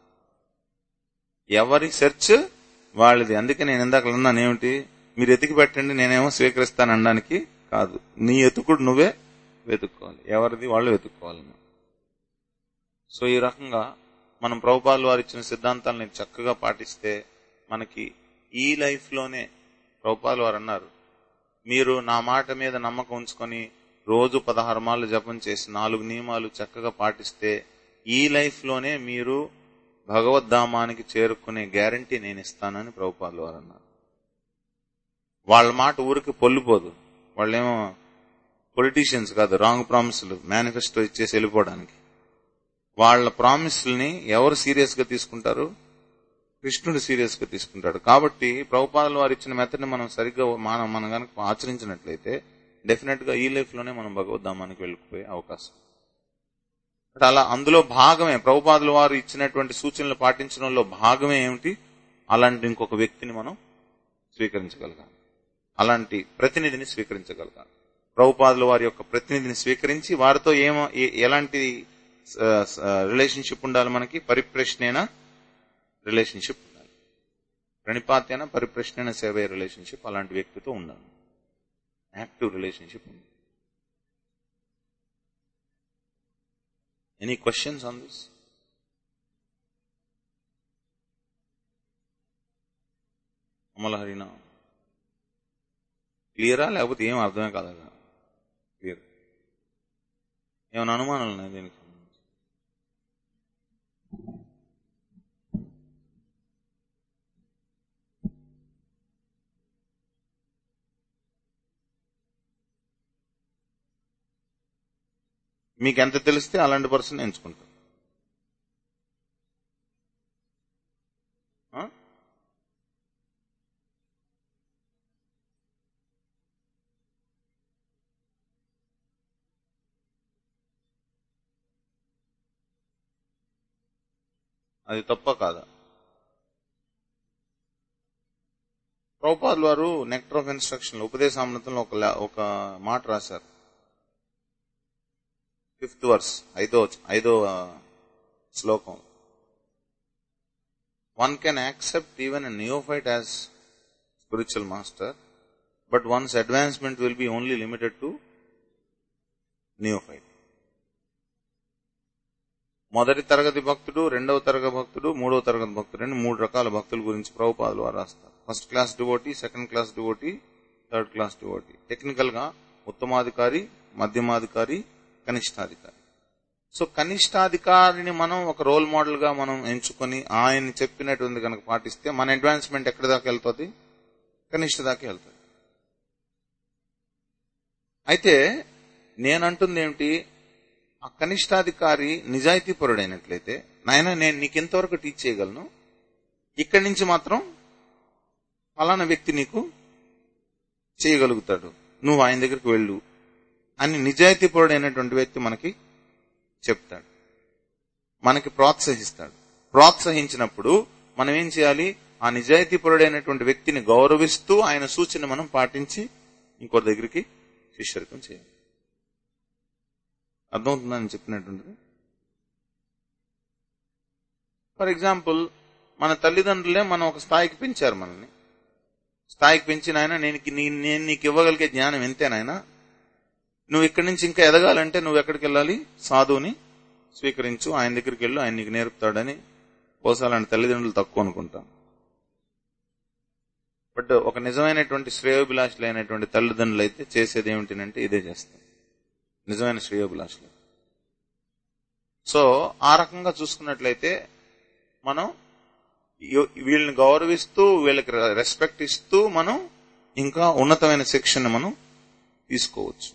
ఎవరి సెర్చ్ వాళ్ళది అందుకే నేను ఇందాక అన్నాను ఏమిటి మీరు ఎతికి పెట్టండి నేనేమో స్వీకరిస్తాను అనడానికి కాదు నీ ఎతుకుడు నువ్వే వెతుక్కోవాలి ఎవరిది వాళ్ళు వెతుక్కోవాలి సో ఈ రకంగా మనం ప్రభుపాలు వారు ఇచ్చిన సిద్ధాంతాలని చక్కగా పాటిస్తే మనకి ఈ లైఫ్ లోనే ప్రభుపాలు వారు అన్నారు మీరు నా మాట మీద నమ్మకం ఉంచుకొని రోజు పదహారు మార్లు జపం చేసి నాలుగు నియమాలు చక్కగా పాటిస్తే ఈ లైఫ్ లోనే మీరు భగవద్ధామానికి చేరుకునే గ్యారంటీ నేను ఇస్తానని ప్రభుపాలు వారు అన్నారు వాళ్ళ మాట ఊరికి పొల్లిపోదు వాళ్ళేమో పొలిటీషియన్స్ కాదు రాంగ్ ప్రామిస్లు మేనిఫెస్టో ఇచ్చేసి వెళ్ళిపోవడానికి వాళ్ళ ప్రామిస్ల్ని ఎవరు సీరియస్ గా తీసుకుంటారు కృష్ణుడు సీరియస్ గా తీసుకుంటాడు కాబట్టి ప్రభుపాదులు వారు ఇచ్చిన మెథడ్ని మనం సరిగ్గా మనం మనం కనుక ఆచరించినట్లయితే డెఫినెట్ గా ఈ లైఫ్ లోనే మనం భగవద్ధామానికి వెళ్ళిపోయే అవకాశం అంటే అలా అందులో భాగమే ప్రభుపాదుల వారు ఇచ్చినటువంటి సూచనలు పాటించడంలో భాగమే ఏమిటి అలాంటి ఇంకొక వ్యక్తిని మనం స్వీకరించగలగాలి అలాంటి ప్రతినిధిని స్వీకరించగలగాలి ప్రభుపాదుల వారి యొక్క ప్రతినిధిని స్వీకరించి వారితో ఏమో ఏ- ఎలాంటి రిలేషన్షిప్ ఉండాలి మనకి పరిప్రశ్నేన రిలేషన్షిప్ ఉండాలి ప్రణిపాత్యన పరిప్రశ్న సేవ రిలేషన్షిప్ అలాంటి వ్యక్తితో ఉండాలి యాక్టివ్ రిలేషన్షిప్ ఉంది ఎనీ క్వశ్చన్స్ ఆన్ దిస్ అమలహరినా క్లియరా లేకపోతే ఏం అర్థమే కాదా క్లియర్ ఏమైనా అనుమానాలు ఉన్నాయి దీనికి సంబంధించి? మీకు ఎంత తెలిస్తే అలాంటి పర్సన్ ఎంచుకుంటారు ఆ? అది తప్ప కాదా ప్రభుపాదులు వారు నెక్టర్ ఆఫ్ ఇన్స్ట్రక్షన్ ఉపదేశామృతంలో ఒక లా- ఒక మాట రాశారు ఫిఫ్త్ వర్స్ ఐదో ఐదో ఆ, శ్లోకం one can accept even a neophyte as spiritual master but one's advancement will be only limited to neophyte మొదటి తరగతి భక్తుడు రెండవ తరగతి భక్తుడు మూడవ తరగతి భక్తుడు అని మూడు రకాల భక్తుల గురించి ప్రభుపాదులు వారు రాస్తారు first class devotee second class devotee third class devotee technical గా ఉత్తమాధికారి మధ్యమాధికారి కనిష్టాధికారి సో కనిష్టాధికారిని మనం ఒక రోల్ మోడల్ గా మనం ఎంచుకొని ఆయన చెప్పినటువంటి కనుక పాటిస్తే మన అడ్వాన్స్మెంట్ ఎక్కడి దాకా వెళ్తుంది కనిష్ట దాకా వెళ్తుంది అయితే నేనంటుంది ఏమిటి ఆ కనిష్టాధికారి నిజాయితీపరుడైనట్లయితే నాయన నేను నీకు ఎంతవరకు టీచ్ చేయగలను ఇక్కడి నుంచి మాత్రం ఫలానా వ్యక్తి నీకు చేయగలుగుతాడు నువ్వు ఆయన దగ్గరికి వెళ్ళు అని నిజాయితీపరుడైనటువంటి వ్యక్తి మనకి చెప్తాడు మనకి ప్రోత్సహిస్తాడు ప్రోత్సహించినప్పుడు మనం ఏం చేయాలి ఆ నిజాయితీపరుడైనటువంటి వ్యక్తిని గౌరవిస్తూ ఆయన సూచన మనం పాటించి ఇంకో దగ్గరికి శిష్యరికం చేయాలి అర్థమవుతుందని చెప్పినటువంటిది ఫర్ ఎగ్జాంపుల్ మన తల్లిదండ్రులే మనం ఒక స్థాయికి పెంచారు మనల్ని స్థాయికి పెంచిన ఆయన నేను నీ- నేను నీకు ఇవ్వగలిగే జ్ఞానం ఎంతేనాయన నువ్వు ఇక్కడి నుంచి ఇంకా ఎదగాలంటే నువ్వు ఎక్కడికి వెళ్ళాలి సాధువుని స్వీకరించు ఆయన దగ్గరికి వెళ్ళు ఆయన నీకు నేర్పుతాడని బహుశా అలాంటి తల్లిదండ్రులు తక్కువ అనుకుంటా బట్ ఒక నిజమైనటువంటి శ్రేయోభిలాషులైనటువంటి తల్లిదండ్రులు అయితే చేసేది ఏమిటంటే ఇదే చేస్తారు నిజమైన శ్రేయోభిలాషులు సో ఆ రకంగా చూసుకున్నట్లయితే మనం యో- వీళ్ళని గౌరవిస్తూ వీళ్ళకి రెస్పెక్ట్ ఇస్తూ మనం ఇంకా ఉన్నతమైన శిక్షణ మనం తీసుకోవచ్చు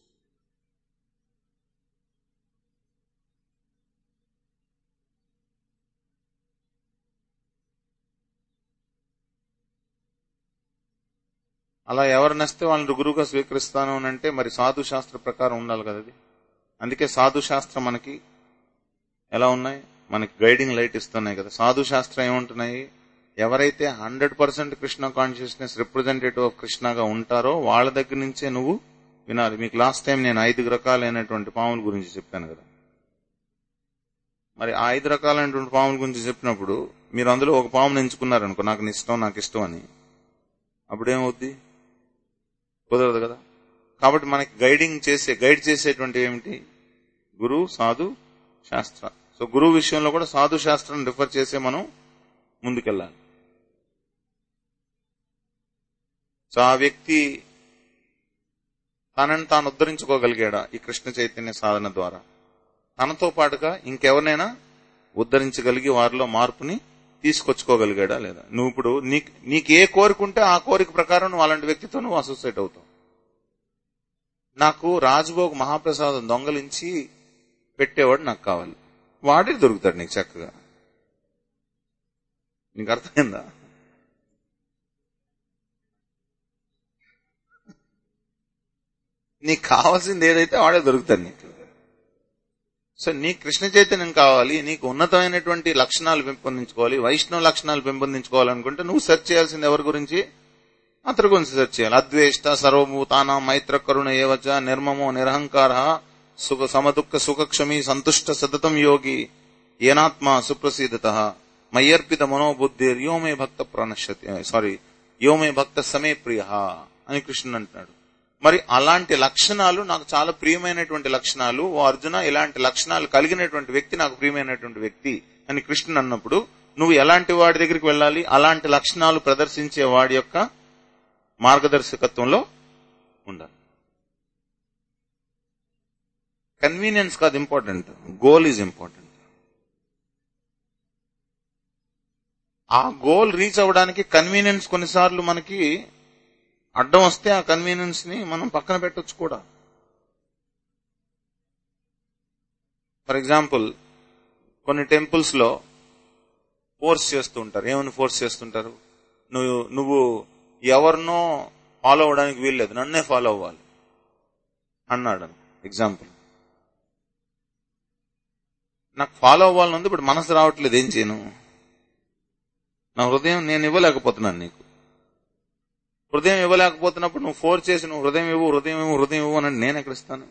అలా ఎవరు నస్తే వాళ్ళని గురువుగా స్వీకరిస్తాను అని అంటే మరి సాధు శాస్త్ర ప్రకారం ఉండాలి కదా అది అందుకే సాధు శాస్త్రం మనకి ఎలా ఉన్నాయి మనకి గైడింగ్ లైట్ ఇస్తున్నాయి కదా సాధు శాస్త్రం ఏముంటున్నాయి ఎవరైతే hundred percent Krishna consciousness representative of కృష్ణగా ఉంటారో వాళ్ళ దగ్గర నుంచే నువ్వు వినాలి మీకు లాస్ట్ టైం నేను ఐదు రకాలైనటువంటి పాముల గురించి చెప్పాను కదా మరి ఆ ఐదు రకాలైనటువంటి పాముల గురించి చెప్పినప్పుడు మీరు అందులో ఒక పామును ఎంచుకున్నారనుకో నాకు ఇష్టం నాకు ఇష్టం అని అప్పుడేమవుద్ది కుదరదు కదా కాబట్టి మనకి గైడింగ్ చేసే గైడ్ చేసేటువంటి ఏమిటి గురువు సాధు శాస్త్ర సో గురువు విషయంలో కూడా సాధు శాస్త్రాన్ని రిఫర్ చేసే మనం ముందుకెళ్ళాలి సో ఆ వ్యక్తి తనని తాను ఉద్ధరించుకోగలిగాడా ఈ కృష్ణ చైతన్య సాధన ద్వారా తనతో పాటుగా ఇంకెవరినైనా ఉద్ధరించగలిగి వారిలో మార్పుని తీసుకొచ్చుకోగలిగాడా లేదా నువ్వు ఇప్పుడు నీకు నీకు ఏ కోరిక ఉంటే ఆ కోరిక ప్రకారం నువ్వు అలాంటి వ్యక్తితో నువ్వు అసోసియేట్ అవుతావు నాకు రాజభోగ్ మహాప్రసాదం దొంగలించి పెట్టేవాడు నాకు కావాలి వాడే దొరుకుతాడు నీకు చక్కగా నీకు అర్థమైందా నీకు కావాల్సింది ఏదైతే వాడే దొరుకుతాడు నీకు సో నీ కృష్ణ చైతన్యం కావాలి నీకు ఉన్నతమైనటువంటి లక్షణాలు పెంపొందించుకోవాలి వైష్ణవ లక్షణాలు పెంపొందించుకోవాలనుకుంటే నువ్వు సెర్చ్ చేయాల్సింది ఎవరి గురించి అతని గురించి సెర్చ్ చేయాలి అద్వేష్ట సర్వభూతాన మైత్ర కరుణ ఏవచ నిర్మమో నిరహంకార సుఖ సమదుఃఖ సుఖక్షమి సంతుష్ట సతతం యోగి ఏనాత్మ సుప్రసీదత మయ్యర్పిత మనోబుద్ధిర్ యోమే భక్త ప్రణశ్యతి సారీ యోమే భక్త సమే ప్రియ అని కృష్ణుడు అంటున్నాడు మరి అలాంటి లక్షణాలు నాకు చాలా ప్రియమైనటువంటి లక్షణాలు ఓ అర్జున ఇలాంటి లక్షణాలు కలిగినటువంటి వ్యక్తి నాకు ప్రియమైనటువంటి వ్యక్తి అని కృష్ణుడు అన్నప్పుడు నువ్వు ఎలాంటి వాడి దగ్గరికి వెళ్ళాలి అలాంటి లక్షణాలు ప్రదర్శించే వాడి యొక్క మార్గదర్శకత్వంలో ఉండాలి కన్వీనియన్స్ కాదు ఇంపార్టెంట్ గోల్ ఈజ్ ఇంపార్టెంట్ ఆ గోల్ రీచ్ అవ్వడానికి కన్వీనియన్స్ కొన్నిసార్లు మనకి అడ్డం వస్తే ఆ కన్వీనియన్స్ ని మనం పక్కన పెట్టొచ్చు కూడా ఫర్ ఎగ్జాంపుల్ కొన్ని టెంపుల్స్ లో ఫోర్స్ చేస్తూ ఉంటారు ఏమని ఫోర్స్ చేస్తుంటారు నువ్వు నువ్వు ఎవరినో ఫాలో అవడానికి వీల్లేదు నన్నే ఫాలో అవ్వాలి అన్నాడు ఎగ్జాంపుల్ నాకు ఫాలో అవ్వాలని ఉంది ఇప్పుడు మనసు రావట్లేదు ఏం చేయను నా హృదయం నేను ఇవ్వలేకపోతున్నాను నీకు హృదయం ఇవ్వలేకపోతున్నప్పుడు నువ్వు ఫోర్స్ చేసి నువ్వు హృదయం ఇవ్వు హృదయం ఇవ్వు హృదయం ఇవ్వు అని నేను ఎక్కడ ఇస్తాను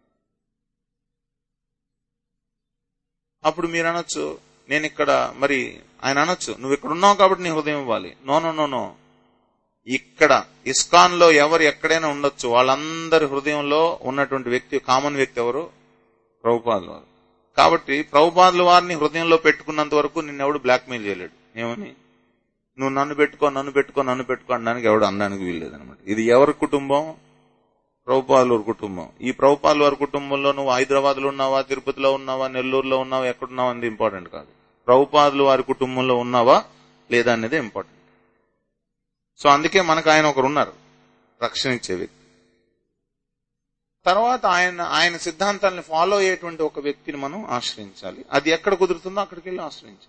అప్పుడు మీరు అనొచ్చు నేను ఇక్కడ మరి ఆయన అనొచ్చు నువ్వు ఇక్కడ ఉన్నావు కాబట్టి నీ హృదయం ఇవ్వాలి నో నో నో నో ఇక్కడ ఇస్కాన్ లో ఎవరు ఎక్కడైనా ఉండొచ్చు వాళ్ళందరి హృదయంలో ఉన్నటువంటి వ్యక్తి కామన్ వ్యక్తి ఎవరు ప్రభుపాదుల వారు కాబట్టి ప్రభుపాదుల వారిని హృదయంలో పెట్టుకున్నంత వరకు నిన్నెవడు బ్లాక్మెయిల్ చేయలేడు ఏమని నువ్వు నన్ను పెట్టుకో నన్ను పెట్టుకో నన్ను పెట్టుకో అనడానికి ఎవడు అనడానికి వీల్లేదు అనమాట ఇది ఎవరి కుటుంబం ప్రభుపాదుల కుటుంబం ఈ ప్రభుపాదుల వారి కుటుంబంలో నువ్వు హైదరాబాద్ లో ఉన్నావా తిరుపతిలో ఉన్నావా నెల్లూరులో ఉన్నావా ఎక్కడున్నావా అనేది ఇంపార్టెంట్ కాదు ప్రభుపాదులు వారి కుటుంబంలో ఉన్నావా లేదా అనేది ఇంపార్టెంట్ సో అందుకే మనకు ఆయన ఒకరు ఉన్నారు రక్షణ ఇచ్చే వ్యక్తి తర్వాత ఆయన ఆయన సిద్ధాంతాలను ఫాలో అయ్యేటువంటి ఒక వ్యక్తిని మనం ఆశ్రయించాలి అది ఎక్కడ కుదురుతుందో అక్కడికి వెళ్ళి ఆశ్రయించాలి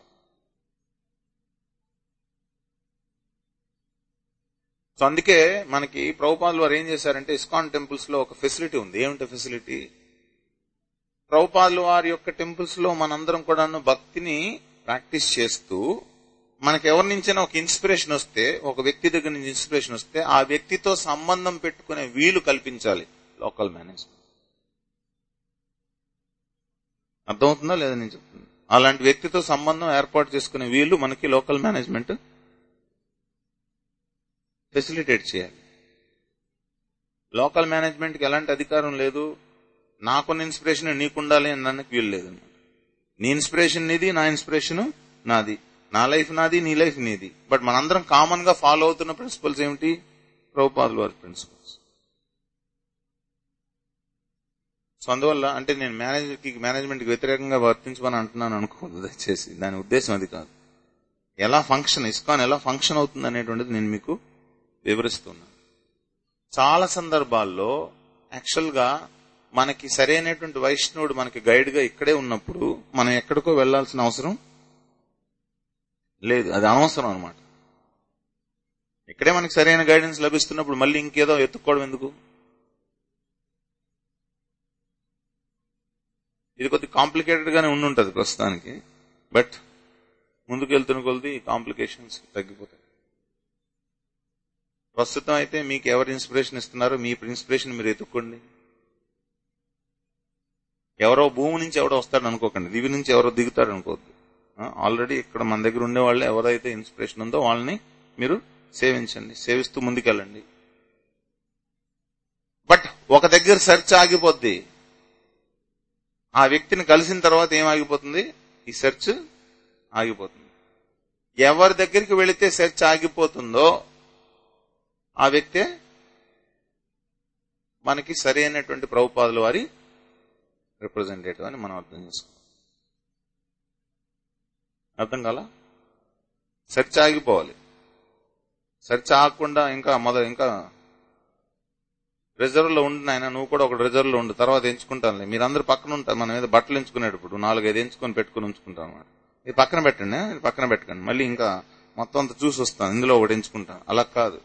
సో అందుకే మనకి ప్రభుపాదులు వారు ఏం చేశారంటే ఇస్కాన్ టెంపుల్స్ లో ఒక ఫెసిలిటీ ఉంది ఏమిటి ఫెసిలిటీ ప్రభుపాదులు వారి యొక్క టెంపుల్స్ లో మనందరం కూడాను భక్తిని ప్రాక్టీస్ చేస్తూ మనకి ఎవరి నుంచైనా ఒక ఇన్స్పిరేషన్ వస్తే ఒక వ్యక్తి దగ్గర నుంచి ఇన్స్పిరేషన్ వస్తే ఆ వ్యక్తితో సంబంధం పెట్టుకునే వీలు కల్పించాలి లోకల్ మేనేజ్మెంట్ అర్థమవుతుందా లేదా నేను చెప్తున్నా అలాంటి వ్యక్తితో సంబంధం ఏర్పాటు చేసుకునే వీలు మనకి లోకల్ మేనేజ్మెంట్ ఫెసిలిటేట్ చేయాలి లోకల్ మేనేజ్మెంట్కి ఎలాంటి అధికారం లేదు నాకున్న ఇన్స్పిరేషన్ నీకుండాలి అని నన్నకు వీలు లేదు నీ ఇన్స్పిరేషన్ నీది నా ఇన్స్పిరేషన్ నాది నా లైఫ్ నాది నీ లైఫ్ నీది బట్ మనందరం కామన్ గా ఫాలో అవుతున్న ప్రిన్సిపల్స్ ఏమిటి ప్రభుపాదుల వారి ప్రిన్సిపల్స్ సో అందువల్ల అంటే నేను మేనేజర్కి మేనేజ్మెంట్ కి వ్యతిరేకంగా వర్తించమని అంటున్నాను అనుకోవద్దు దయచేసి దాని ఉద్దేశం అది కాదు ఎలా ఫంక్షన్ ఇస్కాన్ ఎలా ఫంక్షన్ అవుతుంది అనేటువంటిది నేను మీకు వివరిస్తున్నాను చాలా సందర్భాల్లో యాక్చువల్ గా మనకి సరైనటువంటి వైష్ణవుడు మనకి గైడ్ గా ఇక్కడే ఉన్నప్పుడు మనం ఎక్కడికో వెళ్లాల్సిన అవసరం లేదు అది అనవసరం అనమాట ఇక్కడే మనకి సరైన గైడెన్స్ లభిస్తున్నప్పుడు మళ్ళీ ఇంకేదో ఎత్తుక్కోవడం ఎందుకు ఇది కొద్ది కాంప్లికేటెడ్ గానే ఉండుంటది ప్రస్తుతానికి బట్ ముందుకు వెళ్తున్న కొలది కాంప్లికేషన్స్ తగ్గిపోతాయి ప్రస్తుతం అయితే మీకు ఎవరు ఇన్స్పిరేషన్ ఇస్తున్నారో మీ ఇన్స్పిరేషన్ మీరు ఎత్తుక్కోండి ఎవరో భూమి నుంచి ఎవడో వస్తాడు అనుకోకండి దివి నుంచి ఎవరో దిగుతాడు అనుకోవద్దు ఆల్రెడీ ఇక్కడ మన దగ్గర ఉండే వాళ్ళు ఎవరైతే ఇన్స్పిరేషన్ ఉందో వాళ్ళని మీరు సేవించండి సేవిస్తూ ముందుకెళ్ళండి బట్ ఒక దగ్గర సెర్చ్ ఆగిపోద్ది ఆ వ్యక్తిని కలిసిన తర్వాత ఏం ఆగిపోతుంది ఈ సెర్చ్ ఆగిపోతుంది ఎవరి దగ్గరికి వెళితే సెర్చ్ ఆగిపోతుందో ఆ వ్యక్తే మనకి సరైనటువంటి ప్రభుపాదుల వారి రిప్రజెంటేటివ్ అని మనం అర్థం చేసుకోవాలి అర్థం కాల సెర్చ్ ఆగిపోవాలి సెర్చ్ ఆగకుండా ఇంకా మొదలు ఇంకా రిజర్వ్ లో ఉండి ఆయన నువ్వు కూడా ఒక రిజర్వ్ లో ఉండు తర్వాత ఎంచుకుంటాను మీరందరూ పక్కన ఉంటారు మన మీద బట్టలు ఎంచుకునేటప్పుడు నాలుగైదు ఎంచుకొని పెట్టుకుని ఉంచుకుంటాం అనమాట ఇది పక్కన పెట్టండి ఇది పక్కన పెట్టకండి మళ్ళీ ఇంకా మొత్తం అంతా చూసి వస్తాను ఇందులో ఒకటి ఎంచుకుంటాను అలా కాదు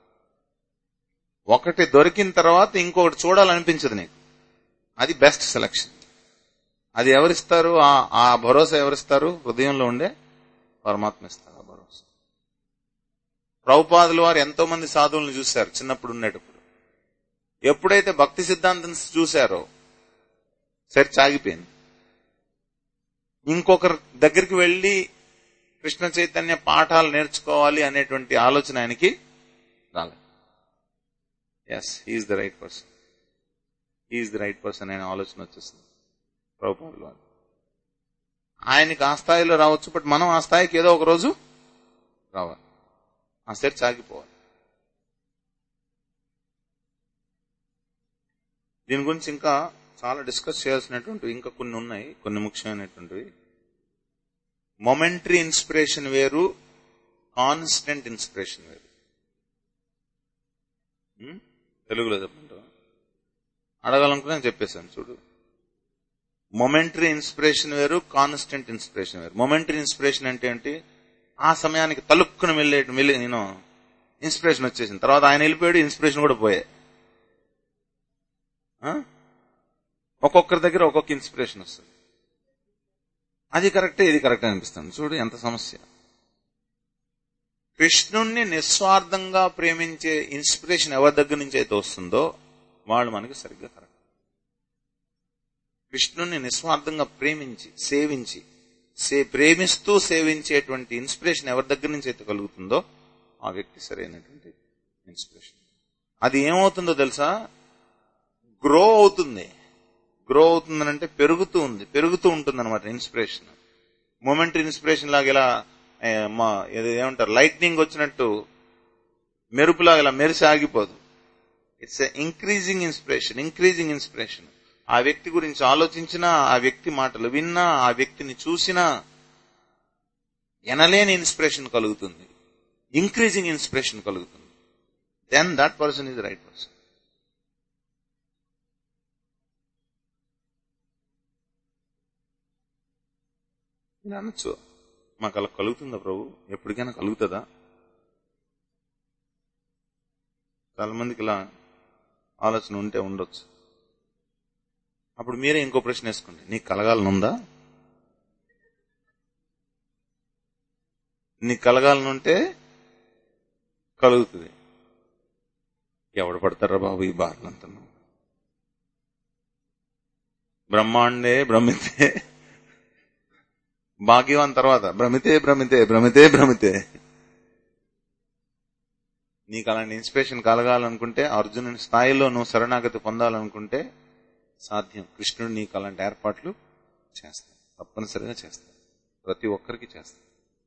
ఒకటి దొరికిన తర్వాత ఇంకొకటి చూడాలనిపించదు నీకు అది బెస్ట్ సెలక్షన్ అది ఎవరిస్తారు ఆ భరోసా ఎవరిస్తారు హృదయంలో ఉండే పరమాత్మ ఇస్తారు ఆ భరోసా ప్రభుపాదుల వారు ఎంతో మంది సాధువులను చూశారు చిన్నప్పుడు ఉండేటప్పుడు ఎప్పుడైతే భక్తి సిద్ధాంతం చూశారో సెర్చ్ ఆగిపోయింది ఇంకొకరి దగ్గరికి వెళ్లి కృష్ణ చైతన్య పాఠాలు నేర్చుకోవాలి అనేటువంటి ఆలోచన ఆయనకి రాలేదు yes he's the right person he's the right person అనే ఆలోచన వచ్చేసింది ప్రభుపాదులు వారు ఆయనకి ఆ స్థాయిలో రావచ్చు బట్ మనం ఆ స్థాయికి ఏదో ఒక రోజు రావాలి ఆ సెర్చ్ ఆగిపోవాలి దీని గురించి ఇంకా చాలా డిస్కస్ చేయాల్సినటువంటివి ఇంకా కొన్ని ఉన్నాయి కొన్ని ముఖ్యమైనటువంటివి మొమెంటరీ ఇన్స్పిరేషన్ వేరు కాన్స్టెంట్ ఇన్స్పిరేషన్ వేరు తెలుగులో చెప్పంటావా అడగాలనుకుని చెప్పేశాను చూడు మొమెంటరీ ఇన్స్పిరేషన్ వేరు కాన్స్టెంట్ ఇన్స్పిరేషన్ వేరు మొమెంటరీ ఇన్స్పిరేషన్ అంటే ఏంటి ఆ సమయానికి తలుక్కుని వెళ్ళే వెళ్ళి నేను ఇన్స్పిరేషన్ వచ్చేసింది తర్వాత ఆయన వెళ్ళిపోయాడు ఇన్స్పిరేషన్ కూడా పోయాయి ఒక్కొక్కరి దగ్గర ఒక్కొక్క ఇన్స్పిరేషన్ వస్తుంది అది కరెక్టే ఇది కరెక్టే అనిపిస్తుంది చూడు ఎంత సమస్య కృష్ణుణ్ణి నిస్వార్థంగా ప్రేమించే ఇన్స్పిరేషన్ ఎవరి దగ్గర నుంచి అయితే వస్తుందో వాళ్ళు మనకి సరిగ్గా కరెక్ట్ కృష్ణుణ్ణి నిస్వార్థంగా ప్రేమించి సేవించి సే ప్రేమిస్తూ సేవించేటువంటి ఇన్స్పిరేషన్ ఎవరి దగ్గర నుంచి అయితే కలుగుతుందో ఆ వ్యక్తి సరైనటువంటి ఇన్స్పిరేషన్ అది ఏమవుతుందో తెలుసా గ్రో అవుతుంది గ్రో అవుతుందనంటే పెరుగుతూ ఉంది పెరుగుతూ ఉంటుంది అనమాట ఇన్స్పిరేషన్ మూమెంట్ ఇన్స్పిరేషన్ లాగా ఇలా మా ఏమంటారు లైట్నింగ్ వచ్చినట్టు మెరుపులాగా ఇలా మెరిసి ఆగిపోదు it's increasing inspiration increasing inspiration ఆ వ్యక్తి గురించి ఆలోచించినా ఆ వ్యక్తి మాటలు విన్నా ఆ వ్యక్తిని చూసినా ఎనలేని ఇన్స్పిరేషన్ కలుగుతుంది ఇంక్రీజింగ్ ఇన్స్పిరేషన్ కలుగుతుంది then that person is right person నేను అనొచ్చు మాకు అలా కలుగుతుందా ప్రభు ఎప్పటికైనా కలుగుతుందా చాలా మందికి ఇలా ఆలోచన ఉంటే ఉండొచ్చు అప్పుడు మీరే ఇంకో ప్రశ్న వేసుకోండి నీకు కలగాలనుందా నీకు కలగాలనుంటే కలుగుతుంది ఎవడు పడతారా బాబు ఈ బాధలంతా బ్రహ్మాండే బ్రహ్మితే భాగ్యవాన్ తర్వాత భ్రమితే భ్రమితే భ్రమితే భ్రమితే నీకు అలాంటి ఇన్స్పిరేషన్ కలగాలనుకుంటే అర్జునుని స్థాయిలో నువ్వు శరణాగతి పొందాలనుకుంటే సాధ్యం కృష్ణుడు నీకు అలాంటి ఏర్పాట్లు చేస్తాడు తప్పనిసరిగా చేస్తాడు ప్రతి ఒక్కరికి చేస్తాడు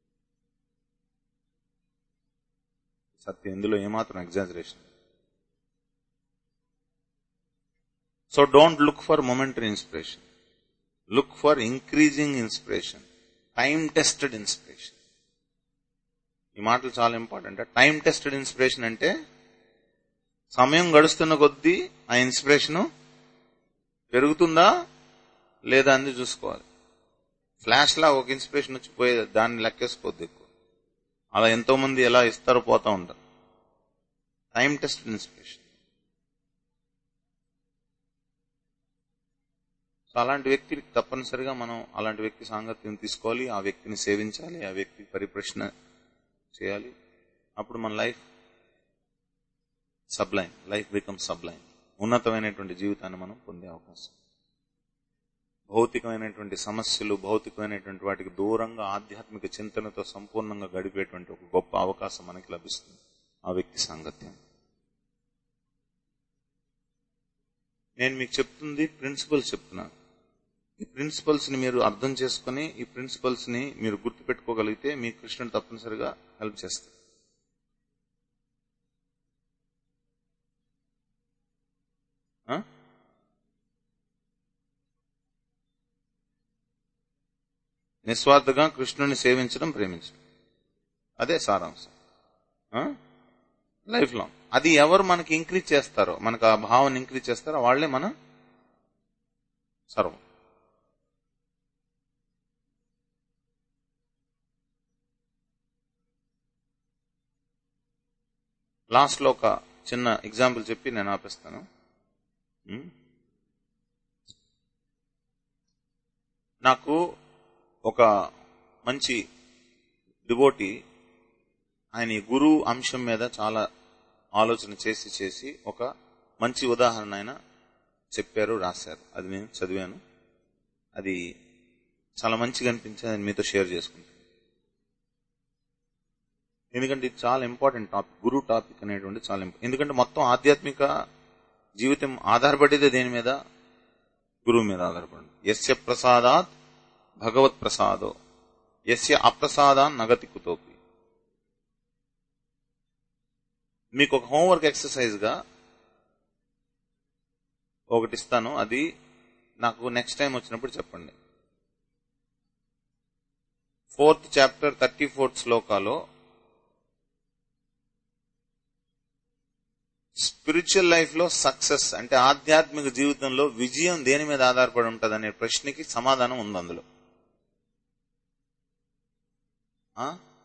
సత్యం ఇందులో ఏమాత్రం exaggeration so don't look for momentary inspiration look for increasing inspiration time tested inspiration ఈ మాటలు చాలా ఇంపార్టెంట్ టైం టెస్టెడ్ ఇన్స్పిరేషన్ అంటే సమయం గడుస్తున్న కొద్దీ ఆ ఇన్స్పిరేషన్ పెరుగుతుందా లేదా అని చూసుకోవాలి ఫ్లాష్ లా ఒక ఇన్స్పిరేషన్ వచ్చి పోయే దాన్ని లెక్కేసుకోవద్దు ఎక్కువ అలా ఎంతో మంది ఎలా ఇస్తారో పోతా ఉంటారు టైం టెస్ట్ ఇన్స్పిరేషన్ సో అలాంటి వ్యక్తి తప్పనిసరిగా మనం అలాంటి వ్యక్తి సాంగత్యం తీసుకోవాలి ఆ వ్యక్తిని సేవించాలి ఆ వ్యక్తి పరిప్రశ్న చేయాలి అప్పుడు మన life sublime life become sublime ఉన్నతమైనటువంటి జీవితాన్ని మనం పొందే అవకాశం భౌతికమైనటువంటి సమస్యలు భౌతికమైనటువంటి వాటికి దూరంగా ఆధ్యాత్మిక చింతనతో సంపూర్ణంగా గడిపేటువంటి ఒక గొప్ప అవకాశం మనకి లభిస్తుంది ఆ వ్యక్తి సాంగత్యం నేను మీకు చెప్తుంది ప్రిన్సిపల్స్ చెప్తున్నాను ఈ ప్రిన్సిపల్స్ ని మీరు అర్థం చేసుకుని ఈ ప్రిన్సిపల్స్ ని మీరు గుర్తుపెట్టుకోగలిగితే మీ కృష్ణుడు తప్పనిసరిగా హెల్ప్ చేస్తారు ఆ? నిస్వార్థగా కృష్ణుని సేవించడం ప్రేమించడం అదే సారాంశం ఆ? లైఫ్ లాంగ్ అది ఎవరు మనకి ఇంక్రీజ్ చేస్తారో మనకు ఆ భావన ఇంక్రీజ్ చేస్తారో వాళ్లే మన సర్వం లాస్ట్ లో ఒక చిన్న ఎగ్జాంపుల్ చెప్పి నేను ఆపేస్తాను ఉం? నాకు ఒక మంచి డివోటి ఆయన ఈ గురువు అంశం మీద చాలా ఆలోచన చేసి చేసి ఒక మంచి ఉదాహరణ ఆయన చెప్పారు రాశారు అది నేను చదివాను అది చాలా మంచిగా అనిపించింది అది మీతో షేర్ చేసుకుంటాను ఎందుకంటే ఇది చాలా ఇంపార్టెంట్ టాపిక్ గురు టాపిక్ అనేటువంటి చాలా ఇంపార్టెంట్ ఎందుకంటే మొత్తం ఆధ్యాత్మిక జీవితం ఆధారపడేదే దేని మీద గురువు మీద ఆధారపడి ఎస్య ప్రసాదాత్ భగవత్ ప్రసాదో ఎస్య అప్రసాదాన్ నగతి కుతోపి మీకు ఒక హోంవర్క్ ఎక్సర్సైజ్ గా ఒకటి ఇస్తాను అది నాకు నెక్స్ట్ టైం వచ్చినప్పుడు చెప్పండి ఫోర్త్ చాప్టర్ థర్టీ ఫోర్త్ శ్లోకాలో స్పిరిచువల్ లైఫ్ లో సక్సెస్ అంటే ఆధ్యాత్మిక జీవితంలో విజయం దేని మీద ఆధారపడి ఉంటుంది అనే ప్రశ్నకి సమాధానం ఉంది అందులో ఆ?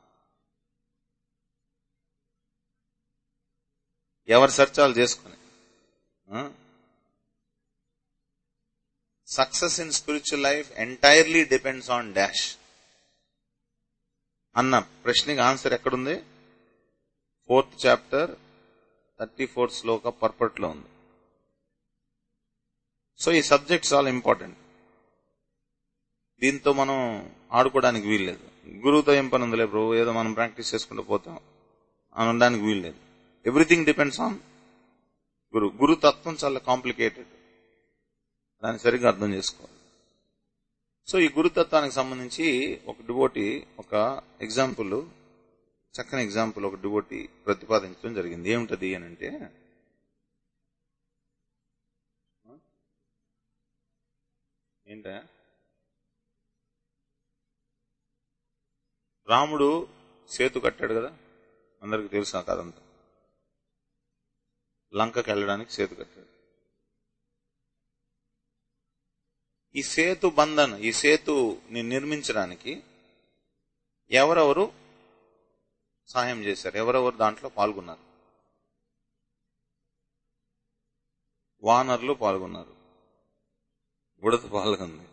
ఎవరి సర్చాలు చేసుకుని success in spiritual life entirely depends on dash అన్న ప్రశ్నకి ఆన్సర్ ఎక్కడుంది ఫోర్త్ చాప్టర్ థర్టీ ఫోర్త్ శ్లోక పర్పట్ లో ఉంది సో ఈ సబ్జెక్ట్ చాలా ఇంపార్టెంట్ దీంతో మనం ఆడుకోవడానికి వీల్లేదు గురువుతో ఏం పని ఉందిలే ప్రభు ఏదో మనం ప్రాక్టీస్ చేసుకుంటూ పోతాం అనడానికి వీల్లేదు ఎవ్రీథింగ్ డిపెండ్స్ ఆన్ గురు గురు తత్వం చాలా కాంప్లికేటెడ్ దాన్ని సరిగ్గా అర్థం చేసుకోవాలి సో ఈ గురుతత్వానికి సంబంధించి ఒక డివోటి ఒక ఎగ్జాంపుల్ చక్కని ఎగ్జాంపుల్ ఒక డివోటి ప్రతిపాదించడం జరిగింది ఏమిటది అని అంటే ఏంటా రాముడు సేతు కట్టాడు కదా అందరికి తెలుసు ఆ కథంతా లంకకి వెళ్ళడానికి సేతు కట్టాడు ఈ సేతు బంధన్ ఈ సేతుని నిర్మించడానికి ఎవరెవరు సహాయం చేశారు ఎవరెవరు దాంట్లో పాల్గొన్నారు వానర్లు పాల్గొన్నారు బుడత పాల్గొంది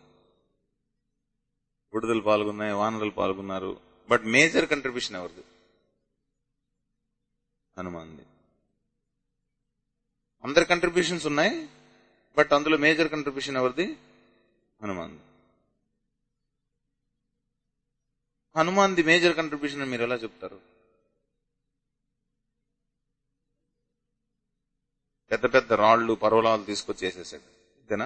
బుడతలు పాల్గొన్నాయి వానరులు పాల్గొన్నారు బట్ మేజర్ కంట్రిబ్యూషన్ ఎవరిది హనుమాన్ది అందరి కంట్రిబ్యూషన్స్ ఉన్నాయి బట్ అందులో మేజర్ కంట్రిబ్యూషన్ ఎవరిది హనుమాన్ హనుమాన్ ది మేజర్ కంట్రిబ్యూషన్ మీరు ఎలా చెప్తారు పెద్ద పెద్ద రాళ్లు పర్వలాలు తీసుకొచ్చి వేసేసాడు అంతేనా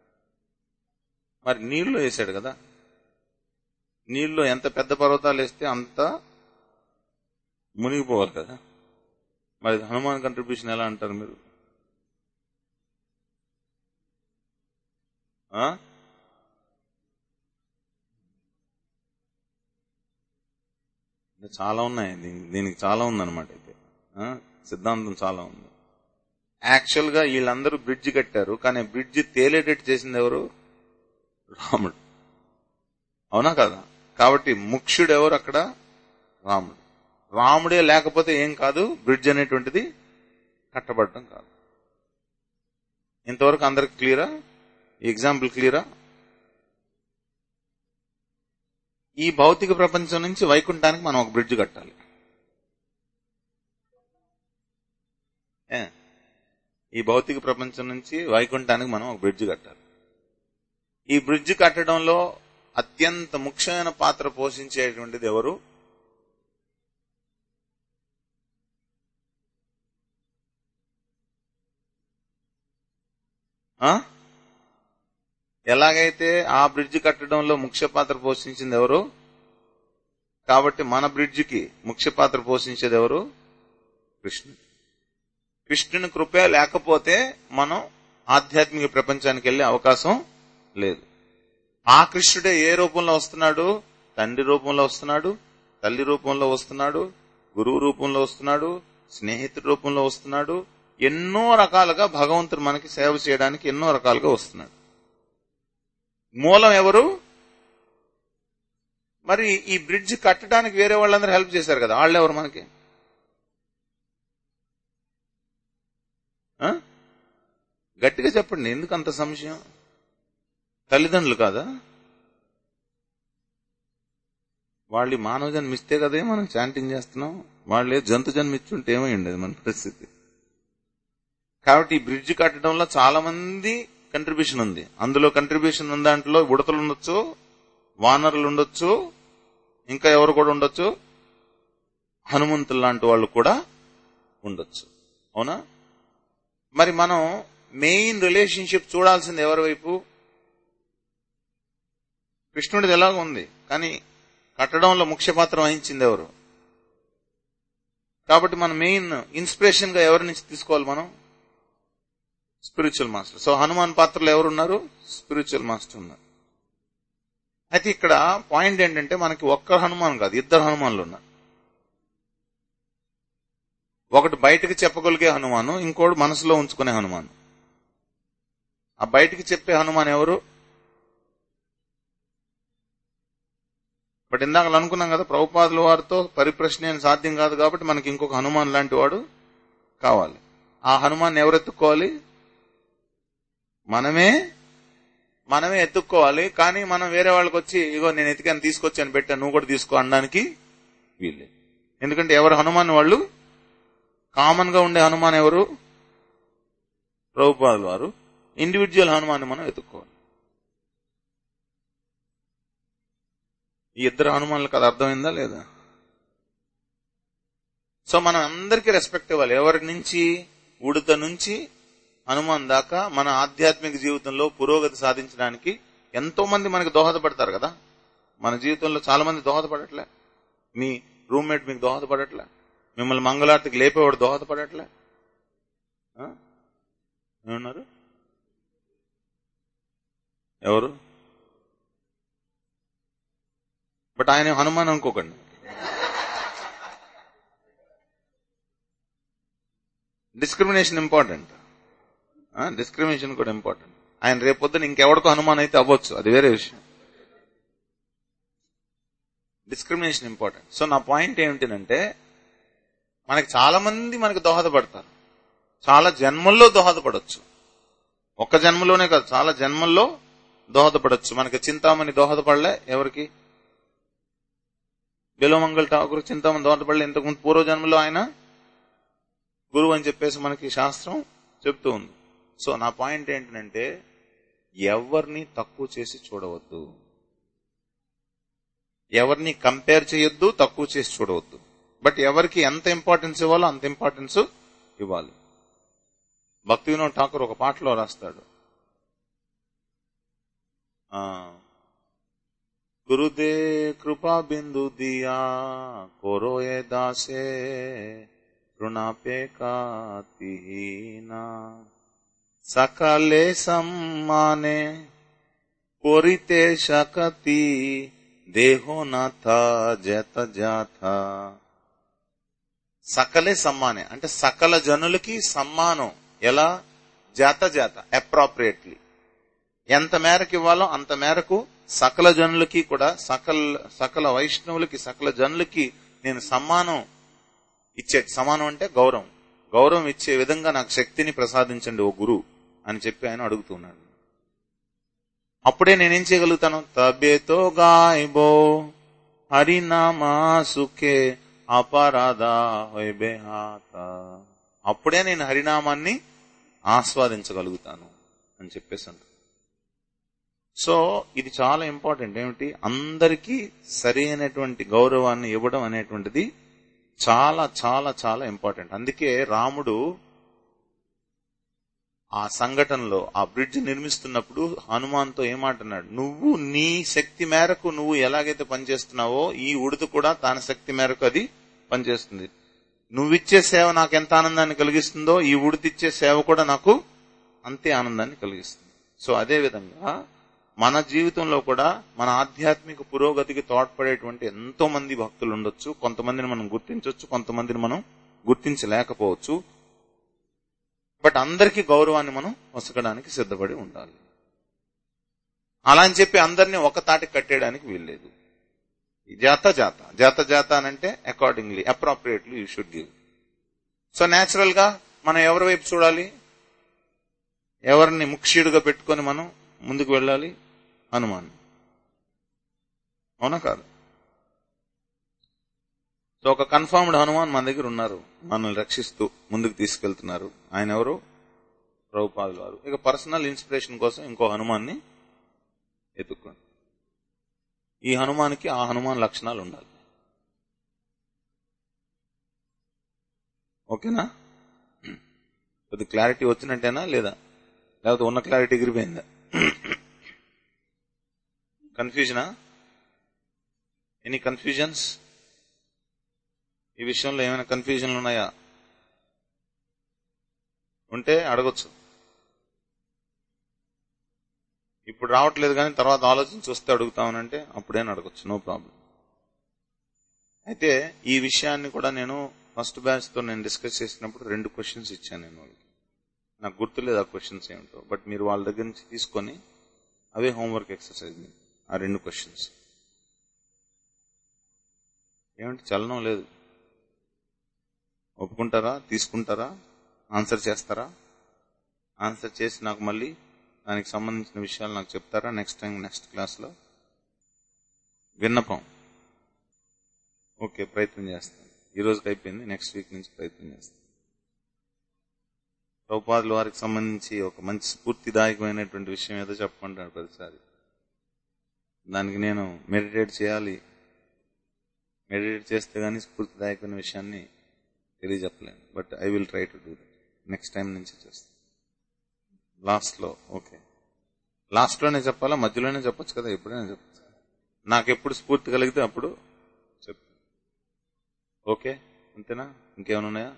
మరి నీళ్లు వేసాడు కదా నీళ్లు ఎంత పెద్ద పర్వతాలు వేస్తే అంత మునిగిపోవాలి కదా మరి హనుమాన్ కంట్రిబ్యూషన్ ఎలా అంటారు మీరు ఆ? ఇంకా చాలా ఉన్నాయి దీని- దీనికి చాలా ఉందన్నమాట అయితే ఆ? సిద్ధాంతం చాలా ఉంది యాక్చువల్ గా వీళ్ళందరూ బ్రిడ్జ్ కట్టారు కానీ బ్రిడ్జ్ తేలేటట్టు చేసింది ఎవరు రాముడు అవునా కదా కాబట్టి ముఖ్యుడు ఎవరు అక్కడ రాముడు రాముడే లేకపోతే ఏం కాదు బ్రిడ్జ్ అనేటువంటిది కట్టబడటం కాదు ఇంతవరకు అందరికి క్లియరా ఈ ఎగ్జాంపుల్ క్లియరా ఈ భౌతిక ప్రపంచం నుంచి వైకుంఠానికి మనం ఒక బ్రిడ్జ్ కట్టాలి ఏ? ఈ భౌతిక ప్రపంచం నుంచి వైకుంఠానికి మనం ఒక బ్రిడ్జ్ కట్టాలి ఈ బ్రిడ్జ్ కట్టడంలో అత్యంత ముఖ్యమైన పాత్ర పోషించేటువంటిది ఎవరు ఆ? ఎలాగైతే ఆ బ్రిడ్జ్ కట్టడంలో ముఖ్య పాత్ర పోషించింది ఎవరు కాబట్టి మన బ్రిడ్జికి ముఖ్య పాత్ర పోషించేది ఎవరు కృష్ణుడు కృష్ణుని కృప లేకపోతే మనం ఆధ్యాత్మిక ప్రపంచానికి వెళ్లే అవకాశం లేదు ఆ కృష్ణుడే ఏ రూపంలో వస్తున్నాడు తండ్రి రూపంలో వస్తున్నాడు తల్లి రూపంలో వస్తున్నాడు గురువు రూపంలో వస్తున్నాడు స్నేహితుడి రూపంలో వస్తున్నాడు ఎన్నో రకాలుగా భగవంతుడు మనకి సేవ చేయడానికి ఎన్నో రకాలుగా వస్తున్నాడు మూలం ఎవరు మరి ఈ బ్రిడ్జ్ కట్టడానికి వేరే వాళ్ళందరూ హెల్ప్ చేశారు కదా వాళ్ళు ఎవరు మనకి ఆ? గట్టిగా చెప్పండి ఎందుకు అంత సంశయం తల్లిదండ్రులు కాదా వాళ్ళు ఈ మానవ జన్మ ఇస్తే కదే మనం చాంటింగ్ చేస్తున్నాం వాళ్ళు ఏ జంతు జన్మ ఇచ్చుంటే ఏమై ఉండేది మన పరిస్థితి కాబట్టి ఈ బ్రిడ్జ్ కట్టడంలో చాలా మంది కంట్రిబ్యూషన్ ఉంది అందులో కంట్రిబ్యూషన్ ఉన్న దాంట్లో ఉడతలు ఉండొచ్చు వానరులు ఉండొచ్చు ఇంకా ఎవరు కూడా ఉండొచ్చు హనుమంతులు లాంటి వాళ్ళు కూడా ఉండొచ్చు అవునా మరి మనం మెయిన్ రిలేషన్షిప్ చూడాల్సింది ఎవరి వైపు కృష్ణుడిది ఎలాగ ఉంది కానీ కట్టడంలో ముఖ్య పాత్ర వహించింది ఎవరు కాబట్టి మన మెయిన్ ఇన్స్పిరేషన్ గా ఎవరి నుంచి తీసుకోవాలి మనం స్పిరిచువల్ మాస్టర్ సో హనుమాన్ పాత్రలో ఎవరున్నారు స్పిరిచువల్ మాస్టర్ ఉన్నారు అయితే ఇక్కడ పాయింట్ ఏంటంటే మనకి ఒక్క హనుమాన్ కాదు ఇద్దరు హనుమాన్లు ఉన్నారు ఒకటి బయటకు చెప్పగలిగే హనుమాను ఇంకోటి మనసులో ఉంచుకునే హనుమాను ఆ బయటికి చెప్పే హనుమాన్ ఎవరు బట్ ఇందాక అనుకున్నాం కదా ప్రభుపాదుల వారితో పరిప్రశ్న అని సాధ్యం కాదు కాబట్టి మనకి ఇంకొక హనుమాన్ లాంటి వాడు కావాలి ఆ హనుమాన్ ఎవరు ఎత్తుక్కోవాలి మనమే మనమే ఎత్తుక్కోవాలి కానీ మనం వేరే వాళ్ళకి వచ్చి ఇగో నేను ఎతికాను తీసుకొచ్చాను పెట్టాను నువ్వు కూడా తీసుకో అనడానికి వీళ్ళే ఎందుకంటే ఎవరు హనుమాన్ వాళ్ళు కామన్ గా ఉండే హనుమాన్ ఎవరు ప్రభుపాదుల వారు ఇండివిజువల్ హనుమాన్ మనం ఎత్తుక్కోవాలి ఈ ఇద్దరు హనుమానులకు అది అర్థమైందా లేదా సో మనం అందరికీ రెస్పెక్ట్ ఇవ్వాలి ఎవరి నుంచి ఉడత నుంచి హనుమాన్ దాకా మన ఆధ్యాత్మిక జీవితంలో పురోగతి సాధించడానికి ఎంతో మంది మనకి దోహదపడతారు కదా మన జీవితంలో చాలా మంది దోహదపడట్లే మీ రూమ్మేట్ మీకు దోహదపడట్లే మిమ్మల్ని మంగళార్తికి లేపేవాడు దోహదపడట్లే ఆ? ఏమన్నారు ఎవరు బట్ ఆయన హనుమాన్ అనుకోకండి డిస్క్రిమినేషన్ ఇంపార్టెంట్ డిస్క్రిమినేషన్ కూడా ఇంపార్టెంట్ ఆయన రేపొద్దున ఇంకెవడికో హనుమాన్ అయితే అవ్వచ్చు అది వేరే విషయం డిస్క్రిమినేషన్ ఇంపార్టెంట్ సో నా పాయింట్ ఏమిటంటే మనకి చాలా మంది మనకి దోహదపడతారు చాలా జన్మల్లో దోహదపడవచ్చు ఒక్క జన్మలోనే కాదు చాలా జన్మల్లో దోహదపడవచ్చు మనకి చింతామణి దోహదపడలే ఎవరికి బిలోమంగళ ఠాకూర్ చింతామణి దోహదపడలే ఇంతకుముందు పూర్వ జన్మలో ఆయన గురువు అని చెప్పేసి మనకి శాస్త్రం చెప్తూ ఉంది సో నా పాయింట్ ఏంటంటే ఎవరిని తక్కువ చేసి చూడవద్దు ఎవరిని కంపేర్ చేయొద్దు తక్కువ చేసి చూడవద్దు బట్ ఎవరికి ఎంత ఇంపార్టెన్స్ ఇవ్వాలో అంత ఇంపార్టెన్స్ ఇవ్వాలి భక్తి వినోద్ ఠాకూర్ ఒక పాటలో రాస్తాడు ఆ గురుదే కృపా బిందు దియా కోరోయే దాసే రుణాపే కాతిహీనా సకలే సమ్మానే కోరితే శకతి దేహో నాథ జత జాథ సకలే సమ్మానే అంటే సకల జనులకి సమ్మానం ఎలా జాత జాత అప్రాప్రియేట్లీ ఎంత మేరకు ఇవ్వాలో అంత మేరకు సకల జనులకి కూడా సకల సకల వైష్ణవులకి సకల జనులకి నేను సమ్మానం ఇచ్చే సమానం అంటే గౌరవం గౌరవం ఇచ్చే విధంగా నాకు శక్తిని ప్రసాదించండి ఓ గురు అని చెప్పి ఆయన అడుగుతున్నాడు అప్పుడే నేనేం చేయగలుగుతాను తబేతో గాయబో హరినామా సుఖే అపరాధ వైబేహాత అప్పుడే నేను హరినామాన్ని ఆస్వాదించగలుగుతాను అని చెప్పేసి అంటారు సో ఇది చాలా ఇంపార్టెంట్ ఏమిటి అందరికీ సరి అయినటువంటి గౌరవాన్ని ఇవ్వడం అనేటువంటిది చాలా చాలా చాలా ఇంపార్టెంట్ అందుకే రాముడు ఆ సంఘటనలో ఆ బ్రిడ్జ్ నిర్మిస్తున్నప్పుడు హనుమాన్తో ఏమంటున్నాడు నువ్వు నీ శక్తి మేరకు నువ్వు ఎలాగైతే పనిచేస్తున్నావో ఈ ఉడుదు కూడా తన శక్తి మేరకు అది పనిచేస్తుంది నువ్విచ్చే సేవ నాకు ఎంత ఆనందాన్ని కలిగిస్తుందో ఈ ఉడితిచ్చే సేవ కూడా నాకు అంతే ఆనందాన్ని కలిగిస్తుంది సో అదే విధంగా మన జీవితంలో కూడా మన ఆధ్యాత్మిక పురోగతికి తోడ్పడేటువంటి ఎంతో మంది భక్తులు ఉండొచ్చు కొంతమందిని మనం గుర్తించవచ్చు కొంతమందిని మనం గుర్తించలేకపోవచ్చు బట్ అందరికీ గౌరవాన్ని మనం వసకడానికి సిద్ధపడి ఉండాలి అలా అని చెప్పి అందరినీ ఒక తాటి కట్టేయడానికి వీల్లేదు జాత జాత జాత జాత అనంటే accordingly appropriately you should give so natural గా మనం ఎవరి వైపు చూడాలి ఎవరిని ముఖ్యుడిగా పెట్టుకొని మనం ముందుకు వెళ్ళాలి హనుమాన్ అవునా కాదు సో ఒక కన్ఫర్మ్డ్ హనుమాన్ మన దగ్గర ఉన్నారు మనల్ని రక్షిస్తూ ముందుకు తీసుకెళ్తున్నారు ఆయన ఎవరు ప్రభుపాదులు వారు ఇక పర్సనల్ ఇన్స్పిరేషన్ కోసం ఇంకో హనుమాన్ని ఎత్తుక్కోండి ఈ హనుమానికి ఆ హనుమాన్ లక్షణాలు ఉండాలి ఓకేనా కొద్ది క్లారిటీ వచ్చినట్టేనా లేదా లేకపోతే ఉన్న క్లారిటీ ఎగిరిపోయిందా కన్ఫ్యూజనా ఎనీ కన్ఫ్యూజన్స్ ఈ విషయంలో ఏమైనా కన్ఫ్యూజన్లు ఉన్నాయా ఉంటే అడగొచ్చు ఇప్పుడు రావట్లేదు కానీ తర్వాత ఆలోచించి వస్తే అడుగుతామనంటే అప్పుడేనా అడగొచ్చు నో ప్రాబ్లం అయితే ఈ విషయాన్ని కూడా నేను ఫస్ట్ బ్యాచ్ తో నేను డిస్కస్ చేసినప్పుడు రెండు క్వశ్చన్స్ ఇచ్చాను నేను వాళ్ళకి నాకు గుర్తులేదు ఆ క్వశ్చన్స్ ఏమిటో బట్ మీరు వాళ్ళ దగ్గర నుంచి తీసుకొని అవే హోంవర్క్ ఎక్సర్సైజ్ ఆ రెండు క్వశ్చన్స్ ఏమిటి చలనం లేదు ఒప్పుకుంటారా తీసుకుంటారా ఆన్సర్ చేస్తారా ఆన్సర్ చేసి నాకు మళ్ళీ దానికి సంబంధించిన విషయాలు నాకు చెప్తారా నెక్స్ట్ టైం నెక్స్ట్ క్లాస్లో విన్నపం ఓకే ప్రయత్నం చేస్తాను ఈ రోజుకి అయిపోయింది నెక్స్ట్ వీక్ నుంచి ప్రయత్నం చేస్తాను ప్రభుపాదుల వారికి సంబంధించి ఒక మంచి స్ఫూర్తిదాయకమైనటువంటి విషయం ఏదో చెప్పమంటాడు ప్రతిసారి దానికి నేను మెడిటేట్ చేయాలి మెడిటేట్ చేస్తే గానీ స్ఫూర్తిదాయకమైన విషయాన్ని తెలియజెప్పలేను but I will try to do that next time నుంచి చేస్తాను లాస్ట్ లో ఓకే లాస్ట్ లోనే చెప్పాలా మధ్యలోనే చెప్పొచ్చు కదా ఎప్పుడైనా చెప్పచ్చు నాకు ఎప్పుడు స్ఫూర్తి కలిగితే అప్పుడు చెప్పు ఓకే అంతేనా ఇంకేమైనా ఉన్నాయా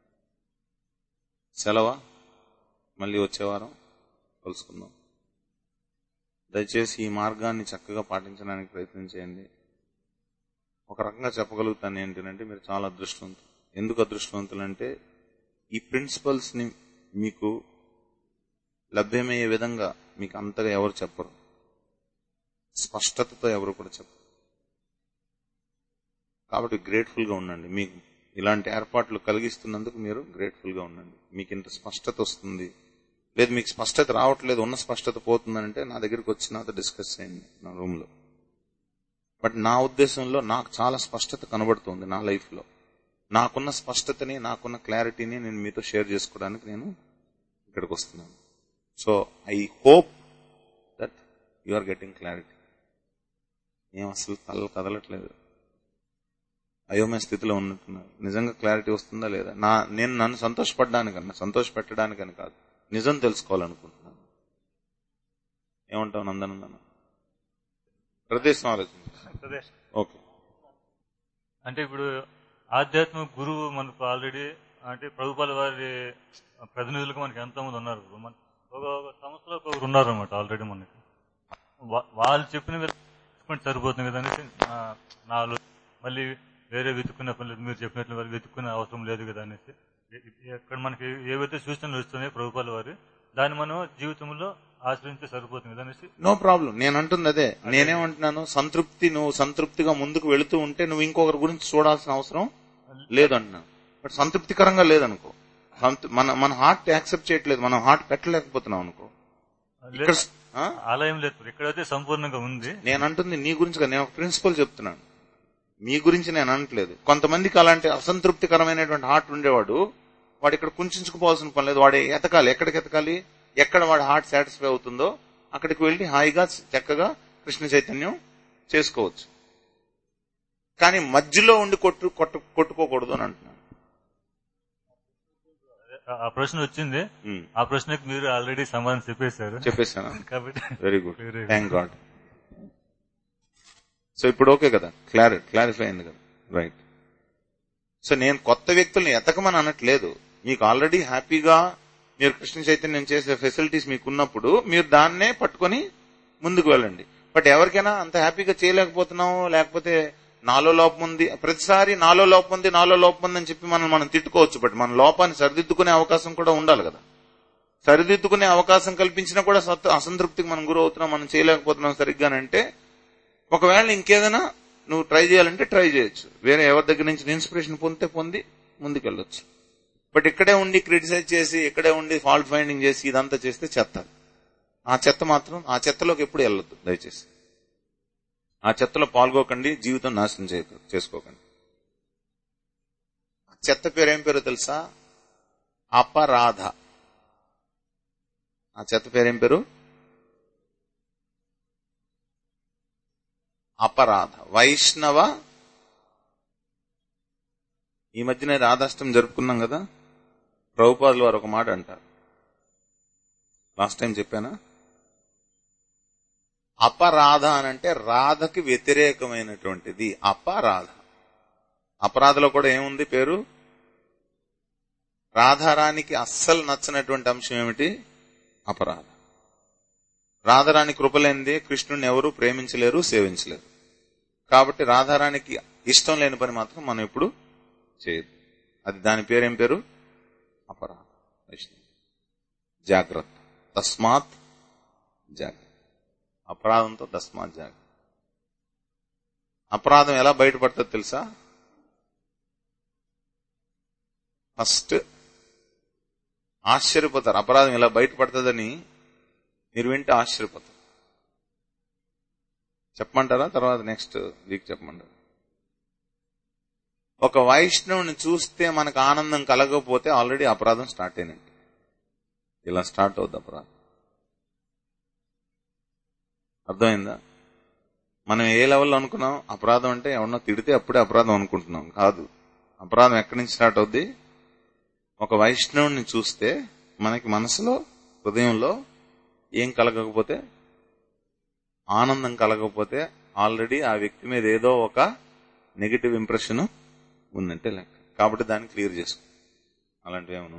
సెలవా మళ్ళీ వచ్చే వారం కలుసుకుందాం దయచేసి ఈ మార్గాన్ని చక్కగా పాటించడానికి ప్రయత్నం చేయండి ఒక రకంగా చెప్పగలుగుతాను ఏంటంటే మీరు చాలా అదృష్టవంతులు ఎందుకు అదృష్టవంతులు అంటే ఈ ప్రిన్సిపల్స్ ని మీకు లభ్యమయ్యే విధంగా మీకు అంతగా ఎవరు చెప్పరు స్పష్టతతో ఎవరు కూడా చెప్పరు కాబట్టి గ్రేట్ఫుల్ గా ఉండండి మీకు ఇలాంటి ఏర్పాట్లు కలిగిస్తున్నందుకు మీరు గ్రేట్ఫుల్ గా ఉండండి మీకు ఇంత స్పష్టత వస్తుంది లేదు మీకు స్పష్టత రావట్లేదు ఉన్న స్పష్టత పోతుందంటే నా దగ్గరికి వచ్చి నాతో డిస్కస్ చేయండి నా రూమ్ లో బట్ నా ఉద్దేశంలో నాకు చాలా స్పష్టత కనబడుతుంది నా లైఫ్ లో నాకున్న స్పష్టతని నాకున్న క్లారిటీని నేను మీతో షేర్ చేసుకోవడానికి నేను ఇక్కడికి వస్తున్నాను so I hope that you are getting clarity ఏం అసలు తల కదలట్లేదు అయోమయ స్థితిలో ఉన్నట్టున్నారు నిజంగా క్లారిటీ వస్తుందా లేదా నా నేను నన్ను సంతోషపడడానికన్నా సంతోష పెట్టడానికని కాదు నిజం తెలుసుకోవాలనుకుంటున్నాను ఏమంటావు నందనందన ప్రదేశం ఆలోచించు ప్రదేశ్ ఓకే అంటే ఇప్పుడు ఆధ్యాత్మిక గురువు మనకు ఆల్రెడీ అంటే ప్రభుపాల వారి ప్రతినిధులుగా మనకి ఎంతో మంది ఉన్నారు మన ఒక ఒక సంస్థలో ఒకరు ఉన్నారు అనమాట ఆల్రెడీ మనకి వా- వాళ్ళు చెప్పిన విధంగా సరిపోతుంది కదా అనేసి నా- నా ఆలోచన. మళ్ళీ వేరే వెతుక్కునే పని లేదు మీరు చెప్పినట్లు వారు వెతుక్కునే అవసరం లేదు కదా అనేసి ఎ- ఎక్కడ మనకి ఏవైతే సూచనలు వస్తున్నాయో ప్రభుపాల వారి దాన్ని మనం జీవితంలో ఆశ్రయించి సరిపోతుంది కదా అనేసి నో ప్రాబ్లం నేను అంటుంది అదే నేనేమంటున్నాను సంతృప్తి నువ్వు సంతృప్తిగా ముందుకు వెళుతూ ఉంటే నువ్వు ఇంకొకరి గురించి చూడాల్సిన అవసరం లేదంటున్నాను బట్ సంతృప్తికరంగా లేదనుకో సంతృ- మన మన హార్ట్ యాక్సెప్ట్ చేయట్లేదు మనం హార్ట్ పెట్టలేకపోతున్నాం అనుకో ఇక్కడ ఆ? ఆలయం లేదు ఇక్కడైతే సంపూర్ణంగా ఉంది నేను అంటుంది నీ గురించి కాదు నేను ఒక ప్రిన్సిపల్ చెప్తున్నాను మీ గురించి నేను అనట్లేదు కొంతమందికి అలాంటి అసంతృప్తికరమైనటువంటి హార్ట్ ఉండేవాడు వాడు ఇక్కడ కుంచుకుపోవాల్సిన పని లేదు వాడు ఎతకాలి ఎక్కడికి ఎతకాలి ఎక్కడ వాడు హార్ట్ సాటిస్ఫై అవుతుందో అక్కడికి వెళ్లి హాయిగా చక్కగా కృష్ణ చైతన్యం చేసుకోవచ్చు కానీ మధ్యలో ఉండి కొట్టు కొట్టు కొట్టుకోకూడదు అని అంటున్నాను ఆ- ఆ ప్రశ్న వచ్చింది ఉమ్, ఆ ప్రశ్నకు మీరు ఆల్రెడీ సమాధానం చెప్పేశారు చెప్పేశానా కాబట్టి very good Very good. Thank God so ఇప్పుడు ఓకే కదా క్లారి క్లారిఫై అయింది కదా రైట్ సో నేను కొత్త వ్యక్తుల్ని ఎతకమని అనట్లేదు మీకు ఆల్రెడీ హ్యాపీగా మీరు కృష్ణ చైతన్యం చేసే ఫెసిలిటీస్ మీకు ఉన్నప్పుడు మీరు దాన్నే పట్టుకొని ముందుకు వెళ్ళండి బట్ ఎవరికైనా అంత హ్యాపీగా చేయలేకపోతున్నాం లేకపోతే నాలో లోపం ఉంది ప్రతిసారి నాలో లోపం ఉంది నాలో లోపం ఉంది అని చెప్పి మనం మనం తిట్టుకోవచ్చు బట్ మన లోపాన్ని సరిదిద్దుకునే అవకాశం కూడా ఉండాలి కదా సరిదిద్దుకునే అవకాశం కల్పించినా కూడా సత్- అసంతృప్తికి మనం గురవుతున్నాం మనం చేయలేకపోతున్నాం సరిగ్గానంటే ఒకవేళ ఇంకేదైనా నువ్వు ట్రై చేయాలంటే ట్రై చేయొచ్చు వేరే ఎవరి దగ్గర నుంచి ఇన్స్పిరేషన్ పొందితే పొంది ముందుకెళ్ళొచ్చు బట్ ఇక్కడే ఉండి క్రిటిసైజ్ చేసి ఇక్కడే ఉండి ఫాల్ట్ ఫైండింగ్ చేసి ఇదంతా చేస్తే చెత్త ఆ చెత్త మాత్రం ఆ చెత్తలోకి ఎప్పుడు వెళ్ళొద్దు దయచేసి ఆ చెత్తలో పాల్గొకండి జీవితం నాశనం చేయకు చేసుకోకండి ఆ చెత్త పేరు ఏం పేరో తెలుసా అపరాధ ఆ చెత్త పేరేం పేరు అపరాధ వైష్ణవ ఈ మధ్యనే రాధాష్టం జరుపుకున్నాం కదా ప్రభుపాదులు వారు ఒక మాట అంటారు లాస్ట్ టైం చెప్పానా అపరాధ అని అంటే రాధకి వ్యతిరేకమైనటువంటిది అపరాధ అపరాధలో కూడా ఏముంది పేరు రాధారానికి అస్సలు నచ్చనటువంటి అంశం ఏమిటి అపరాధ రాధారాణి కృపలేనిదే కృష్ణుని ఎవరు ప్రేమించలేరు సేవించలేరు కాబట్టి రాధారానికి ఇష్టం లేని పని మాత్రం మనం ఎప్పుడు చేయదు అది దాని పేరేం పేరు అపరాధ వైష్ణవి జాగ్రత్త తస్మాత్ జాగ్రత్త అపరాధంతో తస్మాత్ జాగ్రత్త అపరాధం ఎలా బయటపడుతుందో తెలుసా ఫస్ట్ ఆశ్చర్యపోతారు అపరాధం ఇలా బయటపడుతుందని మీరు వింటే ఆశ్చర్యపోతారు చెప్పమంటారా తర్వాత నెక్స్ట్ వీక్ చెప్పమంటారా ఒక వైష్ణవుని చూస్తే మనకు ఆనందం కలగకపోతే ఆల్రెడీ అపరాధం స్టార్ట్ అయినట్టు ఇలా స్టార్ట్ అవుద్ది అపరాధం అర్థమైందా మనం ఏ లెవెల్లో అనుకున్నాం అపరాధం అంటే ఎవరన్నా తిడితే అప్పుడే అపరాధం అనుకుంటున్నాం కాదు అపరాధం ఎక్కడి నుంచి స్టార్ట్ అవుద్ది ఒక వైష్ణవుని చూస్తే మనకి మనసులో హృదయంలో ఏం కలగకపోతే ఆనందం కలగకపోతే ఆల్రెడీ ఆ వ్యక్తి మీద ఏదో ఒక నెగిటివ్ ఇంప్రెషన్ ఉందంటే లెక్క కాబట్టి దాన్ని క్లియర్ చేసుకో అలాంటివి ఏమైనా